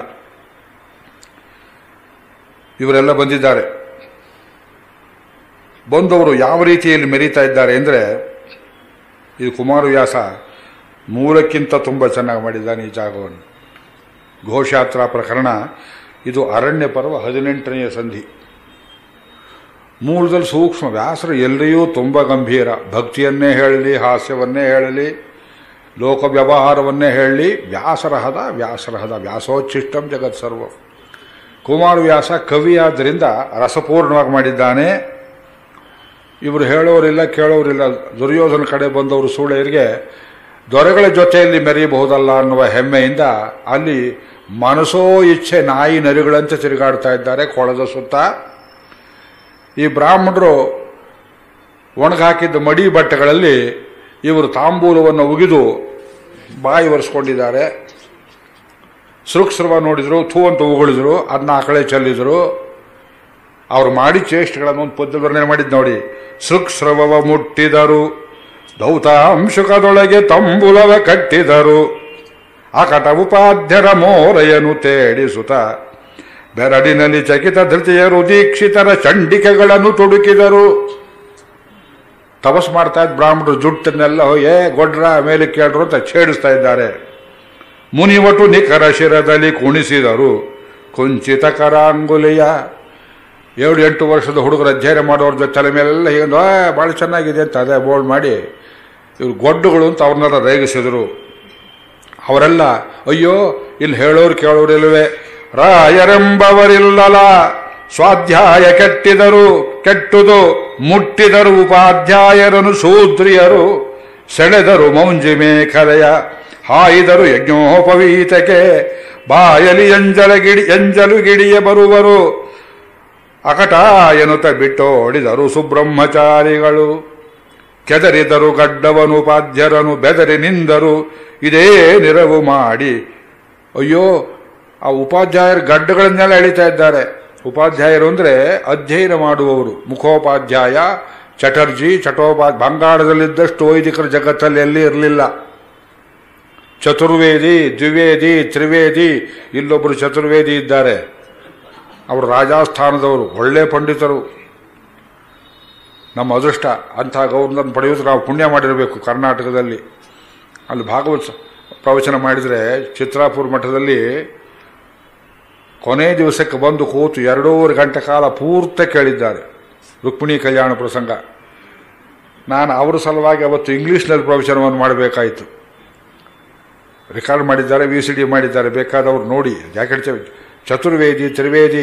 Speaker 1: ಇವರೆಲ್ಲ ಬಂದಿದ್ದಾರೆ ಬಂದವರು ಯಾವ ರೀತಿಯಲ್ಲಿ ಮೆರೀತಾ ಇದ್ದಾರೆ ಅಂದರೆ ಇದು ಕುಮಾರವ್ಯಾಸ ಮೂಲಕ್ಕಿಂತ ತುಂಬ ಚೆನ್ನಾಗಿ ಮಾಡಿದ್ದಾನೆ ಈ ಜಾಗವನ್ನು ಘೋಷಯಾತ್ರಾ ಪ್ರಕರಣ ಇದು ಅರಣ್ಯ ಪರ್ವ ಹದಿನೆಂಟನೆಯ ಸಂಧಿ ಮೂಲದಲ್ಲಿ ಸೂಕ್ಷ್ಮ ವ್ಯಾಸರು ಎಲ್ಲರಿಯೂ ತುಂಬ ಗಂಭೀರ ಭಕ್ತಿಯನ್ನೇ ಹೇಳಲಿ ಹಾಸ್ಯವನ್ನೇ ಹೇಳಲಿ ಲೋಕ ವ್ಯವಹಾರವನ್ನೇ ಹೇಳಲಿ ವ್ಯಾಸರಹದ ವ್ಯಾಸರಹದ ವ್ಯಾಸೋಚ್ಛಿಷ್ಟಂ ಜಗತ್ ಸರ್ವ ಕುಮಾರವ್ಯಾಸ ಕವಿಯಾದ್ದರಿಂದ ರಸಪೂರ್ಣವಾಗಿ ಮಾಡಿದ್ದಾನೆ ಇವರು ಹೇಳೋರಿಲ್ಲ ಕೇಳೋರಿಲ್ಲ ದುರ್ಯೋಧನ ಕಡೆ ಬಂದವರು ಸೂಳೆಯರಿಗೆ ದೊರೆಗಳ ಜೊತೆಯಲ್ಲಿ ಮೆರೆಯಬಹುದಲ್ಲ ಅನ್ನುವ ಹೆಮ್ಮೆಯಿಂದ ಅಲ್ಲಿ ಮನಸೋ ಇಚ್ಛೆ ನಾಯಿ ನರಿಗಳಂತೆ ತಿರುಗಾಡ್ತಾ ಇದ್ದಾರೆ ಕೊಳದ ಸುತ್ತ ಈ ಬ್ರಾಹ್ಮಣರು ಒಣಗಾಕಿದ್ದ ಮಡಿ ಬಟ್ಟೆಗಳಲ್ಲಿ ಇವರು ತಾಂಬೂಲವನ್ನು ಉಗಿದು ಬಾಯಿ ಒರೆಸ್ಕೊಂಡಿದ್ದಾರೆ ಸೃಕ್ಸ್ರವ ನೋಡಿದ್ರು ಥೂ ಅಂತ ಉಗುಳಿದ್ರು ಅದನ್ನ ಆ ಕಡೆ ಚೆಲ್ಲಿದ್ರು ಅವ್ರು ಮಾಡಿ ಚೇಷ್ಟೆಗಳನ್ನು ಒಂದು ಪದ್ಯ ವರ್ಣನೆ ಮಾಡಿದ್ ನೋಡಿ ಸೃಕ್ಸ್ರವವ ಮುಟ್ಟಿದರು ದೌತಾಂಶುಕದೊಳಗೆ ತಂಬುಲವ ಕಟ್ಟಿದರು ಅಕಟ ಉಪಾಧ್ಯರ ಮೋರೆಯನು ತೇಡಿಸುತ್ತ ಬೆರಡಿನಲ್ಲಿ ಚಕಿತ ಧೃತಿಯರು ದೀಕ್ಷಿತರ ಚಂಡಿಕೆಗಳನ್ನು ತುಡುಕಿದರು ತಪಸ್ ಮಾಡ್ತಾ ಇದ್ದ ಬ್ರಾಹ್ಮಣರು ಜುಟ್ಟನ್ನೆಲ್ಲ ಏ ಗೊಡ್ರ ಮೇಲೆ ಕೇಳ್ರು ಅಂತ ಛೇಡಿಸ್ತಾ ಇದ್ದಾರೆ ಮುನಿವಟು ನಿಖರ ಶಿರದಲ್ಲಿ ಕುಣಿಸಿದರು ಕುಂಚಿತ ಕರಾಂಗುಲಿಯ ಏಳು ಎಂಟು ವರ್ಷದ ಹುಡುಗರು ಅಧ್ಯಯನ ಮಾಡೋರ ಜೊತೆ ತಲೆ ಮೇಲೆಲ್ಲ ಹೀಗೆ ಭಾಳ ಚೆನ್ನಾಗಿದೆ ಅಂತ ಅದೇ ಬೋಲ್ಡ್ ಮಾಡಿ ಇವ್ರು ಗೊಡ್ಡುಗಳು ಅಂತ ಅವ್ರನ್ನೆಲ್ಲ ರೇಗಿಸಿದರು ಅವರೆಲ್ಲ ಅಯ್ಯೋ ಇಲ್ಲಿ ಹೇಳೋರು ಕೇಳೋರಿಲ್ವೇ ರಾಯರೆಂಬವರಿಲ್ಲಲ ಸ್ವಾಧ್ಯಾಯ ಕೆಟ್ಟಿದರು ಕೆಟ್ಟುದು ಮುಟ್ಟಿದರು ಉಪಾಧ್ಯಾಯರನು ಶೂದ್ರಿಯರು ಸೆಳೆದರು ಮೌಂಜಿ ಮೇಖಲೆಯ ಹಾಯಿದರು ಯಜ್ಞೋಪವೀತಕ್ಕೆ ಬಾಯಲಿ ಎಂಜಲ ಗಿಡಿ ಎಂಜಲು ಗಿಡಿಯ ಬರುವರು ಅಕಟ ಎನ್ನುತ್ತ ಬಿಟ್ಟೋಡಿದರು ಸುಬ್ರಹ್ಮಚಾರಿಗಳು ಕೆದರಿದರು ಗಡ್ಡವನು ಉಪಾಧ್ಯರನು ಬೆದರಿ ನಿಂದರು ಇದೇ ನಿರವು ಮಾಡಿ ಅಯ್ಯೋ ಆ ಉಪಾಧ್ಯಾಯರ ಗಡ್ಡಗಳನ್ನೆಲ್ಲ ಎಳಿತಾ ಇದ್ದಾರೆ ಉಪಾಧ್ಯಾಯರು ಅಂದರೆ ಅಧ್ಯಯನ ಮಾಡುವವರು ಮುಖೋಪಾಧ್ಯಾಯ ಚಟರ್ಜಿ ಚಟೋಪಾ ಬಂಗಾಳದಲ್ಲಿದ್ದಷ್ಟು ವೈದಿಕರ ಜಗತ್ತಲ್ಲಿ ಎಲ್ಲಿ ಇರಲಿಲ್ಲ ಚತುರ್ವೇದಿ ದ್ವಿವೇದಿ ತ್ರಿವೇದಿ ಇಲ್ಲೊಬ್ಬರು ಚತುರ್ವೇದಿ ಇದ್ದಾರೆ ಅವರು ರಾಜಸ್ಥಾನದವರು ಒಳ್ಳೆ ಪಂಡಿತರು ನಮ್ಮ ಅದೃಷ್ಟ ಅಂಥ ಗೌರ್ನನ್ನು ಪಡೆಯೋದು ನಾವು ಪುಣ್ಯ ಮಾಡಿರಬೇಕು ಕರ್ನಾಟಕದಲ್ಲಿ ಅಲ್ಲಿ ಭಾಗವತ್ ಪ್ರವಚನ ಮಾಡಿದರೆ ಚಿತ್ರಾಪುರ ಮಠದಲ್ಲಿ ಕೊನೆ ದಿವಸಕ್ಕೆ ಬಂದು ಕೂತು ಎರಡೂವರೆ ಗಂಟೆ ಕಾಲ ಪೂರ್ತಿ ಕೇಳಿದ್ದಾರೆ ರುಕ್ಮಿಣಿ ಕಲ್ಯಾಣ ಪ್ರಸಂಗ ನಾನು ಅವರ ಸಲುವಾಗಿ ಅವತ್ತು ಇಂಗ್ಲೀಷ್ನಲ್ಲಿ ಪ್ರವಚನವನ್ನು ಮಾಡಬೇಕಾಯಿತು ರೆಕಾರ್ಡ್ ಮಾಡಿದ್ದಾರೆ ವಿ ಸಿ ಡಿ ಮಾಡಿದ್ದಾರೆ ಬೇಕಾದವ್ರು ನೋಡಿ ಯಾಕೆ ಚತುರ್ವೇದಿ ತ್ರಿವೇದಿ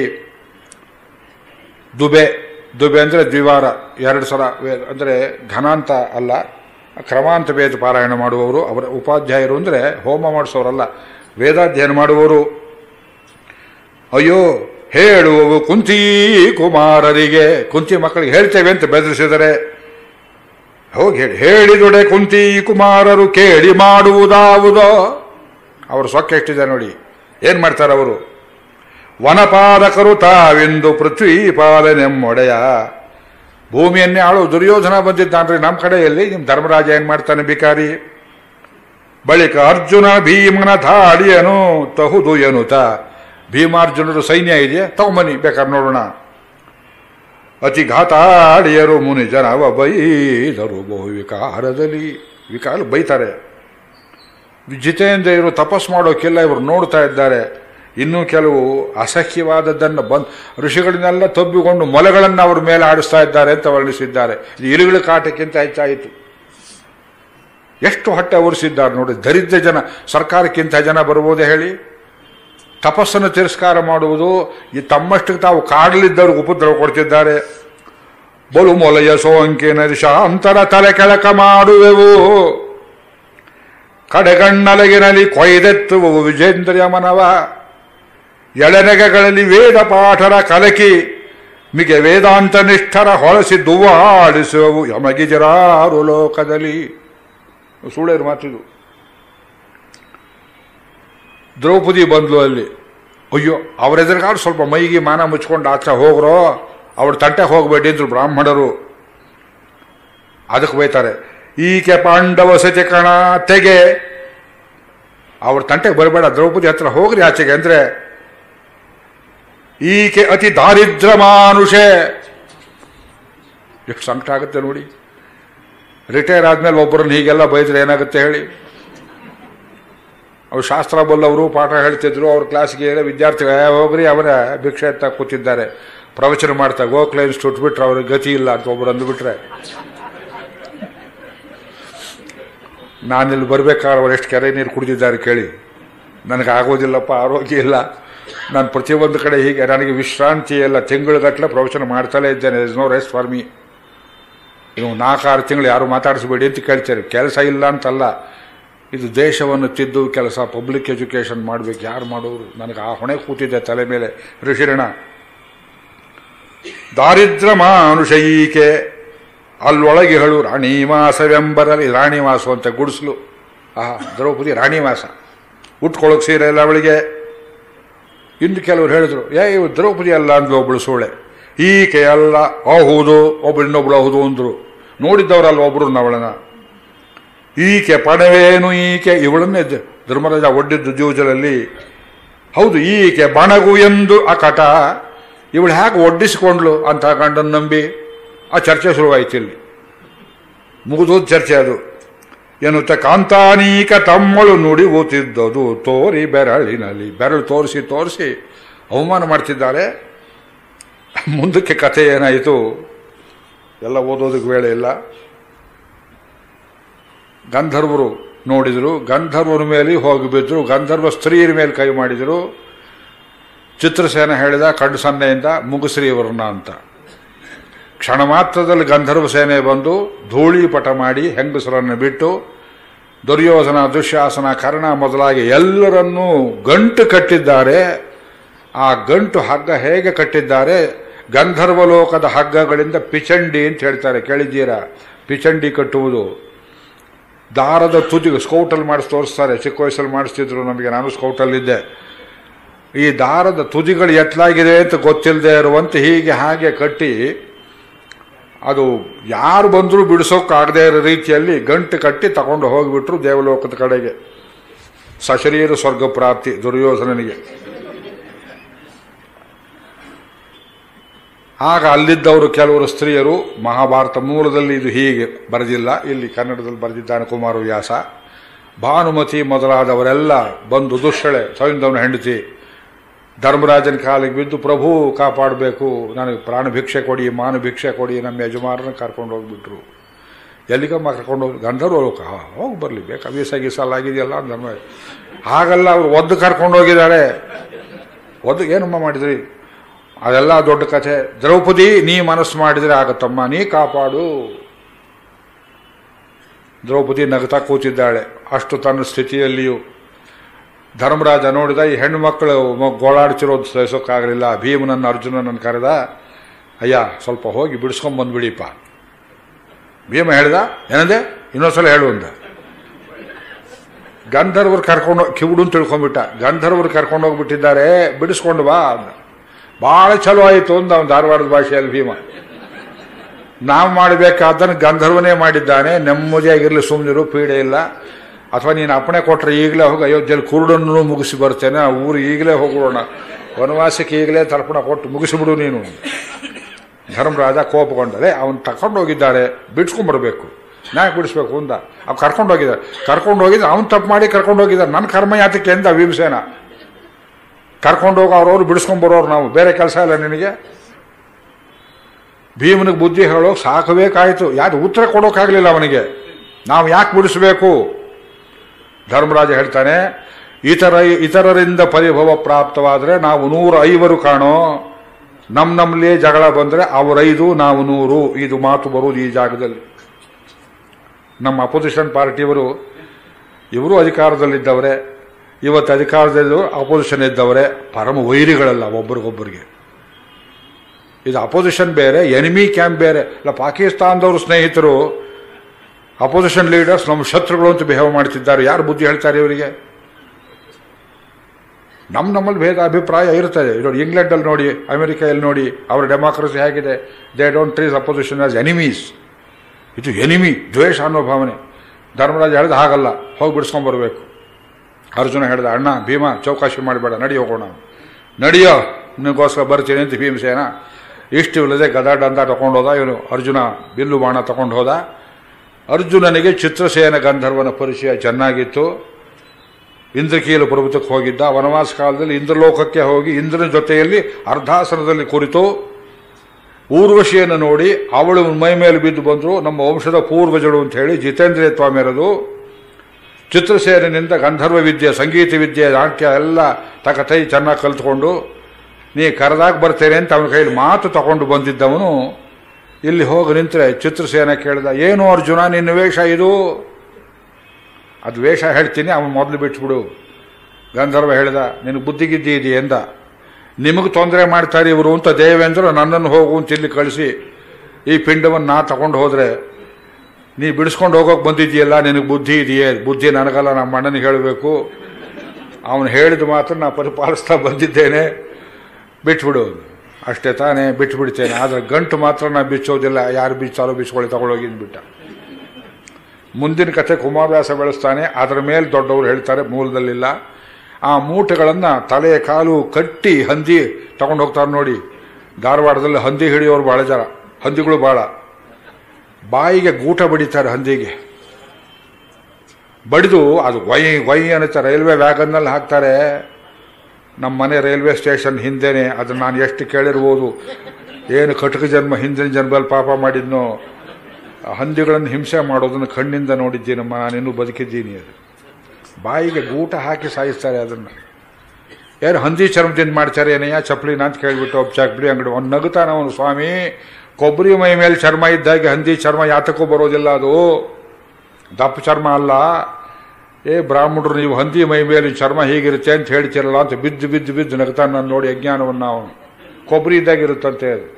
Speaker 1: ದುಬೆ ದುಬೆ ಅಂದರೆ ದ್ವಿವಾರ ಎರಡು ಸಲ ವೇದ ಅಂದರೆ ಘನಾಂತ ಅಲ್ಲ ಕ್ರಮಾಂತ ವೇದ ಪಾರಾಯಣ ಮಾಡುವವರು ಅವರ ಉಪಾಧ್ಯಾಯರು ಅಂದರೆ ಹೋಮ ಮಾಡಿಸೋರಲ್ಲ ವೇದಾಧ್ಯಯನ ಮಾಡುವವರು ಅಯ್ಯೋ ಹೇಳುವವು ಕುಂತಿ ಕುಮಾರರಿಗೆ ಕುಂತಿ ಮಕ್ಕಳಿಗೆ ಹೇಳ್ತೇವೆ ಅಂತ ಬೆದರಿಸಿದರೆ ಹೋಗಿ ಹೇಳಿ ಹೇಳಿದೊಡೆ ಕುಂತಿ ಕುಮಾರರು ಕೇಳಿ ಮಾಡುವುದಾವುದೋ ಅವರು ಸೊಕ್ಕ ಎಷ್ಟಿದೆ ನೋಡಿ ಏನ್ ಮಾಡ್ತಾರೆ ಅವರು ವನಪಾಲಕರು ತಾವೆಂದು ಪೃಥ್ವಿ ಪಾಲನೆಮ್ಮೊಡೆಯ ಭೂಮಿಯನ್ನೇ ಆಳು ದುರ್ಯೋಧನ ಬಂದಿದ್ದಾನ್ರಿ ನಮ್ಮ ಕಡೆಯಲ್ಲಿ ನಿಮ್ಮ ಧರ್ಮರಾಜ ಏನ್ ಮಾಡ್ತಾನೆ ಬಿಕಾರಿ ಬಳಿಕ ಅರ್ಜುನ ಭೀಮನ ಧಾಡಿಯನು ತಹುದು ಎನ್ನುತ್ತ ಭೀಮಾರ್ಜುನರು ಸೈನ್ಯ ಇದೆಯಾ ತಗೊಂಬನ್ನಿ ಬೇಕಾದ್ರೆ ನೋಡೋಣ ಅತಿ ಘಾತಾಡಿಯರು ಮುನಿ ಜನವ ಬೈದರು ಬಹು ವಿಕಾರದಲ್ಲಿ ವಿಕಾರ ಬೈತಾರೆ ಜಿತೇಂದ್ರಿಯರು ತಪಸ್ ಮಾಡೋಕ್ಕೆಲ್ಲ ಇವರು ನೋಡ್ತಾ ಇದ್ದಾರೆ ಇನ್ನೂ ಕೆಲವು ಅಸಹ್ಯವಾದದ್ದನ್ನು ಬಂದ್ ಋಷಿಗಳನ್ನೆಲ್ಲ ತಬ್ಬಿಕೊಂಡು ಮೊಲೆಗಳನ್ನು ಅವ್ರ ಮೇಲೆ ಆಡಿಸ್ತಾ ಇದ್ದಾರೆ ಅಂತ ವರ್ಣಿಸಿದ್ದಾರೆ ಇದು ಇರುಗಳ ಕಾಟಕ್ಕಿಂತ ಹೆಚ್ಚಾಯಿತು ಎಷ್ಟು ಹೊಟ್ಟೆ ಉರಿಸಿದ್ದಾರೆ ನೋಡಿ ದರಿದ್ರ ಜನ ಸರ್ಕಾರಕ್ಕಿಂತ ಜನ ಬರ್ಬೋದೇ ಹೇಳಿ ತಪಸ್ಸನ್ನು ತಿರಸ್ಕಾರ ಮಾಡುವುದು ಈ ತಮ್ಮಷ್ಟಕ್ಕೆ ತಾವು ಕಾಡಲಿದ್ದವ್ರಿಗೆ ಉಪದ್ರವ ಕೊಡ್ತಿದ್ದಾರೆ ಬಲು ಮೊಲೆಯ ಸೋಂಕಿನ ಶಾಂತರ ತಲೆ ಕೆಳಕ ಮಾಡುವೆವು ಕಡೆಗಣ್ಣಲಗಿನಲ್ಲಿ ಕೊಯ್ದೆತ್ತುವು ವಿಜೇಂದ್ರಿಯ ಮನವ ಎಳೆನೆಗೆಗಳಲ್ಲಿ ವೇದ ಪಾಠರ ಕಲಕಿ ಮಿಗೆ ವೇದಾಂತ ನಿಷ್ಠರ ಹೊಳಸಿ ದುವ್ವಾಡಿಸುವವು ಯಮಗಿಜರಾರು ಲೋಕದಲ್ಲಿ ಸುಳ್ಳೇರು ಮಾತಿದು ದ್ರೌಪದಿ ಬಂದ್ಲು ಅಲ್ಲಿ ಅಯ್ಯೋ ಅವರೆದುರುಗಾಡು ಸ್ವಲ್ಪ ಮೈಗೆ ಮಾನ ಮುಚ್ಕೊಂಡು ಆಚೆ ಹೋಗ್ರೋ ಅವ್ರ ತಂಟೆ ಹೋಗಬೇಡಿ ಅಂದ್ರು ಬ್ರಾಹ್ಮಣರು ಅದಕ್ಕೆ ಬೈತಾರೆ ಈಕೆ ಪಾಂಡವ ಸತಿ ಕಣ ತೆಗೆ ಅವ್ರ ತಂಟೆಗೆ ಬರಬೇಡ ದ್ರೌಪದಿ ಹತ್ರ ಹೋಗ್ರಿ ಆಚೆಗೆ ಅಂದ್ರೆ ಈಕೆ ಅತಿ ದಾರಿದ್ರ ಮಾನುಷೆ ಎಷ್ಟು ಸಂಕಟ ಆಗುತ್ತೆ ನೋಡಿ ರಿಟೈರ್ ಆದ್ಮೇಲೆ ಒಬ್ಬರನ್ನ ಹೀಗೆಲ್ಲ ಬೈದ್ರೆ ಏನಾಗುತ್ತೆ ಹೇಳಿ ಅವ್ರು ಶಾಸ್ತ್ರ ಬಲ್ಲವರು ಪಾಠ ಹೇಳ್ತಿದ್ರು ಅವ್ರ ಕ್ಲಾಸ್ಗೆ ವಿದ್ಯಾರ್ಥಿಗಳು "ಏ, ಹೋಗ್ರಿ ಅವರ ಭಿಕ್ಷೆ ಎತ್ತ ಕೂತಿದ್ದಾರೆ ಪ್ರವಚನ ಮಾಡ್ತಾ ಗೋಖಲೆ ಇನ್ಸ್ಟಿಟ್ಯೂಟ್ ಬಿಟ್ರೆ ಅವ್ರಿಗೆ ಗತಿ ಇಲ್ಲ ಅಂತ ಒಬ್ರು ಅಂದ್ಬಿಟ್ರೆ ನಾನಿಲ್ಲಿ ಬರ್ಬೇಕಾದ್ರೆ ಅವ್ರು ಎಷ್ಟು ಕೆರೆ ನೀರು ಕುಡಿದಿದ್ದಾರೆ ಕೇಳಿ ನನಗೆ ಆಗೋದಿಲ್ಲಪ್ಪ ಆರೋಗ್ಯ ಇಲ್ಲ ನಾನು ಪ್ರತಿಯೊಂದು ಕಡೆ ಹೀಗೆ ನನಗೆ ವಿಶ್ರಾಂತಿ ಇಲ್ಲ ತಿಂಗಳಗಟ್ಟಲೆ ಪ್ರವಚನ ಮಾಡ್ತಲೇ ಇದ್ದೇನೆ is no rest for me ಇನ್ನು ನಾಲ್ಕಾರು ತಿಂಗಳು ಯಾರು ಮಾತಾಡಿಸಬೇಡಿ ಅಂತ ಕೇಳ್ತಾರೆ ಕೆಲಸ ಇಲ್ಲ ಅಂತಲ್ಲ ಇದು ದೇಶವನ್ನು ತಿದ್ದು ಕೆಲಸ ಪಬ್ಲಿಕ್ ಎಜುಕೇಷನ್ ಮಾಡಬೇಕು ಯಾರು ಮಾಡೋರು ನನಗೆ ಆ ಹೊಣೆ ಕೂತಿದ್ದೆ ತಲೆ ಮೇಲೆ ಋಷಿರಣ ದಾರಿದ್ರ ಮಾನುಷ ಈಕೆ ಅಲ್ಲೊಳಗೆ ಹೇಳು ರಾಣಿವಾಸವೆಂಬರಲ್ಲಿ ರಾಣಿವಾಸ ಅಂತ ಗುಡಿಸ್ಲು ಆ ದ್ರೌಪದಿ ರಾಣಿವಾಸ ಉಟ್ಕೊಳ್ಳೋಕೆ ಸೀರೆ ಇಲ್ಲ ಅವಳಿಗೆ ಇನ್ನು ಕೆಲವರು ಹೇಳಿದ್ರು ಏ ಇವು ದ್ರೌಪದಿ ಅಲ್ಲ ಅಂದ್ಲು ಒಬ್ಳು ಸೋಳೆ ಈಕೆ ಅಲ್ಲ ಹೌದು ಒಬ್ಳು ಇನ್ನೊಬ್ಳು ಹೌದು ಅಂದ್ರು ನೋಡಿದ್ದವರಲ್ಲ ಒಬ್ರು ಅವಳನ್ನ ಈಕೆ ಪಣವೇನು ಈಕೆ ಇವಳನ್ನೇ ದ- ಧರ್ಮರಾಜ ಒಡ್ಡಿದ್ದು ಜೂಜಲಲ್ಲಿ ಹೌದು ಈಕೆ ಬಣಗು ಎಂದು ಅಕಟ ಇವಳು ಹೇಗೆ ಒಡ್ಡಿಸಿಕೊಂಡ್ಲು ಅಂತ ಗಂಡನ್ ನಂಬಿ ಆ ಚರ್ಚೆ ಶುರುವಾಯ್ತು ಇಲ್ಲಿ ಮುಗಿದೋದ್ ಚರ್ಚೆ ಅದು ಎನ್ನುತ್ತ ಕಾಂತಾನೀಕ ತಮ್ಮಳು ನುಡಿ ಓತಿದ್ದದು ತೋರಿ ಬೆರಳಿನಲ್ಲಿ ಬೆರಳು ತೋರಿಸಿ ತೋರಿಸಿ ಅವಮಾನ ಮಾಡ್ತಿದ್ದಾರೆ ಮುಂದಕ್ಕೆ ಕಥೆ ಏನಾಯಿತು ಎಲ್ಲ ಓದೋದಕ್ಕೆ ವೇಳೆ ಇಲ್ಲ ಗಂಧರ್ವರು ನೋಡಿದರು ಗಂಧರ್ವರ ಮೇಲೆ ಹೋಗಿ ಬಿದ್ದರು ಗಂಧರ್ವ ಸ್ತ್ರೀಯರ ಮೇಲೆ ಕೈ ಮಾಡಿದರು ಚಿತ್ರಸೇನ ಹೇಳಿದ ಕಡು ಸನ್ನೆಯಿಂದ ಮುಗುಸ್ರಿ ವರ್ಣ ಅಂತ ಕ್ಷಣ ಮಾತ್ರದಲ್ಲಿ ಗಂಧರ್ವ ಸೇನೆ ಬಂದು ಧೂಳಿಪಟ ಮಾಡಿ ಹೆಂಗಸರನ್ನು ಬಿಟ್ಟು ದುರ್ಯೋಧನ ದುಶ್ಯಾಸನ ಕರ್ಣ ಮೊದಲಾಗಿ ಎಲ್ಲರನ್ನೂ ಗಂಟು ಕಟ್ಟಿದ್ದಾರೆ ಆ ಗಂಟು ಹಗ್ಗ ಹೇಗೆ ಕಟ್ಟಿದ್ದಾರೆ ಗಂಧರ್ವ ಲೋಕದ ಹಗ್ಗಗಳಿಂದ ಪಿಚಂಡಿ ಅಂತ ಹೇಳ್ತಾರೆ ಕೇಳಿದ್ದೀರಾ ಪಿಚಂಡಿ ಕಟ್ಟುವುದು ದಾರದ ತುದಿಗೆ ಸ್ಕೌಟಲ್ಲಿ ಮಾಡಿಸಿ ತೋರಿಸ್ತಾರೆ ಚಿಕ್ಕ ವಯಸ್ಸಲ್ಲಿ ಮಾಡಿಸ್ತಿದ್ರು ನಮಗೆ ನಾನು ಸ್ಕೌಟಲ್ಲಿದ್ದೆ ಈ ದಾರದ ತುದಿಗಳು ಎತ್ತಲಾಗಿದೆ ಅಂತ ಗೊತ್ತಿಲ್ಲದೆ ಇರುವಂತೆ ಹೀಗೆ ಹಾಗೆ ಕಟ್ಟಿ ಅದು ಯಾರು ಬಂದರೂ ಬಿಡಿಸೋಕ್ಕಾಗದೇ ಇರೋ ರೀತಿಯಲ್ಲಿ ಗಂಟು ಕಟ್ಟಿ ತಗೊಂಡು ಹೋಗಿಬಿಟ್ರು ದೇವಲೋಕದ ಕಡೆಗೆ ಸಶರೀರ ಸ್ವರ್ಗ ಪ್ರಾಪ್ತಿ ದುರ್ಯೋಧನನಿಗೆ ಆಗ ಅಲ್ಲಿದ್ದವರು ಕೆಲವರು ಸ್ತ್ರೀಯರು ಮಹಾಭಾರತ ಮೂಲದಲ್ಲಿ ಇದು ಹೀಗೆ ಬರೆದಿಲ್ಲ ಇಲ್ಲಿ ಕನ್ನಡದಲ್ಲಿ ಬರೆದಿದ್ದಾನೆ ಕುಮಾರವ್ಯಾಸ ಭಾನುಮತಿ ಮೊದಲಾದವರೆಲ್ಲ ಬಂದು ದುಶ್ಶಳೆ ಸವಿಂದವನ ಹೆಂಡತಿ ಧರ್ಮರಾಜನ ಕಾಲಿಗೆ ಬಿದ್ದು ಪ್ರಭು ಕಾಪಾಡಬೇಕು ನನಗೆ ಪ್ರಾಣ ಭಿಕ್ಷೆ ಕೊಡಿ ಮಾನು ಭಿಕ್ಷೆ ಕೊಡಿ ನಮ್ಮ ಯಜಮಾನರನ್ನ ಕರ್ಕೊಂಡು ಹೋಗ್ಬಿಟ್ರು ಎಲ್ಲಿಗಮ್ಮ ಕರ್ಕೊಂಡು ಹೋಗಿ ಗಂಧರ್ವ ಲೋಕ ಹೋಗಿ ಬರಲಿ ಬೇಕಾ ವೀಸ ಗೀಸಲ್ಲ ಆಗಿದೆಯಲ್ಲ ಧರ್ಮ ಹಾಗಲ್ಲ ಅವರು ಒದ್ದು ಕರ್ಕೊಂಡು ಹೋಗಿದ್ದಾರೆ ಒದ್ದು ಏನಮ್ಮ ಮಾಡಿದ್ರಿ ಅದೆಲ್ಲ ದೊಡ್ಡ ಕಥೆ ದ್ರೌಪದಿ ನೀ ಮನಸ್ಸು ಮಾಡಿದರೆ ಆಗತ್ತಮ್ಮ ನೀ ಕಾಪಾಡು ದ್ರೌಪದಿ ನಗತಾ ಕೂತಿದ್ದಾಳೆ ಅಷ್ಟು ತನ್ನ ಸ್ಥಿತಿಯಲ್ಲಿಯೂ ಧರ್ಮರಾಜ ನೋಡಿದ ಈ ಹೆಣ್ಣು ಮಕ್ಕಳು ಮ- ಗೋಳಾಡ್ತಿರೋದು ಸಹಿಸೋಕ್ಕಾಗಲಿಲ್ಲ ಭೀಮನನ್ನು ಅರ್ಜುನನನ್ನು ಕರೆದ ಅಯ್ಯ ಸ್ವಲ್ಪ ಹೋಗಿ ಬಿಡಿಸ್ಕೊಂಡ್ ಬಂದ್ಬಿಡಿಪ್ಪ ಭೀಮ ಹೇಳ್ದ ಏನಂದೆ ಇನ್ನೊಂದ್ಸಲ ಹೇಳು ಅಂದ ಗಂಧರ್ವರು ಕರ್ಕೊಂಡು ಕಿವುಡು ಅಂತ ತಿಳ್ಕೊಂಡ್ಬಿಟ್ಟ ಗಂಧರ್ವರು ಕರ್ಕೊಂಡು ಹೋಗ್ಬಿಟ್ಟಿದ್ದಾರೆ ಬಿಡಿಸ್ಕೊಂಡು ಬಾ ಅಂದ ಭಾಳ ಚಲೋ ಆಯಿತು ಅಂದ ಅವನು ಧಾರವಾಡದ ಭಾಷೆಯಲ್ಲಿ ಭೀಮ ನಾವು ಮಾಡಬೇಕಾದ್ದನ್ನು ಗಂಧರ್ವನೇ ಮಾಡಿದ್ದಾನೆ ನೆಮ್ಮದಿಯಾಗಿರಲಿ ಸುಮ್ಮನಿರು ಪೀಡೆ ಇಲ್ಲ ಅಥವಾ ನೀನು ಅಪ್ಪಣೆ ಕೊಟ್ಟರೆ ಈಗಲೇ ಹೋಗಿ ಅಯೋಧ್ಯೆಯಲ್ಲಿ ಕುರುಡನ್ನು ಮುಗಿಸಿ ಬರ್ತೇನೆ ಆ ಊರು ಈಗಲೇ ಹೋಗೋಣ ವನವಾಸಕ್ಕೆ ಈಗಲೇ ತರ್ಪಣ ಕೊಟ್ಟು ಮುಗಿಸಿಬಿಡು ನೀನು ಧರ್ಮರಾಜ ಕೋಪಗೊಂಡರೆ ಅವನು ತಗೊಂಡು ಹೋಗಿದ್ದಾರೆ ಬಿಡ್ಸ್ಕೊಂಡ್ಬರ್ಬೇಕು ನಾಯಕ್ ಬಿಡಿಸ್ಬೇಕು ಅಂದ ಅವ್ ಕರ್ಕೊಂಡು ಹೋಗಿದ್ದಾರೆ ಕರ್ಕೊಂಡು ಹೋಗಿದ್ರೆ ಅವ್ನು ತಪ್ಪು ಮಾಡಿ ಕರ್ಕೊಂಡು ಹೋಗಿದ್ದಾರೆ ನನ್ನ ಕರ್ಮ ಯಾತಕ್ಕೆ ಅಂದ ಭೀಮಸೇನ ಕರ್ಕೊಂಡು ಹೋಗಿ ಅವ್ರವ್ರು ಬಿಡಿಸ್ಕೊಂಡ್ಬರೋರು ನಾವು ಬೇರೆ ಕೆಲಸ ಇಲ್ಲ ನಿನಗೆ ಭೀಮನಿಗೆ ಬುದ್ಧಿ ಹೇಳೋಕೆ ಸಾಕಬೇಕಾಯಿತು ಯಾರು ಉತ್ತರ ಕೊಡೋಕ್ಕಾಗಲಿಲ್ಲ ಅವನಿಗೆ ನಾವು ಯಾಕೆ ಬಿಡಿಸ್ಬೇಕು ಧರ್ಮರಾಜ ಹೇಳ್ತಾನೆ ಇತರ ಇತರರಿಂದ ಪರಿಭವ ಪ್ರಾಪ್ತವಾದರೆ ನಾವು ನೂರ ಐವರು ಕಾಣೋ ನಮ್ ನಮ್ಮಲ್ಲಿ ಜಗಳ ಬಂದರೆ ಅವರೈದು ನಾವು ನೂರು ಇದು ಮಾತು ಬರುವುದು ಈ ಜಾಗದಲ್ಲಿ ನಮ್ಮ ಅಪೋಸಿಷನ್ ಪಾರ್ಟಿಯವರು ಇವರು ಅಧಿಕಾರದಲ್ಲಿದ್ದವರೇ ಇವತ್ತು ಅಧಿಕಾರದಲ್ಲಿ ಅಪೋಸಿಷನ್ ಇದ್ದವರೇ ಪರಮ ವೈರಿಗಳಲ್ಲ ಒಬ್ರಿಗೊಬ್ಬರಿಗೆ ಇದು ಅಪೋಸಿಷನ್ ಬೇರೆ ಎನಿಮಿ ಕ್ಯಾಂಪ್ ಬೇರೆ ಇಲ್ಲ ಪಾಕಿಸ್ತಾನದವರು ಸ್ನೇಹಿತರು ಅಪೋಸಿಷನ್ ಲೀಡರ್ಸ್ ನಮ್ಮ ಶತ್ರುಗಳು ಅಂತ ಬಿಹೇವ್ ಮಾಡ್ತಿದ್ದಾರೆ ಯಾರು ಬುದ್ಧಿ ಹೇಳ್ತಾರೆ ಇವರಿಗೆ ನಮ್ಮ ನಮ್ಮಲ್ಲಿ ಭೇದ ಅಭಿಪ್ರಾಯ ಇರ್ತದೆ ನೋಡಿ ಇಂಗ್ಲೆಂಡಲ್ಲಿ ನೋಡಿ ಅಮೆರಿಕೆಯಲ್ಲಿ ನೋಡಿ ಅವರ ಡೆಮಾಕ್ರಸಿ ಹೇಗಿದೆ they don't treat opposition as enemies ಇದು ಎನಿಮಿ ದ್ವೇಷ ಅನ್ನೋ ಭಾವನೆ ಧರ್ಮರಾಜ ಹೇಳ್ದ ಹಾಗಲ್ಲ ಹೋಗಿ ಬಿಡಿಸ್ಕೊಂಡ್ಬರ್ಬೇಕು ಅರ್ಜುನ ಹೇಳ್ದ ಅಣ್ಣ ಭೀಮ ಚೌಕಾಶಿ ಮಾಡಬೇಡ ನಡಿ ಹೋಗೋಣ ನಡಿಯೋ ನಿನಗೋಸ್ಕರ ಬರ್ತೀನಿ ಅಂತ ಭೀಮಸೇನ ಇಷ್ಟು ಇಲ್ಲದೆ ಗದಾಡ ಅಂತ ತಗೊಂಡು ಹೋದ ಇವನು ಅರ್ಜುನ ಬಿಲ್ಲು ಬಾಣ ತಗೊಂಡು ಹೋದ ಅರ್ಜುನನಿಗೆ ಚಿತ್ರಸೇನ ಗಂಧರ್ವನ ಪರಿಚಯ ಚೆನ್ನಾಗಿತ್ತು ಇಂದ್ರಕೀಲ ಪರ್ವತಕ್ಕೆ ಹೋಗಿದ್ದ ವನವಾಸ ಕಾಲದಲ್ಲಿ ಇಂದ್ರಲೋಕಕ್ಕೆ ಹೋಗಿ ಇಂದ್ರನ ಜೊತೆಯಲ್ಲಿ ಅರ್ಧಾಸನದಲ್ಲಿ ಕುರಿತು ಊರ್ವಶಿಯನ್ನು ನೋಡಿ ಅವಳು ಮೈ ಮೇಲೆ ಬಿದ್ದು ಬಂದರು ನಮ್ಮ ವಂಶದ ಪೂರ್ವಜಳು ಅಂತ ಹೇಳಿ ಜಿತೇಂದ್ರಿಯತ್ವ ಮೆರೆದು ಚಿತ್ರಸೇನಿಂದ ಗಂಧರ್ವ ವಿದ್ಯೆ ಸಂಗೀತ ವಿದ್ಯೆ ನಾಟ್ಯ ಎಲ್ಲ ತಕತೈ ಚೆನ್ನಾಗಿ ಕಲ್ತ್ಕೊಂಡು ನೀ ಕರೆದಾಗ ಬರ್ತೇನೆ ಅಂತ ಅವನ ಕೈಲಿ ಮಾತು ತಗೊಂಡು ಬಂದಿದ್ದವನು ಇಲ್ಲಿ ಹೋಗಿ ನಿಂತರೆ ಚಿತ್ರಸೇನ ಕೇಳಿದ ಏನು ಅರ್ಜುನ ನಿನ್ನ ವೇಷ ಇದು ಅದು ವೇಷ ಹೇಳ್ತೀನಿ ಅವನು ಮೊದಲು ಬಿಟ್ಬಿಡು ಗಂಧರ್ವ ಹೇಳಿದ ನಿನಗೆ ಬುದ್ಧಿಗಿದ್ದಿ ಇದೆ ಎಂದ ನಿಮಗೆ ತೊಂದರೆ ಮಾಡ್ತಾರೆ ಇವರು ಅಂತ ದೇವೇಂದ್ರ ನನ್ನನ್ನು ಹೋಗು ಅಂತ ಇಲ್ಲಿ ಕಳಿಸಿ ಈ ಪಿಂಡವನ್ನು ನಾ ತಗೊಂಡು ಹೋದ್ರೆ ನೀ ಬಿಡಿಸ್ಕೊಂಡು ಹೋಗೋಕೆ ಬಂದಿದ್ದೀಯಲ್ಲ ನಿನಗೆ ಬುದ್ಧಿ ಇದೆಯೇ ಬುದ್ಧಿ ನನಗಲ್ಲ ನಮ್ಮ ಅಣ್ಣನಿಗೆ ಹೇಳಬೇಕು ಅವನು ಹೇಳಿದ ಮಾತ್ರ ನಾ ಪರಿಪಾಲಿಸ್ತಾ ಬಂದಿದ್ದೇನೆ ಬಿಟ್ಬಿಡು ಅಷ್ಟೇ ತಾನೇ ಬಿಟ್ಬಿಡ್ತೇನೆ ಆದರೆ ಗಂಟು ಮಾತ್ರ ನಾ ಬಿಚ್ಚೋದಿಲ್ಲ ಯಾರು ಬಿಚ್ಚಾರೋ ಬಿಚ್ಕೊಳ್ಳಿ ತಗೊಳ್ಳೋಗಿ ಬಿಟ್ಟ ಮುಂದಿನ ಕಥೆ ಕುಮಾರವ್ಯಾಸ ಬೆಳೆಸ್ತಾನೆ ಅದರ ಮೇಲೆ ದೊಡ್ಡವರು ಹೇಳ್ತಾರೆ ಮೂಲದಲ್ಲಿಲ್ಲ ಆ ಮೂಟೆಗಳನ್ನು ತಲೆ ಕಾಲು ಕಟ್ಟಿ ಹಂದಿ ತಗೊಂಡು ಹೋಗ್ತಾರೆ ನೋಡಿ ಧಾರವಾಡದಲ್ಲಿ ಹಂದಿ ಹಿಡಿಯೋರು ಬಹಳ ಜನ ಹಂದಿಗಳು ಬಹಳ ಬಾಯಿಗೆ ಗೂಟ ಬಡಿತಾರೆ ಹಂದಿಗೆ ಬಡಿದು ಅದು ಗೊಯ್ ಗೊಯ್ ಅನ್ನುತ್ತೆ ರೈಲ್ವೆ ವ್ಯಾಗನ್ನಲ್ಲಿ ಹಾಕ್ತಾರೆ ನಮ್ಮ ಮನೆ ರೈಲ್ವೆ ಸ್ಟೇಷನ್ ಹಿಂದೆನೆ ಅದನ್ನ ನಾನು ಎಷ್ಟು ಕೇಳಿರ್ಬೋದು ಏನು ಕಟಕ ಜನ್ಮ ಹಿಂದಿನ ಜನ್ಮದಲ್ಲಿ ಪಾಪ ಮಾಡಿದ್ನೋ ಆ ಹಂದಿಗಳನ್ನು ಹಿಂಸೆ ಮಾಡೋದನ್ನು ಕಣ್ಣಿಂದ ನೋಡಿದ್ದೀನಮ್ಮ ನಾನಿನ್ನೂ ಬದುಕಿದ್ದೀನಿ ಅದು ಬಾಯಿಗೆ ಗೂಟ ಹಾಕಿ ಸಾಯಿಸ್ತಾರೆ ಅದನ್ನು ಯಾರು ಹಂದಿ ಚರ್ಮದಿಂದ ಮಾಡ್ತಾರೆ ಏನಯ್ಯ ಚಪ್ಪಲಿನ ಅಂತ ಕೇಳಿಬಿಟ್ಟು ಒಬ್ಬ ಚಪ್ಪಲಿ ಅಂಗಡಿ ಅವ್ನು ನಗುತ್ತಾನ ಅವನು ಸ್ವಾಮಿ ಕೊಬ್ಬರಿ ಮೈ ಮೇಲೆ ಚರ್ಮ ಇದ್ದಾಗೆ ಹಂದಿ ಚರ್ಮ ಯಾತಕ್ಕೂ ಬರೋದಿಲ್ಲ ಅದು ದಪ್ಪ ಚರ್ಮ ಅಲ್ಲ ಏ ಬ್ರಾಹ್ಮಣರು ನೀವು ಹಂದಿ ಮೈ ಮೇಲೆ ಚರ್ಮ ಹೀಗಿರುತ್ತೆ ಅಂತ ಹೇಳ್ತಿರಲ್ಲ ಅಂತ ಬಿದ್ದು ಬಿದ್ದು ಬಿದ್ದು ನಗ್ತಾನೆ ನಾನು ನೋಡಿ ಅಜ್ಞಾನವನ್ನು ಅವನು ಕೊಬ್ಬರಿ ಇದ್ದಾಗಿರುತ್ತಂತೆ ಅದು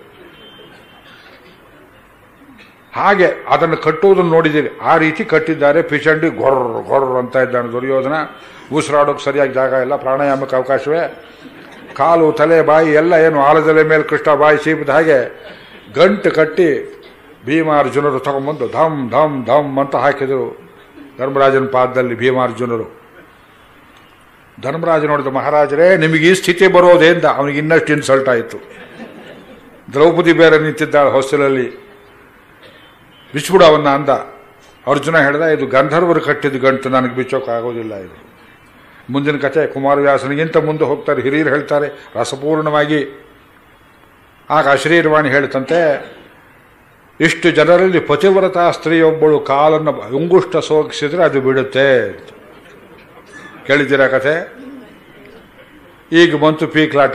Speaker 1: ಹಾಗೆ ಅದನ್ನು ಕಟ್ಟುವುದನ್ನು ನೋಡಿದ್ದೀರಿ ಆ ರೀತಿ ಕಟ್ಟಿದ್ದಾರೆ ಪಿಚಂಡಿ ಗೊರ್ರ ಗೊರ್ರ ಅಂತ ಇದ್ದಾನೆ ದುರ್ಯೋಧನ ಉಸಿರಾಡೋಕೆ ಸರಿಯಾಗಿ ಜಾಗ ಇಲ್ಲ ಪ್ರಾಣಾಯಾಮಕ್ಕೆ ಅವಕಾಶವೇ ಕಾಲು ತಲೆ ಬಾಯಿ ಎಲ್ಲ ಏನು ಆಲದಲೆ ಮೇಲೆ ಕೃಷ್ಣ ಬಾಯಿ ಸೀಪಿದ ಹಾಗೆ ಗಂಟು ಕಟ್ಟಿ ಭೀಮಾರ್ಜುನರು ತಗೊಂಬಂದು ಧಮ್ ಧಮ್ ಧಮ್ ಅಂತ ಹಾಕಿದರು ಧರ್ಮರಾಜನ ಪಾದದಲ್ಲಿ ಭೀಮಾರ್ಜುನರು ಧರ್ಮರಾಜ ನೋಡಿದ ಮಹಾರಾಜರೇ ನಿಮಗೆ ಈ ಸ್ಥಿತಿ ಬರೋದೇಂದ ಅವನಿಗೆ ಇನ್ನಷ್ಟು ಇನ್ಸಲ್ಟ್ ಆಯಿತು ದ್ರೌಪದಿ ಬೇರೆ ನಿಂತಿದ್ದಾಳೆ ಹೊಸ್ತಿಲಲ್ಲಿ ಬಿಚ್ಬಿಡು ಅವನ್ನ ಅಂದ ಅರ್ಜುನ ಹೇಳ್ದ ಇದು ಗಂಧರ್ವರು ಕಟ್ಟಿದ ಗಂಟು ನನಗೆ ಬಿಚ್ಚೋಕ್ಕಾಗೋದಿಲ್ಲ ಇದು ಮುಂದಿನ ಕಥೆ ಕುಮಾರವ್ಯಾಸನಿಗಿಂತ ಮುಂದೆ ಹೋಗ್ತಾರೆ ಹಿರಿಯರು ಹೇಳ್ತಾರೆ ರಸಪೂರ್ಣವಾಗಿ ಆಗ ಅಶ್ರೀರ್ವಾಣಿ ಹೇಳ್ತಂತೆ ಇಷ್ಟು ಜನರಲ್ಲಿ ಪತಿವ್ರತ ಸ್ತ್ರೀಯೊಬ್ಬಳು ಕಾಲನ್ನು ಉಂಗುಷ್ಟ ಸೋಗಿಸಿದ್ರೆ ಅದು ಬಿಡುತ್ತೆ ಅಂತ. ಕೇಳಿದ್ದೀರಾ ಕಥೆ ಈಗ ಬಂತು ಪೀಕ್ಲಾಟ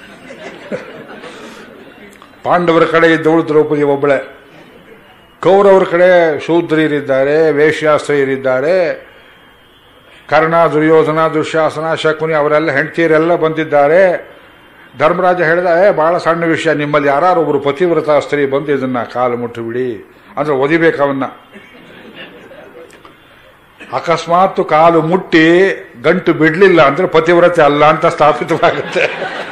Speaker 1: ಪಾಂಡವರ ಕಡೆ ಇದ್ದವಳು ದ್ರೌಪದಿ ಒಬ್ಬಳೆ ಕೌರವರ ಕಡೆ ಶೂದ್ರಿಯರಿದ್ದಾರೆ ವೇಶ್ಯಾಸ್ತ್ರೀಯರಿದ್ದಾರೆ ಕರ್ಣ ದುರ್ಯೋಧನ ದುಶ್ಯಾಸನ ಶಕುನಿ ಅವರೆಲ್ಲ ಹೆಂಡತಿಯರೆಲ್ಲ ಬಂದಿದ್ದಾರೆ ಧರ್ಮರಾಜ ಹೇಳಿದ ಏ ಬಹಳ ಸಣ್ಣ ವಿಷಯ ನಿಮ್ಮಲ್ಲಿ ಯಾರು ಒಬ್ರು ಪತಿವ್ರತ ಸ್ತ್ರೀ ಬಂದು ಇದನ್ನ ಕಾಲು ಮುಟ್ಟು ಬಿಡಿ ಅಂದ್ರೆ ಒದಿಬೇಕು ಅವನ್ನ ಅಕಸ್ಮಾತ್ ಕಾಲು ಮುಟ್ಟಿ ಗಂಟು ಬಿಡ್ಲಿಲ್ಲ ಅಂದ್ರೆ ಪತಿವ್ರತೆ ಅಲ್ಲ ಅಂತ ಸ್ಥಾಪಿತವಾಗುತ್ತೆ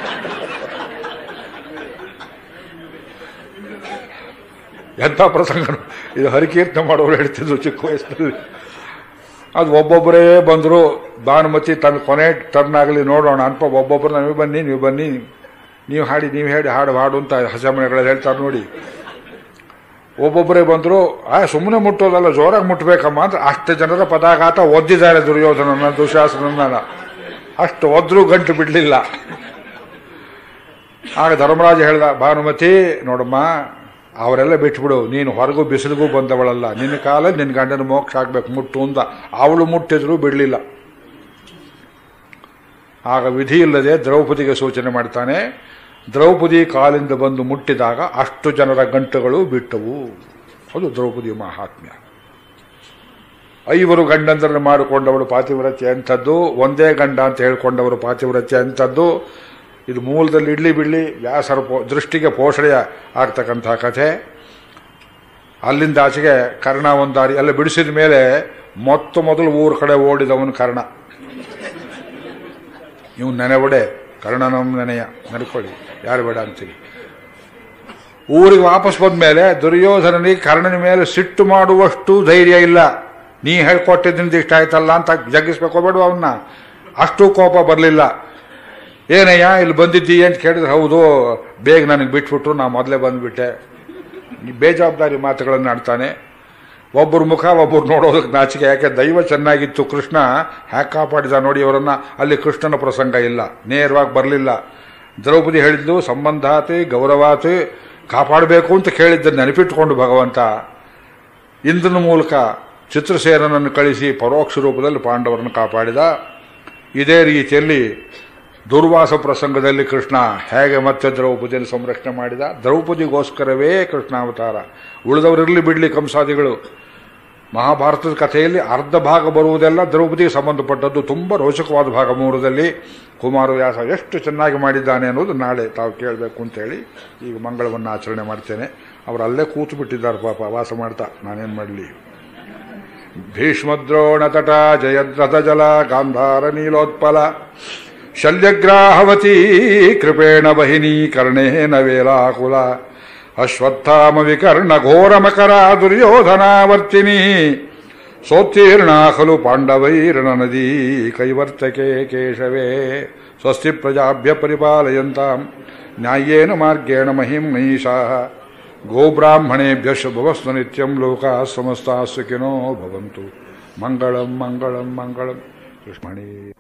Speaker 1: ಎಂಥ ಪ್ರಸಂಗ ಇದು ಹರಿಕೀರ್ತನೆ ಮಾಡೋರು ಹೇಳ್ತಿದ್ರು ಚಿಕ್ಕ ವಯಸ್ಸಿನಲ್ಲಿ ಅದು ಒಬ್ಬೊಬ್ಬರೇ ಬಂದರು ಭಾನುಮತಿ ತನ್ನ ಕೊನೆ ಟರ್ನ್ ಆಗಲಿ ನೋಡೋಣ ಅನ್ಪ ಒಬ್ಬೊಬ್ಬರು ನೀವು ಬನ್ನಿ ನೀವು ಬನ್ನಿ ನೀವು ಹಾಡಿ ನೀವು ಹೇಳಿ ಹಾಡು ಹಾಡು ಅಂತ ಹಸಮನೆಗಳಲ್ಲಿ ಹೇಳ್ತಾರೆ ನೋಡಿ ಒಬ್ಬೊಬ್ಬರೇ ಬಂದರು ಆ ಸುಮ್ಮನೆ ಮುಟ್ಟೋದಲ್ಲ ಜೋರಾಗಿ ಮುಟ್ಟಬೇಕಮ್ಮ ಅಂತ ಅಷ್ಟು ಜನರ ಪದಾಘಾತ ಒದ್ದಿದ್ದಾರೆ ದುರ್ಯೋಧನನ ದುಶಾಸನನ ಅಷ್ಟು ಒದ್ರೂ ಗಂಟು ಬಿಡಲಿಲ್ಲ ಆಗ ಧರ್ಮರಾಜ ಹೇಳ್ದ ಭಾನುಮತಿ ನೋಡಮ್ಮ ಅವರೆಲ್ಲ ಬಿಟ್ಬಿಡು ನೀನು ಹೊರಗೂ ಬಿಸಿಲಿಗೂ ಬಂದವಳಲ್ಲ ನಿನ್ನ ಕಾಲಲ್ಲಿ ನಿನ್ನ ಗಂಡನ ಮೋಕ್ಷ ಆಗ್ಬೇಕು ಮುಟ್ಟು ಅಂದ ಅವಳು ಮುಟ್ಟಿದ್ರು ಬಿಡಲಿಲ್ಲ ಆಗ ವಿಧಿ ಇಲ್ಲದೆ ದ್ರೌಪದಿಗೆ ಸೂಚನೆ ಮಾಡ್ತಾನೆ ದ್ರೌಪದಿ ಕಾಲಿಂದ ಬಂದು ಮುಟ್ಟಿದಾಗ ಅಷ್ಟು ಜನರ ಗಂಟುಗಳು ಬಿಟ್ಟವು ಅದು ದ್ರೌಪದಿ ಮಹಾತ್ಮ್ಯ ಐವರು ಗಂಡಂದ್ರನ್ನು ಮಾಡಿಕೊಂಡವಳು ಪಾತಿವ್ರತ್ಯ ಅಂಥದ್ದು ಒಂದೇ ಗಂಡ ಅಂತ ಹೇಳ್ಕೊಂಡವರು ಪಾತಿವ್ರತ್ಯ ಅಂಥದ್ದು ಇದು ಮೂಲದಲ್ಲಿ ಇಡ್ಲಿ ಬಿಡ್ಲಿ ವ್ಯಾಸರ ಪೋ ದೃಷ್ಟಿಗೆ ಪೋಷಣೆಯ ಆಗ್ತಕ್ಕಂಥ ಕಥೆ ಅಲ್ಲಿಂದ ಆಚೆಗೆ ಕರ್ಣ ಒಂದಾರಿ ಎಲ್ಲ ಬಿಡಿಸಿದ ಮೇಲೆ ಮೊತ್ತ ಮೊದಲು ಊರ ಕಡೆ ಓಡಿದವನು ಕರ್ಣ ನೀವು ನೆನೆವಡೆ ಕರ್ಣನಂ ನೆನೆಯ ನಡ್ಕೊಳ್ಳಿ ಯಾರು ಬೇಡ ಅಂತೀರಿ ಊರಿಗೆ ವಾಪಸ್ ಬಂದ ಮೇಲೆ ದುರ್ಯೋಧನನಿಗೆ ಕರ್ಣನ ಮೇಲೆ ಸಿಟ್ಟು ಮಾಡುವಷ್ಟು ಧೈರ್ಯ ಇಲ್ಲ ನೀ ಹೇಳ್ಕೊಟ್ಟಿದ್ದರಿಂದ ಇಷ್ಟ ಆಯ್ತಲ್ಲ ಅಂತ ಜಗ್ಗಿಸ್ಬೇಕು ಬೇಡ ಅವನ್ನ ಅಷ್ಟು ಕೋಪ ಬರಲಿಲ್ಲ ಏನಯ್ಯ ಇಲ್ಲಿ ಬಂದಿದ್ದೀ ಅಂತ ಕೇಳಿದ್ರೆ ಹೌದು ಬೇಗ ನನಗೆ ಬಿಟ್ಬಿಟ್ರು ನಾ ಮೊದಲೇ ಬಂದ್ಬಿಟ್ಟೆ ಈ ಬೇಜವಾಬ್ದಾರಿ ಮಾತುಗಳನ್ನು ಆಡ್ತಾನೆ ಒಬ್ಬರು ಮುಖ ಒಬ್ಬರು ನೋಡೋದಕ್ಕೆ ನಾಚಿಕೆ ಯಾಕೆ ದೈವ ಚೆನ್ನಾಗಿತ್ತು ಕೃಷ್ಣ ಹ್ಯಾಕ್ ಕಾಪಾಡಿದ ನೋಡಿ ಅವರನ್ನ ಅಲ್ಲಿ ಕೃಷ್ಣನ ಪ್ರಸಂಗ ಇಲ್ಲ ನೇರವಾಗಿ ಬರಲಿಲ್ಲ ದ್ರೌಪದಿ ಹೇಳಿದ್ದು ಸಂಬಂಧಾತಿ ಗೌರವಾತಿ ಕಾಪಾಡಬೇಕು ಅಂತ ಕೇಳಿದ್ದ ನೆನಪಿಟ್ಕೊಂಡು ಭಗವಂತ ಇಂದ್ರನ ಮೂಲಕ ಚಿತ್ರಸೇನನನ್ನು ಕಳಿಸಿ ಪರೋಕ್ಷ ರೂಪದಲ್ಲಿ ಪಾಂಡವರನ್ನು ಕಾಪಾಡಿದ ಇದೇ ರೀತಿಯಲ್ಲಿ ದುರ್ವಾಸ ಪ್ರಸಂಗದಲ್ಲಿ ಕೃಷ್ಣ ಹೇಗೆ ಮತ್ತೆ ದ್ರೌಪದಿಯಲ್ಲಿ ಸಂರಕ್ಷಣೆ ಮಾಡಿದ ದ್ರೌಪದಿಗೋಸ್ಕರವೇ ಕೃಷ್ಣಾವತಾರ ಉಳಿದವರಿರಲಿ ಬಿಡಲಿ ಕಂಸಾದಿಗಳು ಮಹಾಭಾರತದ ಕಥೆಯಲ್ಲಿ ಅರ್ಧ ಭಾಗ ಬರುವುದೆಲ್ಲ ದ್ರೌಪದಿಗೆ ಸಂಬಂಧಪಟ್ಟದ್ದು ತುಂಬ ರೋಚಕವಾದ ಭಾಗ ಮೂರದಲ್ಲಿ ಕುಮಾರವ್ಯಾಸ ಎಷ್ಟು ಚೆನ್ನಾಗಿ ಮಾಡಿದ್ದಾನೆ ಅನ್ನೋದು ನಾಳೆ ತಾವು ಕೇಳಬೇಕು ಅಂತೇಳಿ ಈಗ ಮಂಗಳವನ್ನು ಆಚರಣೆ ಮಾಡ್ತೇನೆ ಅವರು ಅಲ್ಲೇ ಕೂತು ಬಿಟ್ಟಿದ್ದಾರೆ ಪಾಪ ವಾಸ ಮಾಡ್ತಾ ನಾನೇನು ಮಾಡಲಿ ಭೀಷ್ಮದ್ರೋಣ ತಟ ಜಯದ್ರಥ ಜಲ ಗಾಂಧಾರ ನೀಲೋತ್ಪಲ ಶಲ್ಯಗ್ರಾಹವತಿ ಕೃಪೇಣ ಬಹಿನಿ ಕರ್ಣೇನ ವೇಲಾಕುಲ ಅಶ್ವತ್ಥಾಮ ವಿಕರ್ಣ ಘೋರಮಕರ ದುರ್ಯೋಧನಾವರ್ತಿನಿ ಸೋತ್ತೀರ್ಣ ಖಲು ಪಾಂಡವೈರ್ಣ ನದಿ ಕೈವರ್ತಕೆ ಕೇಶವೇ ಸ್ವಸ್ತಿ ಪ್ರಜಾಭ್ಯ ಪರಿಪಾಲಯಂತಾಂ ನ್ಯಾಯೇನ ಮಾರ್ಗೇಣ ಮಹಿಂ ಮಹಿಷಾ ಗೋಬ್ರಾಹ್ಮಣೇಭ್ಯ ಶುಭವಸ್ತು ನಿತ್ಯಂ ಲೋಕಾ ಸಮಸ್ತಾ ಸುಖಿನೋ ಭವಂತು ಮಂಗಳಂ ಮಂಗಳಂ ಮಂಗಳಂ ಕೃಷ್ಣಣೇ